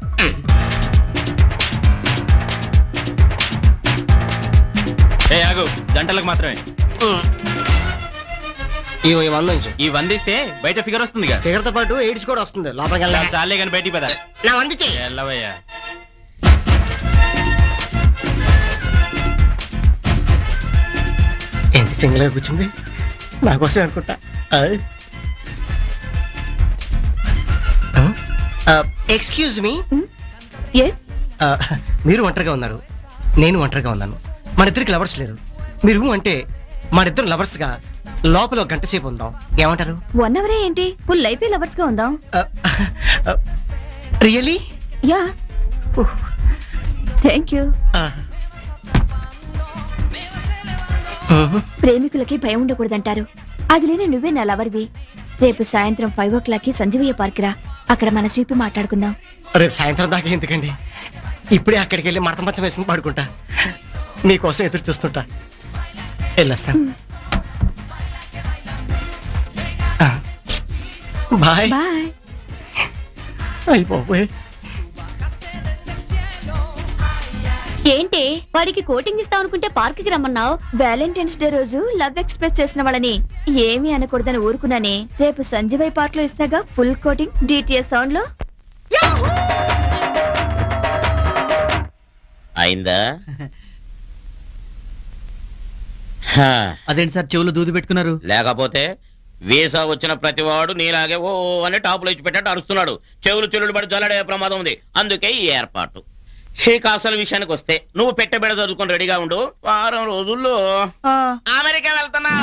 ఏ ఆగు జంటలకు మాత్రమే ఈ వంద నుంచి ఈ వందిస్తే బయట ఫిగర్ వస్తుందిగా ఫిగర్ తో పాటు ఎయిడ్స్ కూడా వస్తుంది లోపలికి వెళ్ళాలి చాలే కానీ బయటికి పద నా వంది చెయ్యి వెళ్ళవయ్యా ఏంటి సింగిల్ గా కూర్చుంది నా కోసం అనుకుంటా ఎక్స్క్యూజ్ మీ మీరు ఒంటరిగా ఉన్నారు నేను ఒంటరిగా ఉన్నాను మన ఇద్దరికి లవర్స్ లేరు మీరు ఊ అంటే మన ఇద్దరు లవర్స్ గా లోపల ఒక గంట సేపు ఉందాం ఏమంటారు వన్ అవరే ఏంటి ఫుల్ లైఫ్ లవర్స్ గా ఉందాం రియలీ యా థ్యాంక్ యూ ప్రేమికులకి భయం ఉండకూడదంటారు అది లేని నువ్వే నా లవర్వి రేపు సాయంత్రం ఫైవ్ ఓ క్లాక్ కి సంజీవయ్య పార్క్ రా అక్కడ మన స్వీపి మాట్లాడుకుందాం రేపు సాయంత్రం దాకా ఎందుకండి ఇప్పుడే అక్కడికి వెళ్ళి మడత మంచం వేసుకుని పడుకుంటా మీకోసం ఎదురు చూస్తుంటా వెళ్ళొస్తాను బాయ్ బాయ్ అయిపోయి ఏంటి వాడికి కోటింగ్ ఇస్తావు అనుకుంటే పార్క్ కి రమ్మన్నావు వ్యాలంటైన్స్ డే రోజు లవ్ ఎక్స్ప్రెస్ చేసిన వాళ్ళని ఏమీ అనకూడదని ఊరుకున్నానే రేపు సంజయ్ పార్క్ లో ఇస్తాగా ఫుల్ కోటింగ్ డిటిఎస్ సౌండ్ లో అయిందా అదేంటి సార్ చెవులు దూది పెట్టుకున్నారు లేకపోతే వీసా వచ్చిన ప్రతివాడు నీలాగే ఓ అని టాపులో ఇచ్చి పెట్టట్టు అరుస్తున్నాడు చెవులు చెల్లుడు పడి జల్లడే ప్రమాదం ఉంది అందుకే ఈ ఏర్పాటు ఇక అసలు విషయానికి వస్తే నువ్వు పెట్టబెడ చదువుకొని రెడీగా ఉండు వారం రోజుల్లో అమెరికా వెళ్తున్నా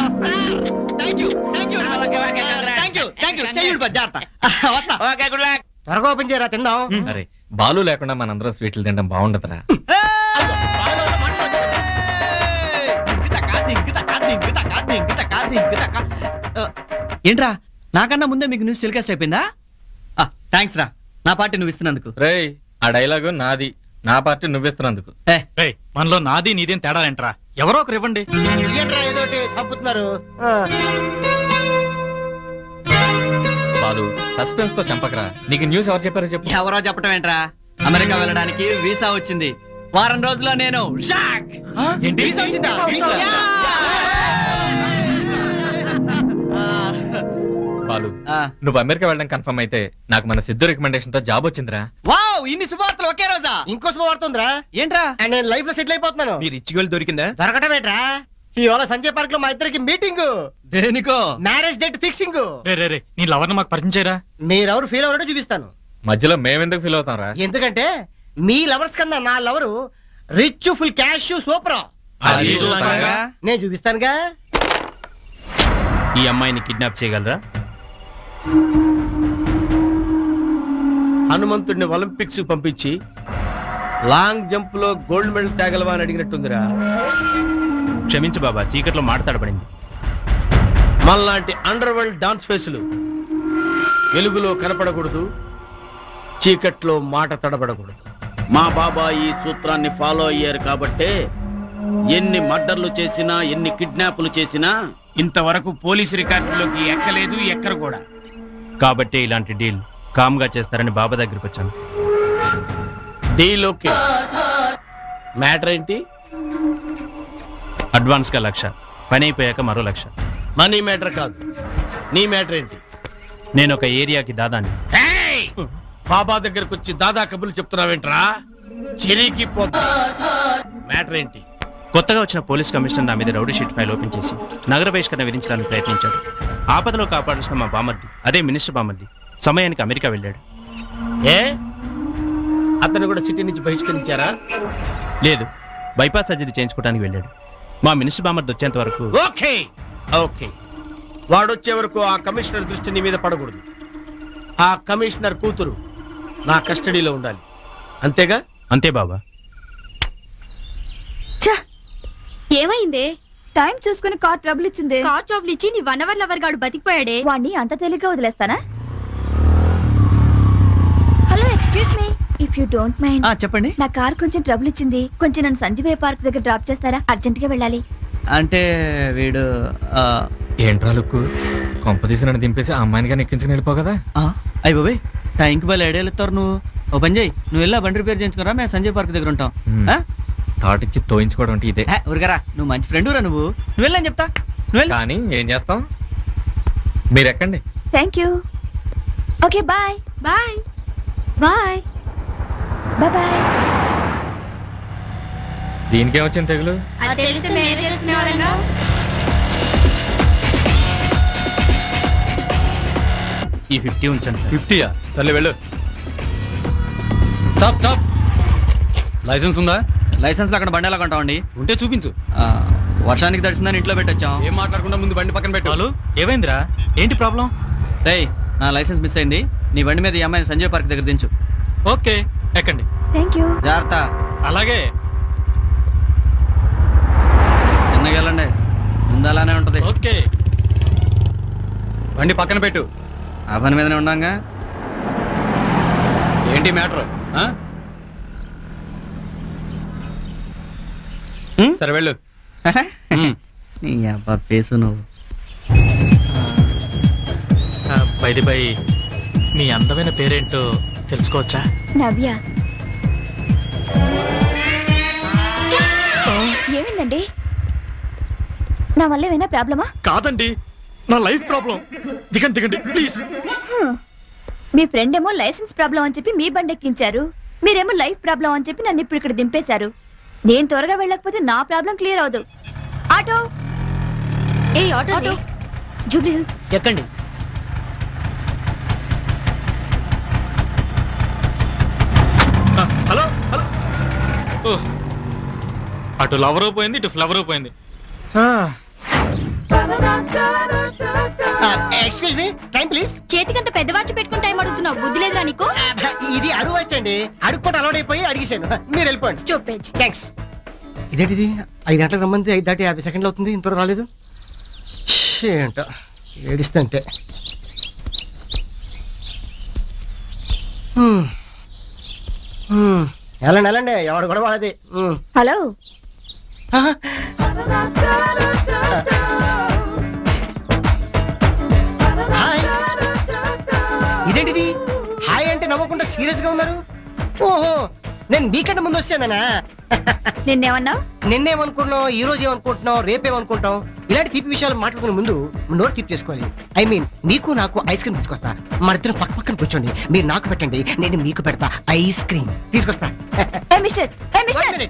ఓకే గుడ్ లక్ త్వరగా ఓపెన్ చేయరా తిందాం అరే బాలు లేకుండా మనందరం స్వీట్లు తినడం బాగుండదురా ఏంట్రా నాకన్నా ముందే మీకు న్యూస్ టెలికాస్ట్ అయిపోయిందా థ్యాంక్స్ రా నా పార్టీ నువ్వు ఇస్తున్నందుకు రేయ్ ఆ డైలాగు నాది నా పార్టీ నువ్విస్తున్నందుకు ఏయ్, మనలో నాది నీదేం తేడా ఏంట్రా ఎవరో ఒకరు ఇవ్వండి ఏంట్రా ఏదో ఒకటి చంపుతున్నారు ఆ. బాలు సస్పెన్స్ తో చంపకరా నీకు న్యూస్ ఎవరు చెప్పారో చెప్పు ఎవరో చెప్పటం ఏంట్రా అమెరికా వెళ్ళడానికి వీసా వచ్చింది వారం రోజుల్లో నేను షాక్ ఏంటి వీసా వచ్చిందా? వీసా. బాలు నువ్వు అమెరికా వెళ్ళడం కన్ఫర్మ్ అయితే నాకు మన సిద్ధు రికమెండేషన్ తో జాబ్ వచ్చిందిరా వావ్ ఇన్ని శుభవార్తలు ఒకే రోజా ఇంకో శుభవార్తుందిరా ఏంట్రా నేను లైఫ్ లో సెటిల్ అయిపోతున్నాను మీరు ఇచ్చి వెళ్ళి దొరికిందా దొరకటం ఏంట్రా ఇవాళ సంజయ్ పార్క్ లో మా ఇద్దరికి మీటింగ్ దేనికో మ్యారేజ్ డేట్ ఫిక్సింగ్ రే రే రే నీ లవర్ని మాకు పరిచయం చేయరా మీరెవరు ఫీల్ అవ్వడం చూపిస్తాను మధ్యలో మేమెందుకు ఫీల్ అవుతాం రా ఎందుకంటే మీ లవర్స్ కన్నా నా lover rich full cash super అది చూస్తానుగా. నేను చూపిస్తానుగా ఈ అమ్మాయిని కిడ్నాప్ చేయగలరా హనుమంతుడిని ఒలింపిక్స్ పంపించి లాంగ్ జంప్ లో గోల్డ్ మెడల్ తేగలవా అని అడిగినట్టుందిరా క్షమించు బాబా చీకట్లో మాట్లాడబడింది మనలాంటి అండర్ వరల్డ్ డాన్స్ ఫేసులు వెలుగులో కనపడకూడదు చీకట్లో మాట తడబడకూడదు మా బాబా ఈ సూత్రాన్ని ఫాలో అయ్యారు కాబట్టే ఎన్ని మర్డర్లు చేసినా ఎన్ని కిడ్నాపులు చేసినా ఇంతవరకు పోలీసు రికార్డులోకి ఎక్కలేదు ఎక్కరు కూడా కాబట్టే ఇలాంటి డీల్ కామ్గా చేస్తారని బాబా దగ్గరికి వచ్చాను డీల్ ఓకే మ్యాటర్ ఏంటి అడ్వాన్స్ గా లక్ష పని అయిపోయాక మరో లక్ష మనీ మ్యాటర్ కాదు నీ మ్యాటర్ ఏంటి నేను ఒక ఏరియాకి దాదాని బాబా దగ్గరకు వచ్చి దాదా కబుర్లు చెప్తున్నావేంట్రా చిరికి పోతా మ్యాటర్ ఏంటి కొత్తగా వచ్చిన పోలీస్ కమిషనర్ నా మీద రౌడీ షీట్ ఫైల్ ఓపెన్ చేసి నగర బహిష్కరణ విధించడానికి ప్రయత్నించాడు ఆపదలో కాపాడాల్సిన మా బామర్ది అదే మినిస్టర్ బామర్ది సమయానికి అమెరికా వెళ్ళాడు ఏ అతను కూడా సిటీ నుంచి బహిష్కరించారా లేదు బైపాస్ సర్జరీ చేయించుకోవడానికి వెళ్ళాడు మా మినిస్టర్ బామర్ది వచ్చేంత వరకు ఓకే ఓకే వాడొచ్చే వరకు ఆ కమిషనర్ దృష్టి నీ మీద పడకూడదు ఆ కమిషనర్ కూతురు నా కస్టడీలో ఉండాలి అంతేగా అంతే బాబా ఏమైందే టైం చూసుకుని కార్ ట్రబుల్ ఇచ్చింది కార్ ట్రబుల్ ఇచ్చి నీ వన్ అవర్ లవర్ గాడు బతికిపోయాడే వాణ్ణి అంత తేలిగ్గా వదిలేస్తానా hello excuse me if you don't mind చెప్పండి నా కార్ కొంచెం ట్రబుల్ ఇచ్చింది కొంచెం నన్ను సంజీవయ్య పార్క్ దగ్గర డ్రాప్ చేస్తారా అర్జెంట్ గా వెళ్ళాలి అంటే వీడు ఆ, ఏంట్రా లుక్కు కొంప తీసి నన్ను దింపేసి ఆ అమ్మాయిని కానీ ఎక్కించుకుని వెళ్ళిపో కదా ఆ, అయ్ బాబాయ్ టైంకి బయలు ఐడియాలు ఇస్తారు నువ్వు ఓ పని చేయి నువ్వు వెళ్ళా బండి రిపేర్ చేయించుకురా మేము సంజయ్ పార్క్ దగ్గర ఉంటాం ఆ? థాట్ ఇచ్చి తోయించుకోవడం అంటే ఇదే ఏ, ఊరికరా నువ్వు మంచి ఫ్రెండ్ రా నువ్వు నువ్వు వెళ్ళని చెప్తా నువ్వు వెళ్ళు కానీ ఏం చేస్తాం మీరు ఎక్కండి thank you okay bye bye bye bye bye దీనికేం వచ్చింది తెగులు అది తెలిస్తే మేము తెలిసిన వాళ్ళంగా ఈ ఫిఫ్టీ ఉంచండి సార్ ఫిఫ్టీయా సర్లే వెళ్ళు స్టాప్ స్టాప్ లైసెన్స్ ఉందా లైసెన్స్ లో అక్కడ బండి ఎలా కొంటామండి ఉంటే చూపించు ఆ, వర్షానికి తడిసిందని ఇంట్లో పెట్టొచ్చాం ఏం మాట్లాడకుండా ముందు బండి పక్కన పెట్టు ఏమైందిరా ఏంటి ప్రాబ్లం రేయ్ నా లైసెన్స్ మిస్ అయింది నీ బండి మీద ఈ అమ్మాయిని సంజయ్ పార్క్ దగ్గర దించు ఓకే ఎక్కండి థ్యాంక్ యూ జాగ్రత్త అలాగే చిన్నగా వెళ్ళండి ముందు అలానే ఉంటది ఓకే బండి పక్కన పెట్టు ఆ పని మీదనే ఉండంగా ఏంటి మ్యాటర్ సరే వెళ్ళు నీ అబ్బా ఫేసు నువ్వు బైది బై మీ అందమైన పేరేంటో తెలుసుకోవచ్చా నవ్య ఏమైందండి నా వల్ల ఏమైనా ప్రాబ్లమా కాదండి నా లైఫ్ ప్రాబ్లం దిగండి దిగండి ప్లీజ్ హ్మ్. మీ ఫ్రెండ్ ఏమో లైసెన్స్ ప్రాబ్లం అని చెప్పి మీ బండి ఎక్కించారు మీరేమో లైఫ్ ప్రాబ్లం అని చెప్పి నన్ను ఇప్పుడు ఇక్కడ దింపేశారు నేను త్వరగా వెళ్ళకపోతే నా ప్రాబ్లం క్లియర్ అవదు ఆటో ఏ ఆటో ఆటో జూబ్లీ హిల్స్ ఎక్కండి హలో హలో ఓ అటు లవర్ పోయింది ఇటు ఫ్లవర్ పోయింది ఎక్స్క్యూజ్ మీ టైం ప్లీజ్ చేతికంత పెద్ద వాచి పెట్టుకుని టైం అడుగుతున్నావు బుద్ధి లేదురా నీకు ఇది అరువు వచ్చండి అడుక్కోట అలవాడైపోయి అడిగేశాను మీరు వెళ్ళిపోండి స్టూపిడ్ థ్యాంక్స్ ఇదేంటిది ఐదు గంటలకు రమ్మంది ఐదు దాటి యాభై సెకండ్లు అవుతుంది ఇంతవరకు రాలేదు ష్, ఏంటో ఏడిస్తే అంతే హ్మ్. హ్మ్. వెళ్ళండి వెళ్ళండి ఎవడు కూడా వాళ్ళది హ్మ్. హలో హాయ్ ఇదేంటిది హాయ్ అంటే నవ్వకుండా సీరియస్ గా ఉన్నారు ఓహో నేను మీకంటే ముందు వచ్చానా నిన్నేమన్నావు నిన్నేమనుకుంటున్నావు ఈ రోజు ఏమనుకుంటున్నావు రేపేమనుకుంటాం ఇలాంటి తీపి విషయాలు మాట్లాడుకునే ముందు నోరు తీపి చేసుకోవాలి ఐ మీన్ నీకు నాకు ఐస్ క్రీమ్ తీసుకొస్తా మన ఇద్దరం పక్క పక్కన కూర్చోండి మీరు నాకు పెట్టండి నేను మీకు పెడతా ఐస్ క్రీమ్ తీసుకొస్తా ఏ మిస్టర్ ఏ మిస్టర్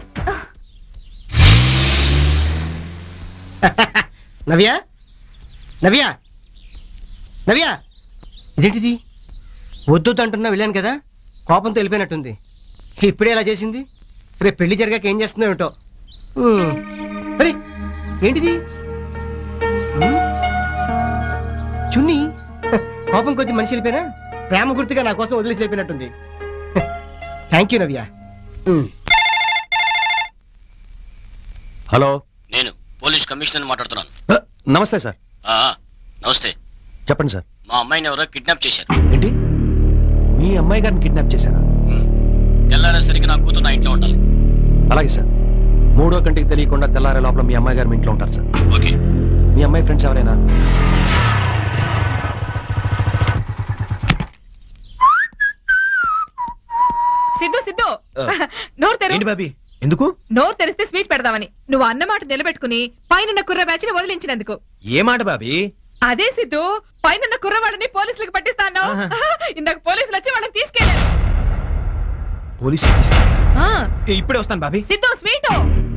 నవ్య నవ్య నవ్య ఇదేంటిది వద్దు అంటున్నా వెళ్ళాను కదా కోపంతో వెళ్ళిపోయినట్టుంది ఇప్పుడే ఇలా చేసింది రేపు పెళ్లి జరిగాక ఏం చేస్తుందో ఏమిటో హ్మ్. అరే ఏంటిది హ్మ్? చున్ని కోపం కొద్ది మనిషి వెళ్ళిపోయినా ప్రేమ గుర్తుగా నా కోసం వదిలేసి వెళ్ళిపోయినట్టుంది థ్యాంక్ యూ నవ్య హ్మ్. హలో నేను పోలీస్ కమిషనర్ మాట్లాడుతున్నాను అ, నమస్తే సార్ ఆ, నమస్తే చెప్పండి సార్ మా అమ్మాయిని ఎవరో కిడ్నాప్ చేశారు ఏంటి మీ అమ్మాయి గారిని కిడ్నాప్ చేశారా తెల్లారేసరికి నా కూతురు నా ఇంట్లో ఉండాలి అలాగే సార్ మూడో కంటికి తెలియకుండా తెల్లారే లోపల మీ అమ్మాయి గారు మీ ఇంట్లో ఉంటారు సార్ ఓకే మీ అమ్మాయి ఫ్రెండ్స్ ఎవరైనా సిద్ధు సిద్ధు ఆ. నోరు తెరు ఏంటి బాబీ ఎందుకు నోరు తెరిస్తే స్పీచ్ పెడదామని నువ్వు అన్నమాట నిలబెట్టుకుని పైన కుర్ర బ్యాచ్ ని వదిలించినందుకు ఏ మాట బాబీ అదే సిద్ధు పైన కుర్రవాళ్ళని పోలీసులకు పట్టిస్తాను ఇందాక పోలీసులు వచ్చి వాళ్ళని తీసుకెళ్ళారు పోలీసు ఆ, ఇప్పుడే వస్తాను బాబీ సిద్ధు స్వీటు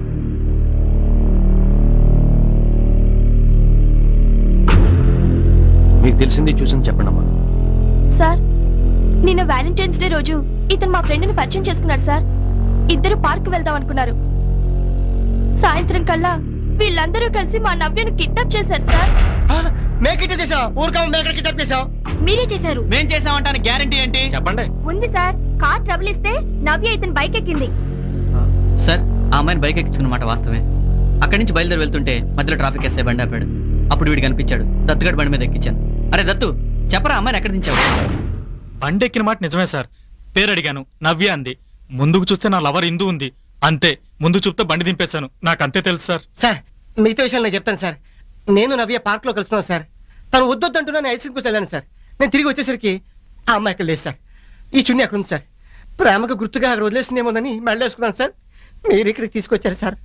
మీకు తెలిసింది చూసింది చెప్పండి అమ్మా సార్ నిన్న వ్యాలంటైన్స్ డే రోజు ఇతను మా ఫ్రెండ్ ని పరిచయం చేసుకున్నాడు సార్ ఇద్దరు పార్క్ వెళ్దాం అనుకున్నారు సాయంత్రం కల్లా వీళ్ళందరూ కలిసి మా నవ్యను కిడ్నాప్ చేశారు సార్ మేకిట్ చేసావు ఊరుకా మేకడ కిడ్నాప్ చేసావు మీరే చేశారు మేం చేసామంటానికి గ్యారంటీ ఏంటి చెప్పండి ఉంది సార్ కార్ ట్రబుల్ ఇస్తే నవ్య ఇతను బైక్ ఎక్కింది సార్ ఆ అమ్మాయిని బైక్ ఎక్కించుకున్నమాట వాస్తవమే అక్కడి నుంచి బయలుదేరి వెళ్తుంటే మధ్యలో ట్రాఫిక్ వేస్తే బండి ఆపాడు అప్పుడు వీడు కనిపించాడు దత్తుగడ బండి మీద ఎక్కించాను అరే దత్తు చెప్పరా అమ్మాయిని ఎక్కడ దించావు బండి ఎక్కిన మాట నిజమే సార్ పేరు అడిగాను నవ్య అంది ముందుకు చూస్తే నా లవర్ ఇందు ఉంది అంతే ముందు చూస్తే బండి దింపేశాను నాకు అంతే తెలుసు సార్ సార్ మిగతా విషయాలు నేను చెప్తాను సార్ నేను నవ్య పార్క్ లో కలుసుకున్నాను సార్ తను వద్దొద్దంటున్నా నేను ఐస్ క్రీమ్ కోసం వెళ్ళాను సార్ నేను తిరిగి వచ్చేసరికి ఆ అమ్మాయి అక్కడ లేదు సార్ ఈ చున్నీ అక్కడ ఉంది సార్ ప్రేమకు గుర్తుగా అక్కడ వదిలేసిందేమోనని మెళ్ళేసుకున్నాను సార్ మీరు ఇక్కడికి తీసుకొచ్చారు సార్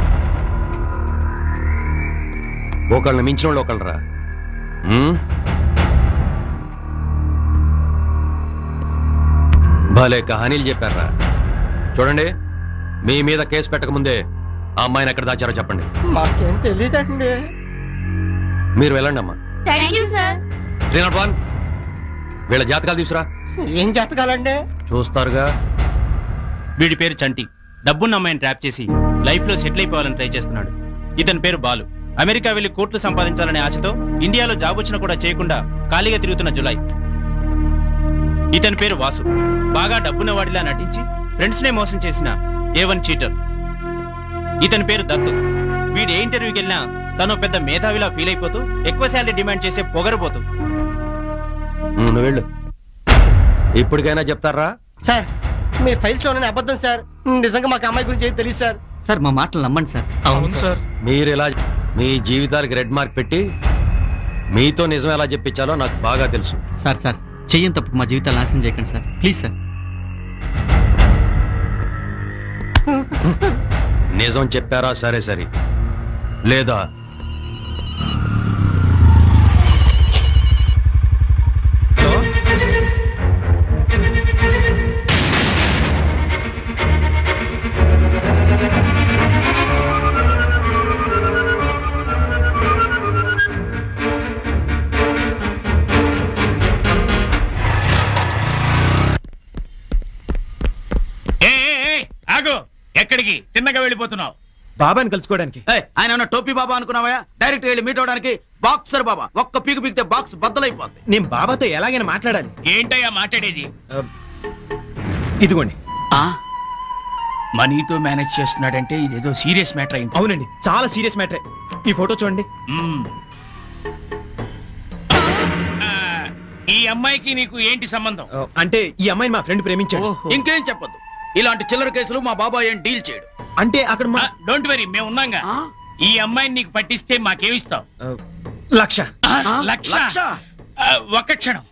ఒకళ్ళని మించిన వాళ్ళు ఒకళ్ళరా ఉమ్? భలే కహానీలు చెప్పారా చూడండి మీ మీద కేసు పెట్టకముందే ఆ అమ్మాయిని ఎక్కడ దాచారో చెప్పండి మాకేం తెలియదండి మీరు వెళ్ళండి అమ్మా thank you sir three not one వీళ్ళ జాతకాలు తీసురా ఏం చేతకాలండి చూస్తారుగా వీడి పేరు చంటి డబ్బున్న అమ్మాయిని ట్రాప్ చేసి లైఫ్ లో సెటిల్ అయిపోవాలని ట్రై చేస్తున్నాడు ఇతని పేరు బాలు అమెరికా వెళ్లి కోట్లు సంపాదించాలనే ఆశతో ఇండియాలో జాబ్ వచ్చినా కూడా చేయకుండా ఖాళీగా తిరుగుతున్న జులై ఇతని పేరు వాసు బాగా డబ్బున్న వాడిలా నటించి ఫ్రెండ్స్ నే మోసం చేసిన ఏ వన్ చీటర్ ఇతని పేరు దత్తు వీడు ఏ ఇంటర్వ్యూకి వెళ్ళినా తను పెద్ద మేధావిలా ఫీల్ అయిపోతూ ఎక్కువ శాలరీ డిమాండ్ చేసే పొగరపోతూ ఉమ్, నువ్వు వెళ్ళు ఇప్పటికైనా చెప్తారా సార్ మీ ఫైల్స్ లోనే అబద్ధం సార్ నిజంగా మాకు అమ్మాయి గురించి ఏం తెలియదు సార్ సార్ మా మాటలు నమ్మండి సార్ అవును సార్ మీరు ఇలా మీ జీవితాలకి రెడ్ మార్క్ పెట్టి మీతో నిజం ఎలా చెప్పించాలో నాకు బాగా తెలుసు సార్ సార్ చెయ్యని తప్పుకు మా జీవితాలు నాశనం చేయకండి సార్ ప్లీజ్ సార్ నిజం చెప్పారా సరే సరే లేదా ఏ ఏ, ఏ, ఆగు ఎక్కడికి తిన్నగా వెళ్ళిపోతున్నావు బాబాని కలుసుకోవడానికి ఆయన ఏమన్నా టోపీ బాబా అనుకున్నావా డైరెక్ట్ వెళ్ళి మీట్ అవడానికి బాక్సర్ బాబా ఒక్క పీకు పీకితే బాక్స్ బద్దలైపోద్ది నేను బాబాతో ఎలాగైనా మాట్లాడాలి ఏంటయ్యా మాట్లాడేది ఇదిగోండి మనీతో మేనేజ్ చేస్తున్నాడంటే ఇదేదో సీరియస్ మ్యాటర్ అయింది అవునండి చాలా సీరియస్ మ్యాటర్ ఈ ఫోటో చూడండి ఈ అమ్మాయికి నీకు ఏంటి సంబంధం అంటే ఈ అమ్మాయిని మా ఫ్రెండ్ ప్రేమించాడు ఇంకేం చెప్పొద్దు ఇలాంటి చిల్లర కేసులు మా బాబాయ్ ఏం డీల్ చేయడు అంటే అక్కడ మా డోంట్ వెరీ మేము ఉన్నాగా ఈ అమ్మాయిని నీకు పట్టిస్తే మాకేమిస్తావు లక్ష లక్ష ఆ, ఒక్క క్షణం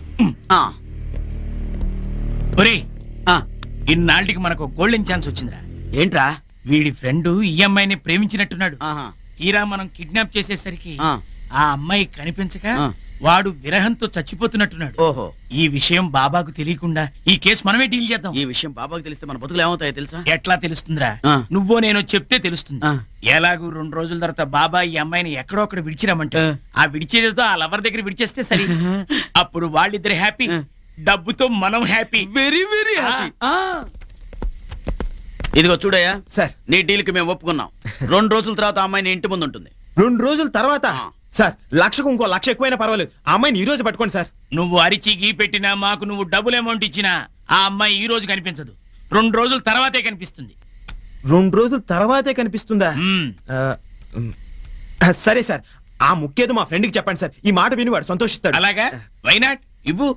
ఒరే ఇన్నాళ్ళకి మనకు గోల్డెన్ ఛాన్స్ వచ్చిందిరా ఏంట్రా వీడి ఫ్రెండ్ ఈ అమ్మాయిని ప్రేమించినట్టున్నాడు తీరా మనం కిడ్నాప్ చేసేసరికి ఆ అమ్మాయి కనిపించక వాడు విరహంతో చచ్చిపోతున్నట్టున్నాడు ఓహో ఈ విషయం బాబాకు తెలియకుండా ఈ కేసు మనమే డీల్ చేద్దాం ఈ విషయం బాబాకి తెలిస్తే మన బతుకులు ఏమవుతాయో తెలుసా ఎట్లా తెలుస్తుందిరా ఆ. నువ్వో నేను చెప్తే తెలుస్తుంది ఎలాగూ రెండు రోజుల తర్వాత బాబా ఈ అమ్మాయిని ఎక్కడో అక్కడ విడిచిరామంటే ఆ విడిచేదో ఆ లవర్ దగ్గర విడిచేస్తే సరి అప్పుడు వాళ్ళిద్దరు హ్యాపీ డబ్బుతో మనం హ్యాపీ వెరీ వెరీ హ్యాపీ ఇదిగో చూడయ్యా సార్ నీ డీల్ కి మేము ఒప్పుకున్నాం రెండు రోజుల తర్వాత ఆ అమ్మాయి నీ ఇంటి ముందు ఉంటుంది రెండు రోజుల తర్వాత సార్ లక్షకు ఇంకో లక్ష ఎక్కువైనా పర్వాలేదు ఆ అమ్మాయిని ఈ రోజు పట్టుకోండి సార్ నువ్వు అరిచి గీ పెట్టినా మాకు నువ్వు డబుల్ అమౌంట్ ఇచ్చినా ఆ అమ్మాయి ఈ రోజు కనిపించదు రెండు రోజుల తర్వాతే కనిపిస్తుంది రెండు రోజుల తర్వాతే కనిపిస్తుందా ఆ, ఉమ్. ఆ, సరే సార్ ఆ ముఖ్యేదో మా ఫ్రెండ్కి చెప్పండి సార్ ఈ మాట విని వాడు సంతోషిస్తాడు అలాగా వైనాట్ ఇవ్వు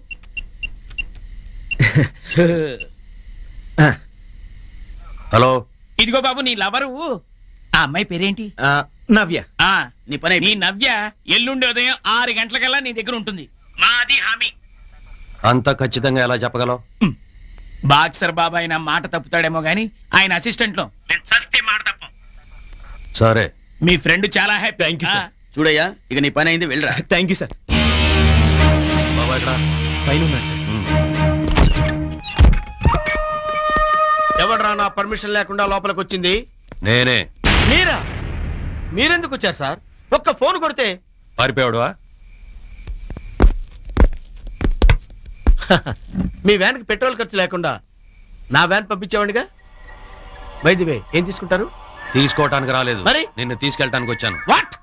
హలో ఇదిగో బాబు నీ లవరు ఆ అమ్మాయి పేరేంటి ఆ, నవ్య ఆ నీ పని నీ నవ్య ఎల్లుండి ఉదయం ఆరు గంటలకల్లా నీ దగ్గర ఉంటుంది మాది హామీ అంత ఖచ్చితంగా ఎలా చెప్పగలవు బాక్సర్ బాబా ఆయన మాట తప్పుతాడేమో గాని ఆయన అసిస్టెంట్ లో నేను చస్తే మాట తప్ప సరే మీ ఫ్రెండ్ చాలా హ్యాపీ థ్యాంక్ సార్. చూడయ్యా ఇక నీ పని అయింది వెళ్ళరా థ్యాంక్ యూ సార్ బాబా ఇక్కడ పైన ఉన్నాడు సార్ ఎవడరా నా పర్మిషన్ లేకుండా లోపలికి వచ్చింది నేనే మీరా మీరెందుకు వచ్చారు సార్ ఒక్క ఫోన్ కొడితే పారిపోయాడువా మీ వ్యాన్కి పెట్రోల్ ఖర్చు లేకుండా నా వ్యాన్ పంపించేవాడిగా వైద్యవే ఏం తీసుకుంటారు తీసుకోవటానికి రాలేదు మరి? నిన్ను తీసుకెళ్ళటానికి వచ్చాను what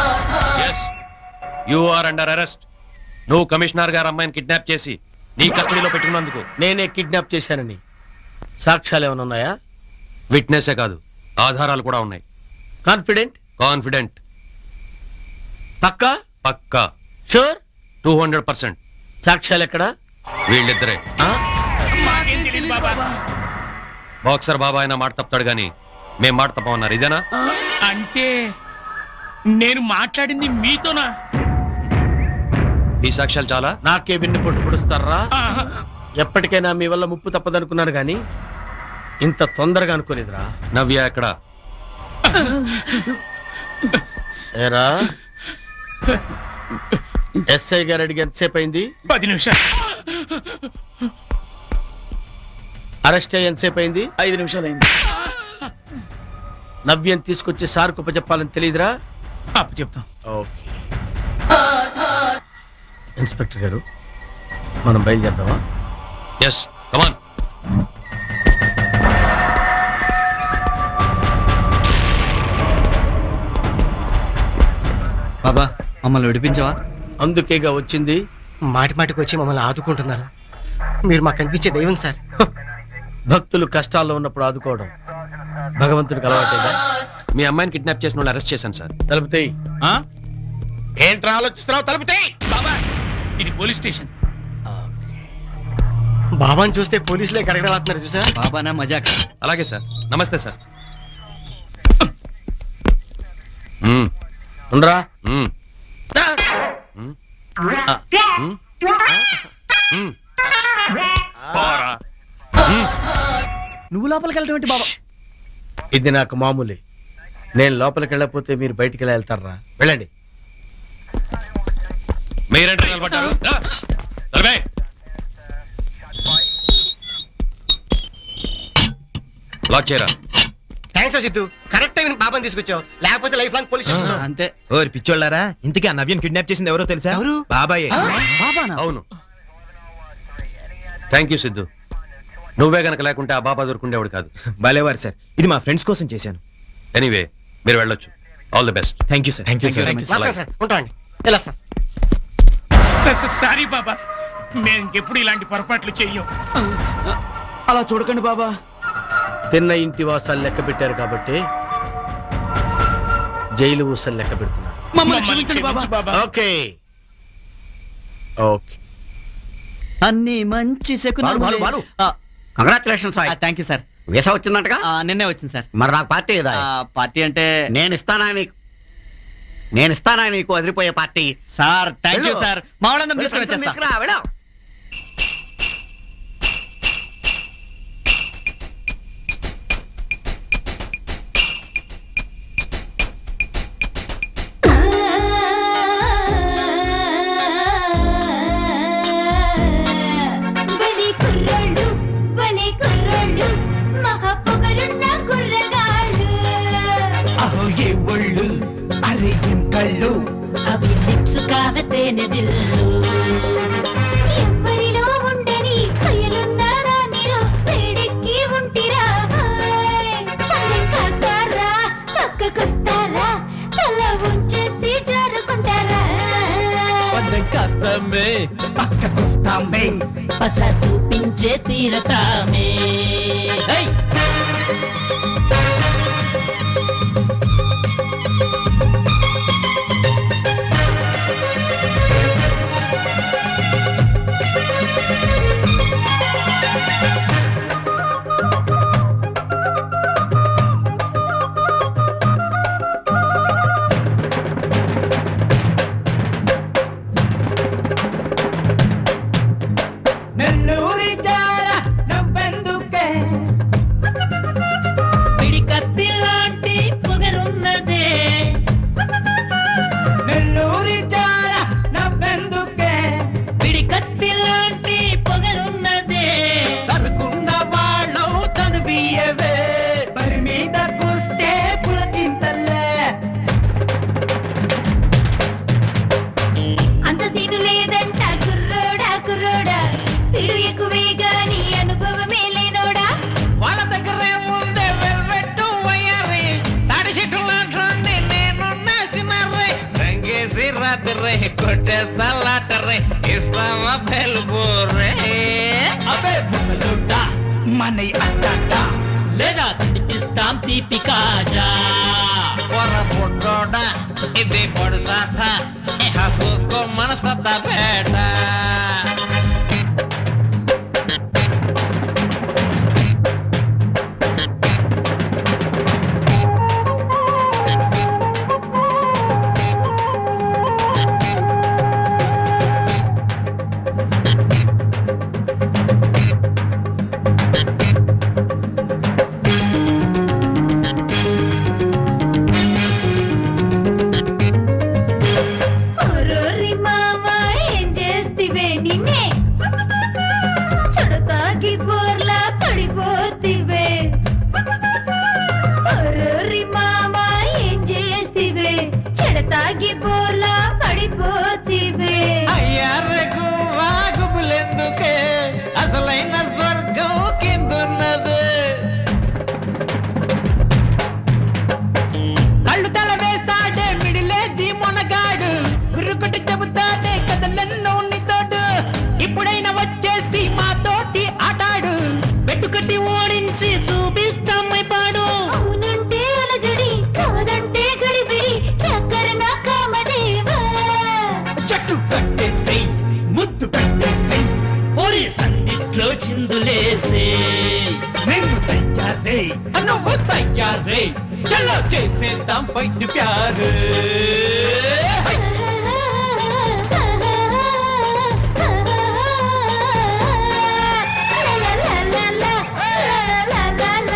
you are under arrest నువ్వు కమిషనర్ గారు అమ్మాయిని కిడ్నాప్ చేసి నీ కస్టడీలో పెట్టుకున్నందుకు నేనే కిడ్నాప్ చేశానని సాక్ష్యాలు ఏమైనా ఉన్నాయా విట్నెసే కాదు ఆధారాలు కూడా ఉన్నాయి కాన్ఫిడెంట్ కాన్ఫిడెంట్ పక్కా పక్కా షూర్ టూ హండ్రెడ్ పర్సెంట్ సాక్ష్యాలు ఎక్కడ వీళ్ళిద్దరే మాకేం తెలియదు బాబా బాక్సర్ బాబా అయినా మాట తప్పుతాడు గాని మేం మాట తప్పమన్నారు ఇదేనా అంటే నేను మాట్లాడింది మీతోనా ఈ సాక్ష్యాలు చాలా నాకే విన్ను పొట్టు పొడుస్తారా ఎప్పటికైనా మీ వల్ల ముప్పు తప్పదనుకున్నాను కానీ ఇంత తొందరగా అనుకోలేదురా నవ్య ఎక్కడ ఏరా ఎస్ఐ గారు అడిగి ఎంతసేపు అయింది పది నిమిషాలు అరెస్ట్ అయ్యి ఎంతసేపు అయింది ఐదు నిమిషాలు అయింది నవ్యం తీసుకొచ్చి సార్ కుప్ప చెప్పాలని తెలియదురా అప్పు చెప్తాం ఓకే ఇన్స్పెక్టర్ గారు మనం బయలుదేరదామా ఎస్ కమాన్ బాబా మమ్మల్ని విడిపించవా అందుకేగా వచ్చింది మాటి మాటికి వచ్చి మమ్మల్ని ఆదుకుంటున్నారు మీరు మాకు కనిపించే దైవం సార్ భక్తులు కష్టాల్లో ఉన్నప్పుడు ఆదుకోవడం భగవంతుడికి అలవాటేగా మీ అమ్మాయిని కిడ్నాప్ చేసిన వాళ్ళు అరెస్ట్ చేశాను సార్ తలుపుతాయి ఏంట్రా ఆలోచిస్తున్నావు తలుపుతాయి బాబా ఇది పోలీస్ స్టేషన్ బాబాని చూస్తే పోలీసులే కరగడలాడుతున్నారు చూసా బాబానా మజాక్ అలాగే సార్ నమస్తే సార్ మ్మ్. ఉండరా మ్మ్. లోపలికి వెళ్ళటం ఏంటి బాబా ఇది నాకు మామూలే నేను లోపలికి వెళ్ళకపోతే మీరు బయటికి ఎలా వెళ్తారా వెళ్ళండి మీరేంటి నిలబడ్డారు రా, నిలబే. లాక్ చేయరా థ్యాంక్స్ సిద్ధు కరెక్ట్ టైం బాబాని తీసుకొచ్చావు లేకపోతే లైఫ్ లాంగ్ పోలీస్ స్టేషన్ అంతే ఓరి పిచ్చోళ్ళారా ఇంతకీ ఆ నవ్యను కిడ్నాప్ చేసింది ఎవరో తెలుసా బాబాయ్ అవును థ్యాంక్ యూ సిద్ధు నువ్వే గనక లేకుంటే ఆ బాబా దొరుకుండేవాడు కాదు భలేవారు సార్ ఇది మా ఫ్రెండ్స్ కోసం చేశాను ఎనీవే మీరు వెళ్ళొచ్చు all the best thank you sir thank you వస్తా సార్ ఉంటాండి వెళ్ళొస్తా సారీ బాబా మేము ఇంకెప్పుడు ఇలాంటి పొరపాట్లు చెయ్యం అలా చూడకండి బాబా తిన్న ఇంటి వాసాలు లెక్క పెట్టారు కాబట్టి జైలు ఊసలు లెక్క పెడుతున్నారు మమ్మల్ని క్షమించండి బాబా ఓకే ఓకే అన్ని మంచి Balu, Balu, Balu. Congratulations thank you sir visa వచ్చిందంటగా నిన్నే వచ్చింది సార్ మరి నాకు పార్టీ ఏదా పార్టీ అంటే నేను ఇస్తానా నీకు నేను ఇస్తానా నీకు అదిరిపోయే పార్టీ సార్ థ్యాంక్ యూ వెళ్ళు. సార్ మా వాళ్ళందరం వెళ్ళు, తీసుకొని ఫ్రెండ్స్ని వచ్చేస్తా. తీసుకురా, వెళ్ళు. బలి కుర్రోళ్ళు బలి కుర్రోళ్ళు మహా పొగరున్న కుర్రగాళ్ళు అహో ఏ ఒళ్ళు అరే ఏం కళ్ళు అవి లిప్స్ కావే తేనె దిల్లు ఎవ్వరిలో ఉండని హయలున్నారా నీరు వేడెక్కి ఉంటిరా హాయ్. అందం కాస్తారా పక్కకొస్తారా తల ఉంచేసి జారుకుంటారా వద్దం కాస్తామే పక్కకొస్తామే పస చూపించే తీరతామే హై! నెల్లూరి జాడ నవ్వెందుకే పిడి కత్తి లాంటి పొగరున్నదే నెల్లూరి జాడ నవ్వెందుకే పిడి కత్తి లాంటి పొగరున్నదే సరుకున్న వాళ్ళం తనుబియవే బరి మీద కూస్తే పులకింతల్లే అంత సీను లేదంట కుర్రోడా కుర్రోడా స్పీడు ఎక్కువే గాని అనుభవమే లేనోడా వాళ్ళ దగ్గరే ముందే వెల్వెట్టు వయ్యారి తాడి చెట్టు లాంటి నేను నాసినర్రే రంగేసి రాత్రి కొట్టేస్తా లాటరే ఇస్తామా బెల్బోరే అబే ముసలుడా మన అట్ట లేదా తినిపిస్తాం తీపి కాజా పొర పుట్టోడా ఇది పొడి సాట ఇహ చూసుకో మన సత్త పేట ఒరోరి మామ ఏం చేస్తివే నిన్నే చెడతాగి బోర్లా పడిపోతివే ఒరోరి మామ ఏం చేస్తివే చెడతాగి బోర్లా పడిపోతివే అయ్యారెకు వాగుబులెందుకే అసలైన స్వర్గం కిందున్నది కళ్ళు తల వేసాడే మిడిలేజీ మొనగాడు గురుకుటి చెబుతాడే కథలెన్నో నీతోడు ఇప్పుడైనా వచ్చేసి మా తోటి ఆటాడు పెట్టుకట్టి ఓడించి చూపిస్తామై పాడు అవునంటే అలజడి కాదంటే గడిబిడి చక్కర నా కామదేవా చెట్టు కట్టేసి ముద్దు పెట్టేసి పొరి సందిట్లో చిందులేసే నిన్ను తయ్యారే నువ్వు తయ్యారే చలో చేసేద్దాం బయట ప్యారు లా లా లా లా లా లా లా లా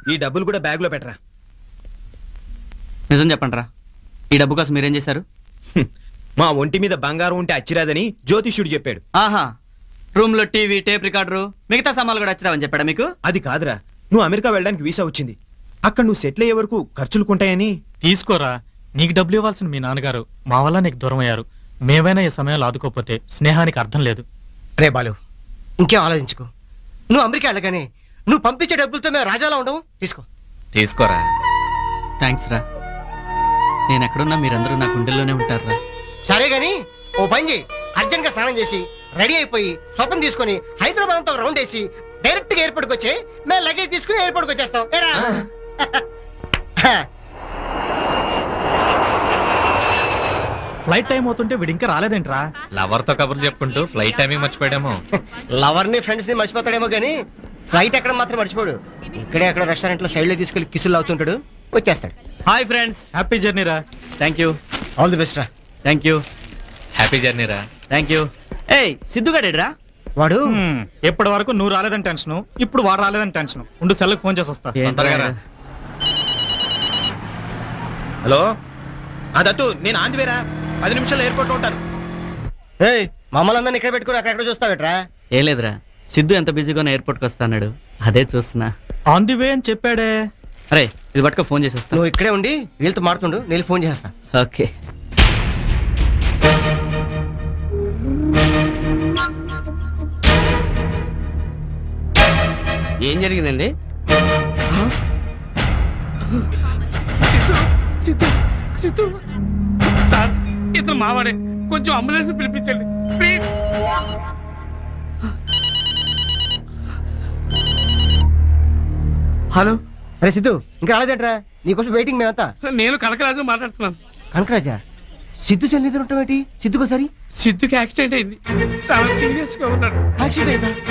ఈ డబ్బులు కూడా బ్యాగ్ లో పెట్టరా నిజం చెప్పండి రా ఈ డబ్బు కోసం మీరేం చేశారు మా ఒంటి మీద బంగారం ఉంటే అచ్చిరాదని జ్యోతిష్యుడు చెప్పాడు ఆహా రూమ్ లో టీవీ టేప్ రికార్డరు మిగతా సామాన్లు కూడా వచ్చిరావని చెప్పాడా మీకు అది కాదురా నువ్వు అమెరికా వెళ్ళడానికి వీసా వచ్చింది అక్కడ నువ్వు సెటిల్ అయ్యే వరకు ఖర్చులుకుంటాయని తీసుకోరా నీకు డబ్బులు ఇవ్వాల్సిన మీ నాన్నగారు మా వల్ల నీకు దూరం అయ్యారు మేమైనా ఈ సమయంలో ఆదుకోకపోతే స్నేహానికి అర్థం లేదు రే బాలు ఇంకేం ఆలోచించుకో నువ్వు అమెరికా వెళ్ళగానే నువ్వు పంపించే డబ్బులతో మేము రాజాలా ఉండవు తీసుకో తీసుకోరా థ్యాంక్స్ రా నేను ఎక్కడున్నా మీరందరూ నా గుండెల్లోనే ఉంటారా సరే గాని ఓ పని చేయి అర్జెంట్ గా స్నానం చేసి రెడీ అయిపోయి స్వప్నం తీసుకొని హైదరాబాద్ అంతా ఒక రౌండ్ వేసి డైరెక్ట్ గా ఎయిర్పోర్ట్కి వచ్చే మేము లగేజ్ తీసుకుని ఎయిర్పోర్ట్కి వచ్చేస్తాం ఏరా ఫ్లైట్ టైం అవుతుంటే వీడు ఇంకా రాలేదేంట్రా లవర్ తో కబుర్లు చెప్పుకుంటూ ఫ్లైట్ టైమింగ్ మర్చిపోయాడేమో లవర్ ని ఫ్రెండ్స్ ని మర్చిపోతాడేమో గానీ ఫ్లైట్ ఎక్కడ మాత్రం మర్చిపోడు ఇక్కడే అక్కడ రెస్టారెంట్ లో సైడ్ లో తీసుకెళ్లి కిసులు అవుతుంటాడు వచ్చేస్తాడు హాయ్ ఫ్రెండ్స్ హ్యాపీ జర్నీ రా thank you all the best రా థ్యాంక్ యూ హ్యాపీ జర్నీ రా థ్యాంక్ యూ ఏయ్ సిద్ధుగాడేడ్రా వాడు ఎప్పటి వరకు నువ్వు రాలేదని టెన్షన్ ఇప్పుడు వాడు రాలేదని టెన్షన్ ఉండు సెల్కి ఫోన్ చేసి వస్తా ఏంట్రా హలో ఆ దత్తు నేను ఆందివేరా పది నిమిషాలు ఎయిర్పోర్ట్ లో ఉంటాను ఏయ్ మమ్మల్ని అందరిని ఇక్కడ పెట్టుకుని అక్కడ చూస్తావేట్రా ఏ లేదురా సిద్ధు ఎంత బిజీగా ఎయిర్పోర్ట్కి వస్తాడు అదే చూస్తున్నా ఆన్ ది వే అని చెప్పాడే అరే ఇది పట్టుకో ఫోన్ చేసి వస్తా నువ్వు ఇక్కడే ఉండి వీళ్ళతో మాడుతుండు నేను ఫోన్ చేస్తా ఓకే ఏం జరిగిందండి సిద్ధు సిద్ధు సార్ ఇతను మావాడే కొంచెం అంబులెన్స్ పిలిపించండి ప్లీజ్ హలో అరే సిద్ధు ఇంకా రాలేదేట్రా నీకోసం వెయిటింగ్ మేమంతా నేను కనకరాజు మాట్లాడుతున్నాను కనకరాజా సిద్ధు సన్నిధి ఉంటాం ఏంటి సిద్ధుకోసారి సిద్ధుకి యాక్సిడెంట్ అయింది చాలా సీరియస్ గా ఉన్నాడు యాక్సిడెంట్ అయిందా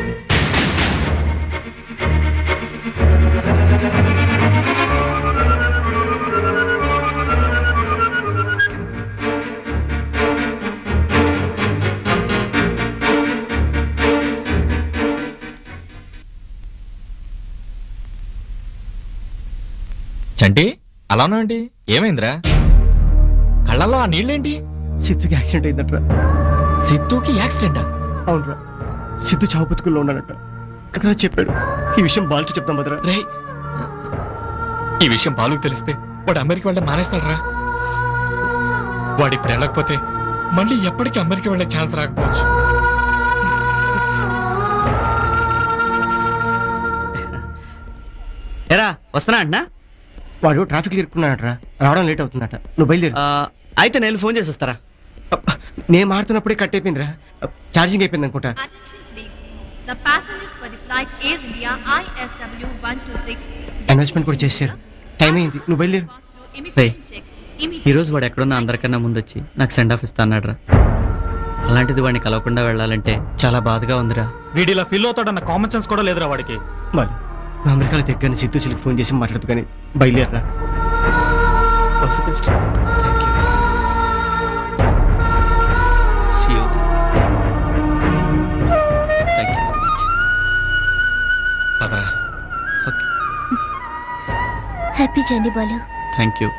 చంటి అలా ఉన్నావేంటి ఏమైందిరా కళ్ళల్లో ఆ నీళ్ళేంటి సిద్ధుకి యాక్సిడెంట్ అయిందట్రా సిద్ధుకి యాక్సిడెంటా అవునరా సిద్ధు చావు బతుకుల్లో ఉన్నాడట కదరా చెప్పాడు ఈ విషయం బాల్కి చెప్తాం భద్రా రే ఈ విషయం బాలుకు తెలిస్తే వాడు అమెరికా వెళ్ళడం మానేస్తాడరా వాడు ఇప్పుడు వెళ్ళకపోతే మళ్ళీ ఎప్పటికీ అమెరికా వెళ్ళే ఛాన్స్ రాకపోవచ్చు ఎరా వస్తున్నా అంటున్నా వాడు ట్రాఫిక్ ఇరుక్కున్నాడట్రా రావడం లేట్ అవుతుందట నువ్వు బయలుదేరు అయితే నేను ఫోన్ చేసి వస్తారా నేను మాడుతున్నప్పుడే కట్ అయిపోయిందిరా ఛార్జింగ్ అయిపోయింది అనుకుంటా The passengers for the flight Air India ISW 126 announcement కూడా చేశారు టైం అయింది నువ్వు బయలుదేరు రే ఈరోజు వాడు ఎక్కడున్నా అందరికన్నా ముందు వచ్చి నాకు సెండ్ ఆఫ్ ఇస్తా అన్నాడురా అలాంటిది వాడిని కలవకుండా వెళ్ళాలంటే చాలా బాధగా ఉందిరా వీడి ఇలా ఫీల్ అవుతాడన్న కామన్ సెన్స్ కూడా లేదురా వాడికి వాళ్ళు మా అమెరికాలో దగ్గర సిద్ధు చెల్లికి ఫోన్ చేసి మాట్లాడుతూ కానీ బయలుదేరరా All the best. See you. Thank you very much. పదరా happy journey Balu thank you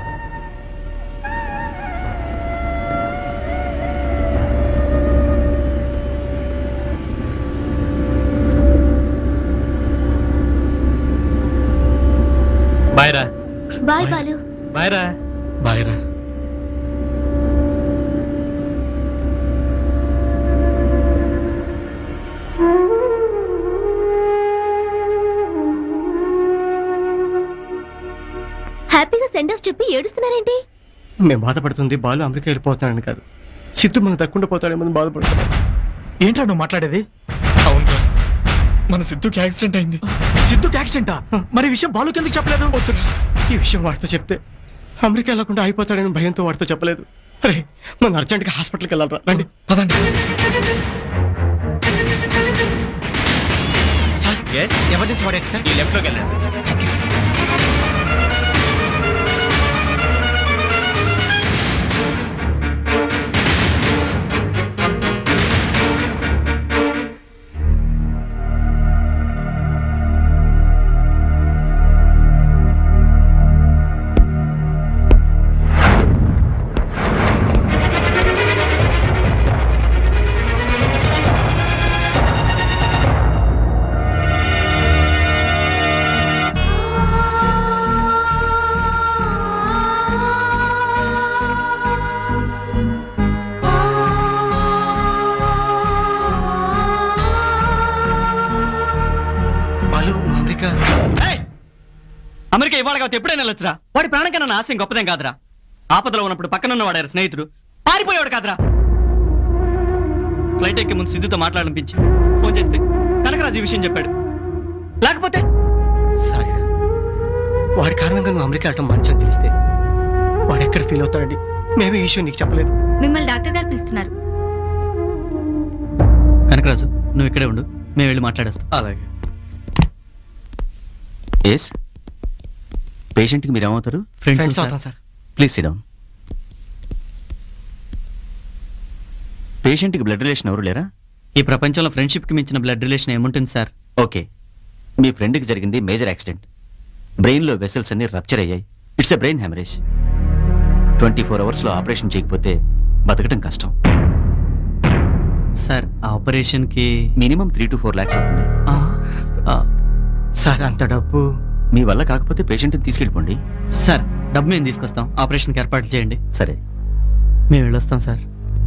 bye రా బాయ్ బాలు బాయ్ రా బాయ్ రా హ్యాపీగా సెండ్ ఆఫ్ చెప్పి ఏడుస్తున్నారేంటి మేము బాధపడుతుంది బాలు అమెరికా వెళ్ళిపోతానని కాదు సిద్ధు మనకు దక్కుండా పోతాడేమని బాధపడుతున్నాం ఏంట్రా నువ్వు మాట్లాడేది అవునరా మన సిద్ధుకి యాక్సిడెంట్ అయింది సిద్ధుకి యాక్సిడెంటా మరి ఈ విషయం బాలుకి ఎందుకు చెప్పలేదు ఈ విషయం వాడితో చెప్తే అమెరికా వెళ్ళకుండా అయిపోతాడని భయంతో వాడితో చెప్పలేదు అరే మనం అర్జెంట్గా హాస్పిటల్కి వెళ్ళాలరా రండి పదండి సార్ ఎమర్జెన్సీ వాడే సార్ ఈ లెఫ్ట్ లోకి వెళ్ళండి వాళ్ళ కాబట్టి ఎప్పుడైనా వెళ్ళొచ్చురా వాడి ప్రాణం కన్నా నా ఆశయం గొప్పదేం కాదురా ఆపదలో ఉన్నప్పుడు పక్కన ఉన్నవాడారు స్నేహితుడు పారిపోయాడు కాదురా ఫ్లైట్ ఎక్కే ముందు సిద్ధుతో మాట్లాడనిపించి ఫోన్ చేస్తే కనకరాజు ఈ విషయం చెప్పాడు లేకపోతే సారీ వాడి కారణంగా నువ్వు అమెరికా వెళ్ళటం మంచిగా తెలిస్తే వాడు ఎక్కడ ఫీల్ అవుతాడండి మేమే ఈ విషయం నీకు చెప్పలేదు మిమ్మల్ని డాక్టర్ గారు పిలుస్తున్నారు కనకరాజు నువ్వు ఇక్కడే ఉండు మేము వెళ్ళి మాట్లాడేస్తాం అలాగే ఎస్ పేషెంట్కి మీరు ఏమవుతారు Friends Friends అవుతాం, సార్ ప్లీజ్ సిడౌన్ పేషెంట్కి బ్లడ్ రిలేషన్ ఎవరు లేరా ఈ ప్రపంచంలో ఫ్రెండ్షిప్ కి మించిన బ్లడ్ రిలేషన్ ఏముంటుంది సార్ ఓకే మీ ఫ్రెండ్కి జరిగింది మేజర్ యాక్సిడెంట్ బ్రెయిన్లో వెసల్స్ అన్ని రప్చర్ అయ్యాయి it's a brain haemorrhage twenty four అవర్స్లో ఆపరేషన్ చేయకపోతే బతకడం కష్టం సార్ ఆపరేషన్ కి minimum three to four lakhs అవుతుంది సార్ అంత డబ్బు మీ వల్ల కాకపోతే పేషెంట్ని తీసుకెళ్ళిపోండి సార్ డబ్బు మేము తీసుకొస్తాం ఆపరేషన్కి ఏర్పాటు చేయండి సరే మేము వెళ్ళొస్తాం సార్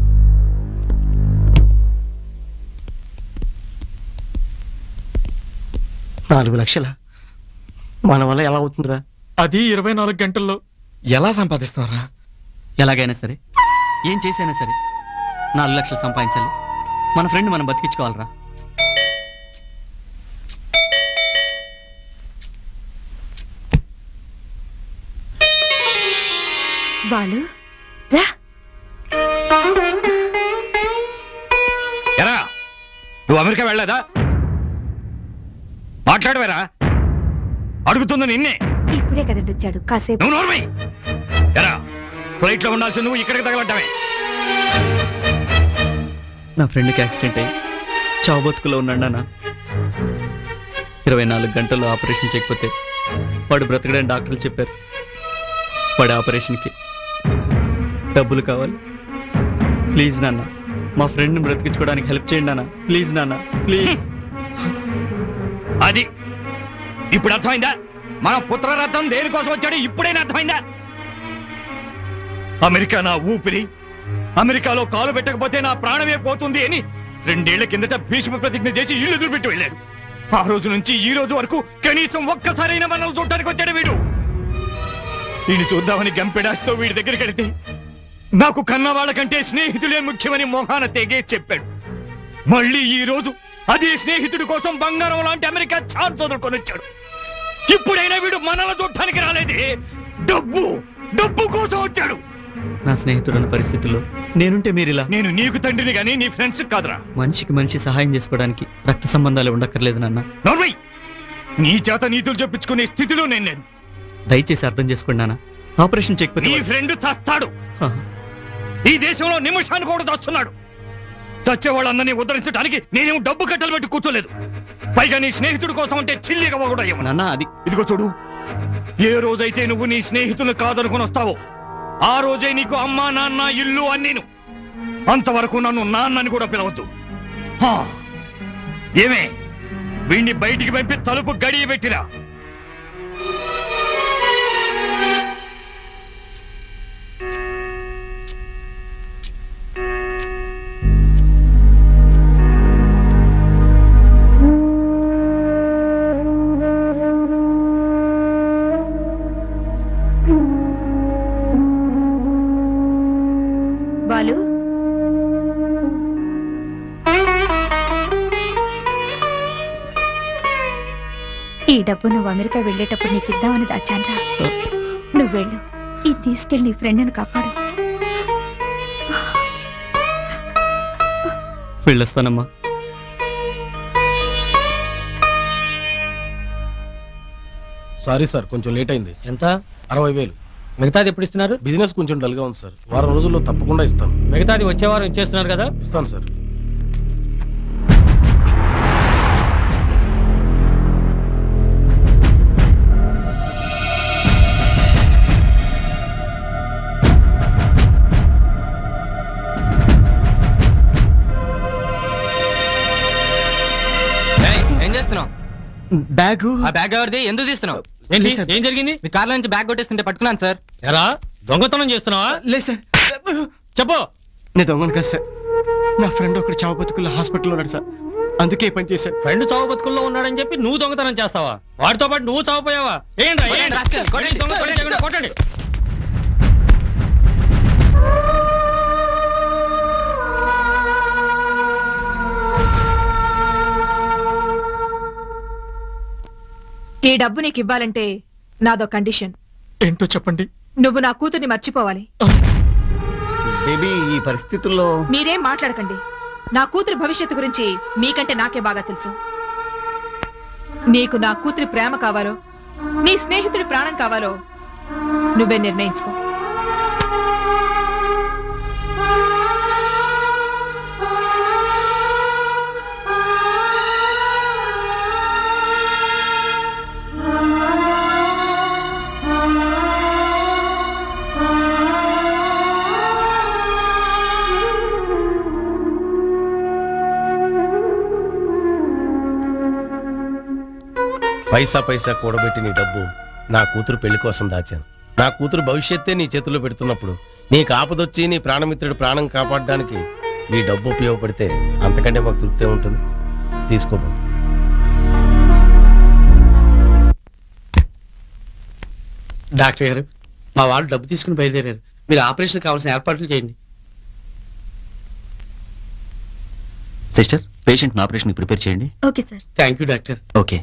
నాలుగు లక్షల మన వల్ల ఎలా అవుతుందిరా అది ఇరవై నాలుగు గంటల్లో ఎలా సంపాదిస్తారా ఎలాగైనా సరే ఏం చేసైనా సరే నాలుగు లక్షలు సంపాదించాలి మన ఫ్రెండ్ మనం బతికించుకోవాలరా బాలు రా ఎరా నువ్వు అమెరికా వెళ్ళలేదా మాట్లాడవేరా అడుగుతుంది నిన్నే ఇప్పుడే కదండి వచ్చాడు కాసేపు నువ్వు నోర్మై ఎరా ఫ్లైట్ లో ఉండాల్సి నువ్వు ఇక్కడికి తగలడ్డావే నా ఫ్రెండ్కి యాక్సిడెంట్ అయ్యి చావు బతుకులో ఉన్నాడు నాన్న ఇరవై నాలుగు గంటల్లో ఆపరేషన్ చేయకపోతే వాడు బ్రతకడని డాక్టర్లు చెప్పారు వాడి ఆపరేషన్కి డబ్బులు కావాలి ప్లీజ్ నాన్న మా ఫ్రెండ్ని బ్రతికించుకోవడానికి హెల్ప్ చేయండి నాన్న ప్లీజ్ నాన్న ప్లీజ్ అది ఇప్పుడు అర్థమైందా మన పుత్రరథం దేనికోసం వచ్చాడు ఇప్పుడైనా అర్థమైందా అమెరికా నా ఊపిరి అమెరికాలో కాలు పెట్టకపోతే నా ప్రాణమే పోతుంది అని రెండేళ్ల కిందట భీష్మ ప్రతిజ్ఞ చేసి ఇల్లు దుర్పెట్టి వెళ్ళాడు ఆ రోజు నుంచి ఈ రోజు వరకు కనీసం ఒక్కసారైనా మనల్ని చూడటానికి వచ్చాడు వీడు వీడిని చూద్దామని గంపెడాస్తో వీడి దగ్గరికి వెళితే నాకు కన్న వాళ్ళకంటే స్నేహితులే ముఖ్యమని మొహాన తెగే చెప్పాడు మళ్ళీ ఈ రోజు అదే స్నేహితుడి కోసం బంగారం లాంటి అమెరికా ఛాన్స్ వదులుకొని వచ్చాడు ఇప్పుడైనా వీడు మనల చూడటానికి రాలేదే డబ్బు డబ్బు కోసం వచ్చాడు నా స్నేహితుడున్న పరిస్థితుల్లో నేనుంటే మీరిలా నేను నీకు తండ్రిని గాని నీ ఫ్రెండ్స్ కాదురా మనిషికి మనిషి సహాయం చేసుకోవడానికి రక్త సంబంధాలు ఉండక్కర్లేదు నాన్న నోర్మై నీ చేత నీతులు చెప్పించుకునే స్థితిలో నేను లేను దయచేసి అర్థం చేసుకోండి నాన్న ఆపరేషన్ చేయకపోతే నీ వాడు- ఫ్రెండ్ చస్తాడు హ. ఈ దేశంలో నిమిషాన్ని కూడా చస్తున్నాడు చచ్చే వాళ్ళందరినీ ఉద్ధరించడానికి నేనేం డబ్బు కట్టలు పెట్టి కూర్చోలేదు పైగా నీ స్నేహితుడి కోసం అంటే చిల్లిగా కూడా నాన్న అది ఇదిగో చూడు ఏ రోజైతే నువ్వు నీ స్నేహితులు కాదనుకుని వస్తావో ఆ రోజే నీకు అమ్మా నాన్న ఇల్లు అన్నీను అంతవరకు నన్ను నాన్నని కూడా పిలవద్దు హా. ఏమే వీణ్ణి బయటికి పంపి తలుపు గడియ పెట్టిరా బాలు ఈ డబ్బు నువ్వు అమెరికా వెళ్ళేటప్పుడు నీకు ఇద్దామని దాచాన్రా నువ్వు వెళ్ళు ఈ తీసుకెళ్ళి నీ ఫ్రెండ్ని కాపాడు వెళ్ళొస్తానమ్మా సారీ సార్ కొంచెం లేట్ అయింది ఎంత అరవై వేలు మిగతాది ఎప్పుడు ఇస్తున్నారు బిజినెస్ కొంచెం డల్ గా ఉంది సార్ వారం రోజుల్లో తప్పకుండా ఇస్తాను మిగతాది వచ్చే వారం ఇచ్చేస్తున్నారు కదా ఇస్తాను సార్ ఏం చేస్తున్నావు బ్యాగ్ ఆ బ్యాగ్ ఎవరిది ఎందుకు తీస్తున్నావు ఏంటి ఏం జరిగింది మీ కార్లో నుంచి బ్యాగ్ కొట్టేస్తుంటే పట్టుకున్నాను సార్ ఎరా దొంగతనం చేస్తున్నావా లేదు సార్ చెప్పు నేను దొంగను కదా సార్ నా ఫ్రెండ్ ఒకటి చావు బతుకుల్లో హాస్పిటల్లో ఉన్నాడు సార్ అందుకే ఈ పని చేశాను ఫ్రెండ్ చావు బతుకుల్లో ఉన్నాడని చెప్పి నువ్వు దొంగతనం చేస్తావా వాడితో పాటు నువ్వు చావుపోయావా ఏంట్రా ఏంటి? కొట్టండి, దొంగతనం చేయకుండా కొట్టండి ఈ డబ్బు నీకు ఇవ్వాలంటే నాదో కండిషన్ ఏంటో చెప్పండి నువ్వు నా కూతుర్ని మర్చిపోవాలి బేబీ ఈ పరిస్థితుల్లో మీరేం మాట్లాడకండి నా కూతురి భవిష్యత్తు గురించి మీకంటే నాకే బాగా తెలుసు నీకు నా కూతురి ప్రేమ కావాలో నీ స్నేహితుడి ప్రాణం కావాలో నువ్వే నిర్ణయించుకో పైసా పైసా కూడబెట్టి నీ డబ్బు నా కూతురు పెళ్లి కోసం దాచాను నా కూతురు భవిష్యత్తే నీ చేతుల్లో పెడుతున్నప్పుడు నీకు ఆపదొచ్చి నీ ప్రాణమిత్రుడి ప్రాణం కాపాడడానికి ఈ డబ్బు ఉపయోగపడితే అంతకంటే మాకు తృప్తి ఉంటుంది తీసుకోబో డాక్టర్ గారు మా వాళ్ళు డబ్బు తీసుకుని బయలుదేరారు మీరు ఆపరేషన్ కావాల్సిన ఏర్పాట్లు చేయండి సిస్టర్ పేషెంట్ ఆపరేషన్ ప్రిపేర్ చేయండి okay sir thank you doctor okay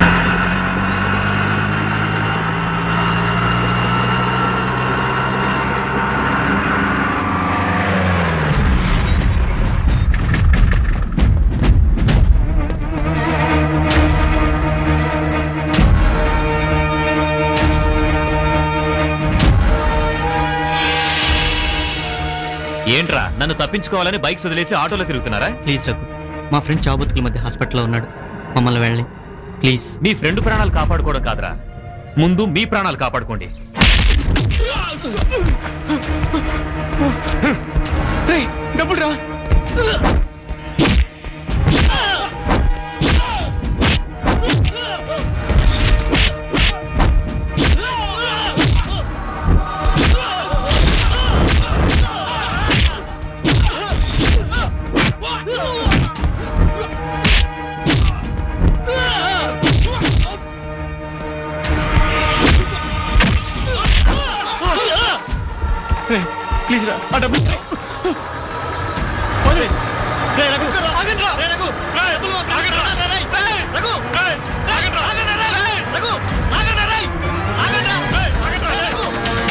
ఏంట్రా నన్ను తప్పించుకోవాలని బైక్స్ వదిలేసి ఆటోలో తిరుగుతున్నారా ప్లీజ్ రఘు మా ఫ్రెండ్ చావుబతుకుల మధ్య హాస్పిటల్లో ఉన్నాడు మమ్మల్ని వెళ్ళి ప్లీజ్ మీ ఫ్రెండ్ ప్రాణాలు కాపాడుకోవడం కాదురా ముందు మీ ప్రాణాలు కాపాడుకోండి డబ్బులు రా ప్లీజ్ రా ఆ డబ్బులు వదిలేయ్. రేయ్, రఘు, ఆగండి రా. రేయ్, రఘు, రేయ్, డబ్బులు ఆగండి రా. రేయ్, రేయ్, రేయ్, రఘు, రేయ్, ఆగండి రా. ఆగండి రా, రేయ్, రేయ్, రఘు, ఆగండి రా, రేయ్. ఆగండి రా. రేయ్, ఆగండి రా, రేయ్, రఘు.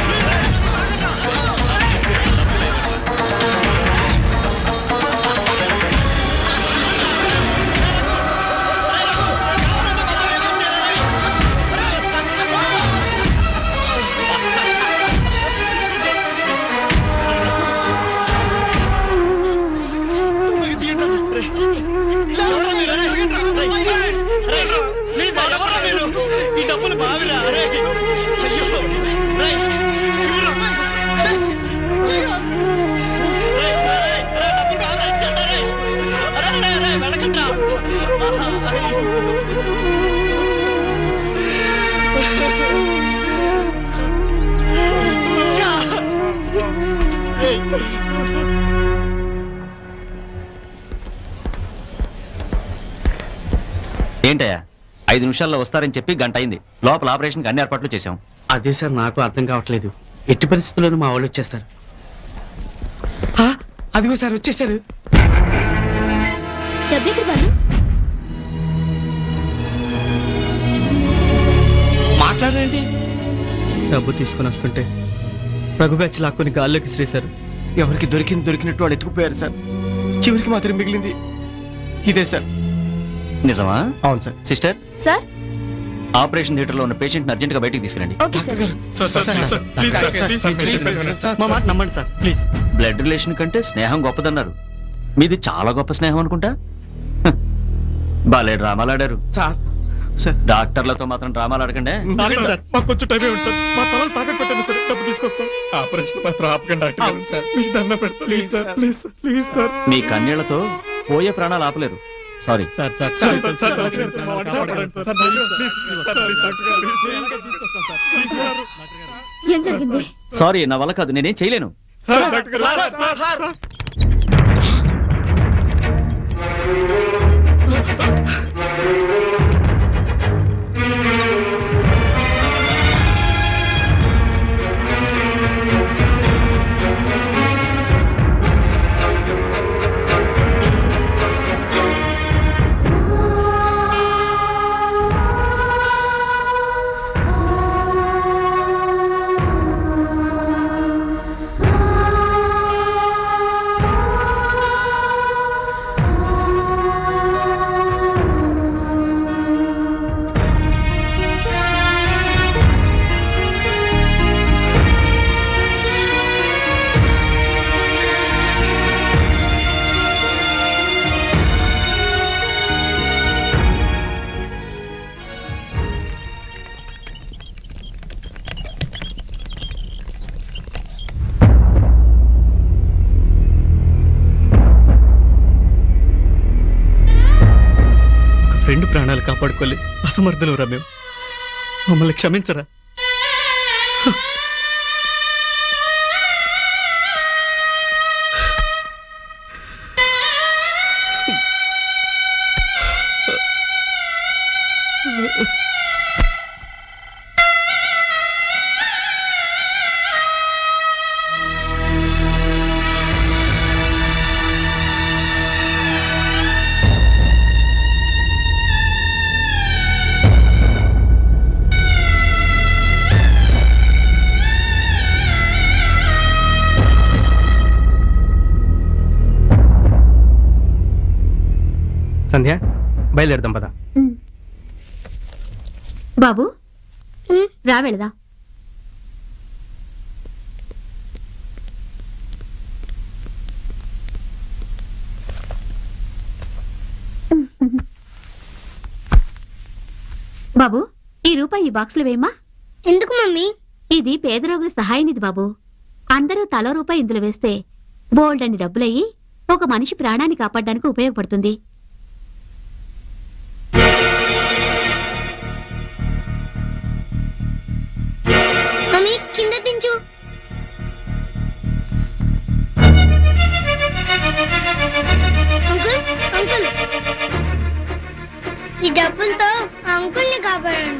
ఈ డబ్బులు బావిరా రేయ్. అయ్యో రేయ్, ఇవ్వరా. రేయ్, రేయ్, రేయ్, రేయ్, డబ్బులు బావిరా, ఇచ్చేయండి, రేయ్. అరే, అరే, అరే, వెళ్ళకండ్రా. ఆహా, అయ్యో. షా. రేయ్. ఏంటయ్యా ఐదు నిమిషాల్లో వస్తారని చెప్పి గంట అయింది లోపల ఆపరేషన్కి అన్ని ఏర్పాట్లు చేశాం అదే సార్ నాకు అర్థం కావట్లేదు ఎట్టి పరిస్థితుల్లోనూ మా వాళ్ళు వచ్చేస్తారు ఆ, అదిగో సార్ వచ్చేసారు డబ్బెక్కడ బాలు మాట్లాడండి డబ్బు తీసుకొని వస్తుంటే రఘు బ్యాచ్ లాక్కొని గాల్లోకి శ్రీశారు ఎవరికి దొరికింది దొరికినట్టు వాళ్ళు ఎత్తుకుపోయారు సార్ చివరికి మాత్రం మిగిలింది ఇదే సార్ నిజమా అవును sir sister sir operation theatre లో ఉన్న పేషెంట్ అర్జెంట్ గా బయటికి తీసుకురండి okay sir sir sir sir sir please sir please please sir మా మాట నమ్మండి సార్ ప్లీజ్ బ్లడ్ రిలేషన్ కంటే స్నేహం గొప్పదన్నారు మీది చాలా గొప్ప స్నేహం అనుకుంటా హ, భలే డ్రామాలు ఆడారు సార్ డాక్టర్లతో మాత్రం డ్రామాలు ఆడకండి ఆగండి సార్ మాకు కొంచెం టైం ఇవ్వండి సార్ మా తలలు తాకట్టు పెట్టండి సార్ డబ్బు తీసుకొస్తాం ఆపరేషన్ మాత్రం ఆపకండి డాక్టర్ గారు సార్ మీకు దండ పెడతా please sir please sir please sir మీ కన్నీళ్లతో పోయే ప్రాణాలు ఆపలేరు sorry sir sir sir sir sir doctor గారు, మా వాడిని కాపాడండి sir. Sir, please, please, sir, please, doctor గారు, ప్లీజ్, ప్లీజ్, సార్. ఏం జరిగింది సారీ నా వల్ల కాదు నేనేం చేయలేను సార్ డాక్టర్ గారు, సార్, సార్, సార్. ఒక ఫ్రెండ్ ప్రాణాలు కాపాడుకోలే అసమర్థులు రా మేము మమ్మల్ని క్షమించరా సంధ్య బయలుదేరదాం పద బాబు రా వెళదాం బాబు ఈ రూపాయి ఈ బాక్స్ లో వేయమ్మా ఎందుకు మమ్మీ ఇది పేద రోగుల సహాయ నిధి బాబు అందరూ తలో రూపాయి ఇందులో వేస్తే బోల్డ్ అని డబ్బులయ్యి ఒక మనిషి ప్రాణాన్ని కాపాడడానికి ఉపయోగపడుతుంది మమ్మీ కింద దించు అంకుల్ అంకుల్ ఈ డబ్బులతో ఆ అంకుల్ని కాపాడండి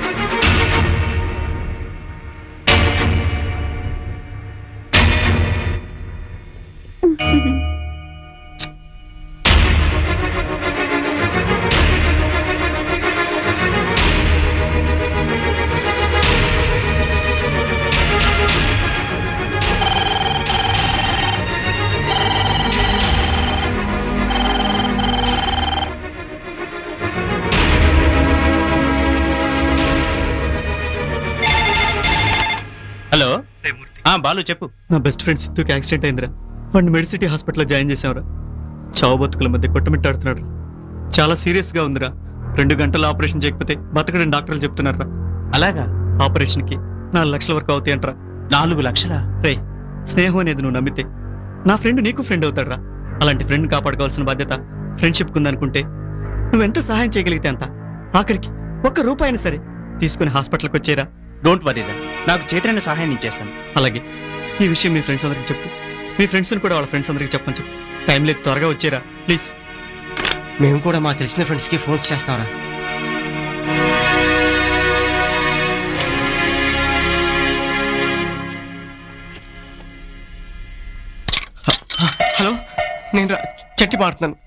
హలో ఆ బాలు చెప్పు నా బెస్ట్ ఫ్రెండ్ సిద్ధుకి యాక్సిడెంట్ అయిందిరా వాడిని మెడిసిటీ హాస్పిటల్లో జాయిన్ చేసాంరా చావు బతుకుల మధ్య కొట్టమిట్టాడుతున్నాడు చాలా సీరియస్ గా ఉందిరా రెండు గంటలు ఆపరేషన్ చేయకపోతే బతకడని డాక్టర్లు చెప్తున్నారా అలాగా ఆపరేషన్ కి నాలుగు లక్షల వరకు అవుతాయి అంటరా నాలుగు లక్షలా రే స్నేహం అనేది నువ్వు నమ్మితే నా ఫ్రెండ్ నీకు ఫ్రెండ్ అవుతాడురా అలాంటి ఫ్రెండ్ కాపాడుకోవాల్సిన బాధ్యత ఫ్రెండ్షిప్ కుందనుకుంటే నువ్వెంత సహాయం చేయగలిగితే అంత ఆఖరికి ఒక్క రూపాయి అయినా సరే తీసుకుని హాస్పిటల్కి వచ్చేరా డోంట్ వరీరా నాకు చేతనైన సహాయం నేను చేస్తాను అలాగే ఈ విషయం మీ ఫ్రెండ్స్ అందరికి చెప్పు మీ ఫ్రెండ్స్ కూడా వాళ్ళ ఫ్రెండ్స్ అందరికి చెప్పని చెప్పు టైం లేదు త్వరగా వచ్చేరా ప్లీజ్ మేము కూడా మా తెలిసిన ఫ్రెండ్స్ కి ఫోన్స్ చేస్తారా హలో నేను రా- చెట్టి పాడుతున్నాను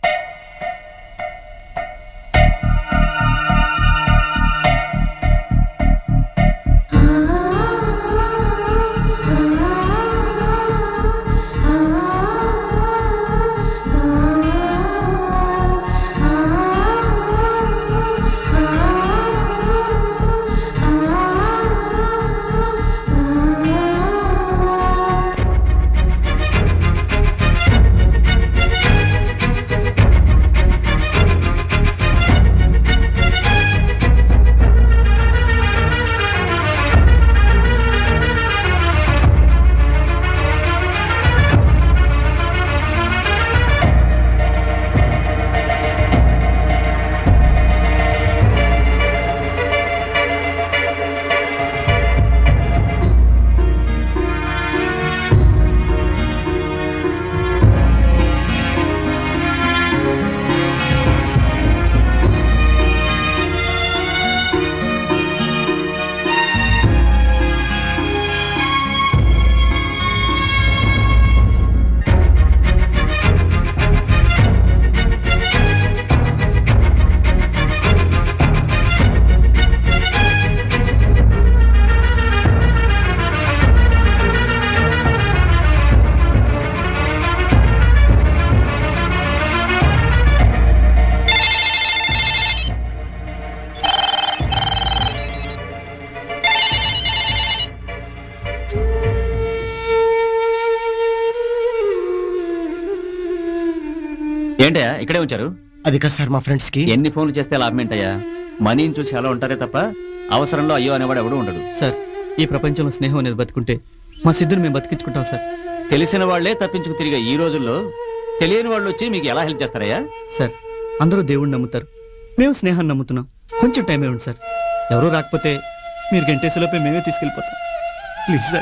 ఏంటయ్యా ఇక్కడే ఉంచారు అది కాదు సార్ మా ఫ్రెండ్స్ కి ఎన్ని ఫోన్లు చేస్తే లాభం ఏంటయ్యా మనీని చూసి అలా ఉంటారే తప్ప అవసరంలో అయ్యో అనేవాడు ఎవడు ఉండడు సార్ ఈ ప్రపంచంలో స్నేహం అనేది బతుకుంటే మా సిద్ధుని మేము బతికించుకుంటాం సార్ తెలిసిన వాళ్లే తప్పించుకు తిరిగే ఈ రోజుల్లో తెలియని వాళ్ళు వచ్చి మీకు ఎలా హెల్ప్ చేస్తారయ్యా సార్ అందరూ దేవుణ్ణి నమ్ముతారు మేము స్నేహాన్ని నమ్ముతున్నాం కొంచెం టైం ఇవ్వండి సార్ ఎవరూ రాకపోతే మీరు గంటేసేలోపే మేమే తీసుకెళ్ళిపోతాం ప్లీజ్ సార్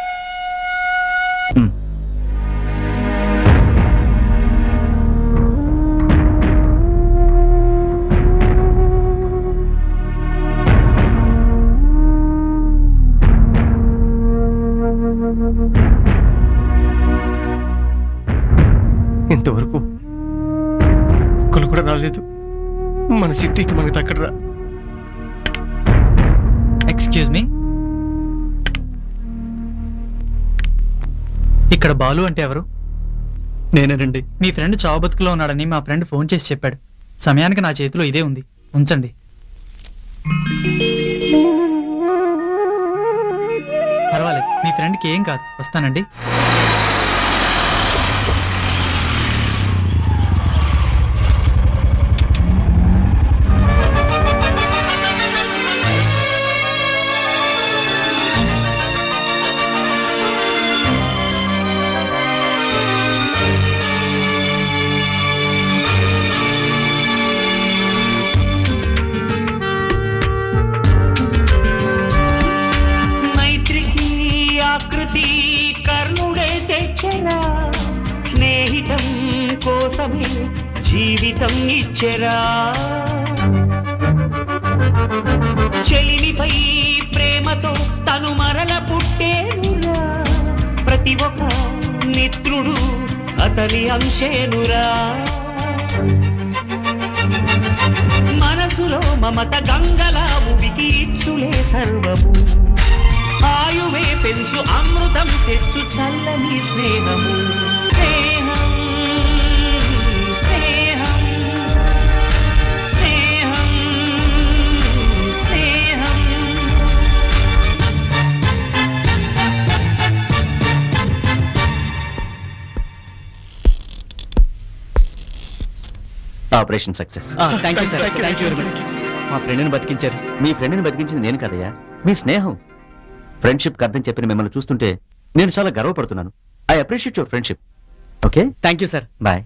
ఇంతవరకు ఒక్కరు కూడా రాలేదు మన సిద్ధికి మనకి దగ్గర ఎక్స్క్యూజ్ మీ ఇక్కడ బాలు అంటే ఎవరు నేనేనండి మీ ఫ్రెండ్ చావు బతుకులో ఉన్నాడని మా ఫ్రెండ్ ఫోన్ చేసి చెప్పాడు సమయానికి నా చేతిలో ఇదే ఉంది ఉంచండి పర్వాలేదు మీ ఫ్రెండ్కి ఏం కాదు వస్తానండి మైత్రికి ఆకృతి కర్ణుడే తెచ్చరా స్నేహితం కోసమే జీవితం ఇచ్చెరా చెలిమిపై ప్రేమతో తను మరల పుట్టేనురా ప్రతి ఒక్క మిత్రుడు అతని అంశేనురా మనసులో మమత గంగలా ఉవికి ఇచ్చులే సర్వము ఆయువే పెంచు అమృతం తెచ్చు చల్లని స్నేహము స్నేహం స్నేహం స్నేహం స్నేహం operation success thank you sir thank you very much మా ఫ్రెండ్ని బతికించారు మీ ఫ్రెండ్ని బతికించింది నేను కదయ్యా మీ స్నేహం ఫ్రెండ్షిప్ అర్థం చెప్పిన మిమ్మల్ని చూస్తుంటే నేను చాలా గర్వపడుతున్నాను I appreciate your friendship okay thank you sir bye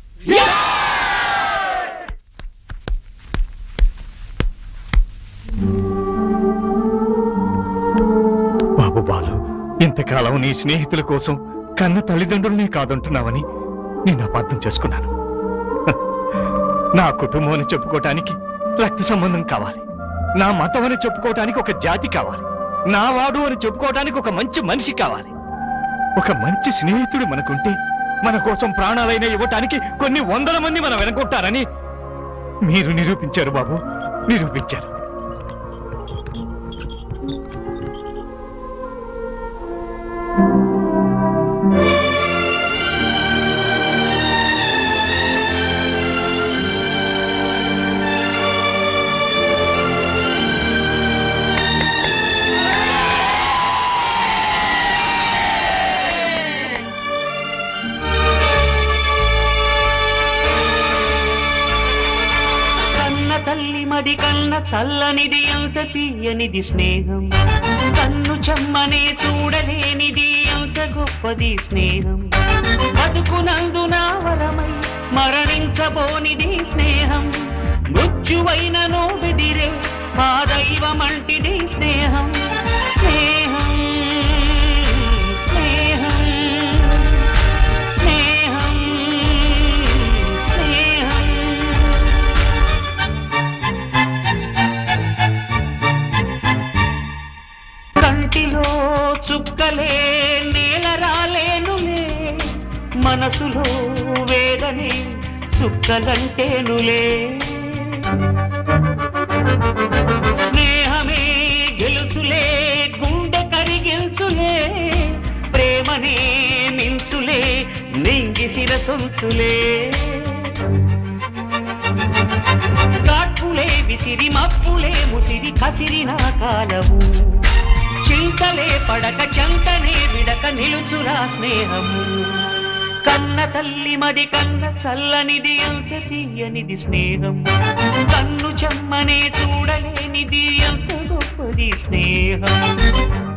బాబు బాలు ఇంతకాలం నీ స్నేహితుల కోసం కన్న తల్లిదండ్రుల్ని కాదంటున్నావని నేను అపార్థం చేసుకున్నాను హ, నా కుటుంబం అని చెప్పుకోవటానికి రక్త సంబంధం కావాలి నా మతం అని చెప్పుకోవటానికి ఒక జాతి కావాలి నా వాడు అని చెప్పుకోవటానికి ఒక మంచి మనిషి కావాలి ఒక మంచి స్నేహితుడు మనకుంటే మన కోసం ప్రాణాలైనా ఇవ్వటానికి కొన్ని వందల మంది మన వెనకొట్టారని మీరు నిరూపించారు బాబు నిరూపించారు కన్న తల్లి మది కన్న చల్లనిది ఎంత తీయనిది స్నేహం కన్ను చెమ్మనే చూడలేనిది ఎంత గొప్పది స్నేహం బతుకునందున వరమై మరణించబోనిది స్నేహం మృత్యువైనను బెదిరే ఆ దైవమంటిది స్నేహం స్నేహం స్నేహం స్నేహం స్నేహం కంటిలో చుక్కలే నేల రాలేనులే మనసులో వేదనే చుక్కలంటేనులే స్నేహమే గెలుచులే గుండె కరిగిల్చులే ప్రేమనే మించులే నింగి శిరసొంచులే కాట్పులే విసిరి మప్పులే ముసిరి కసిరిన కాలము చింతలే పడక చంతనే విడక నిలుచురా స్నేహము కన్న తల్లి మది కన్న చల్లనిది ఎంత తీయనిది స్నేహం కన్ను చెమ్మనే చూడలేనిది ఎంత గొప్పది స్నేహం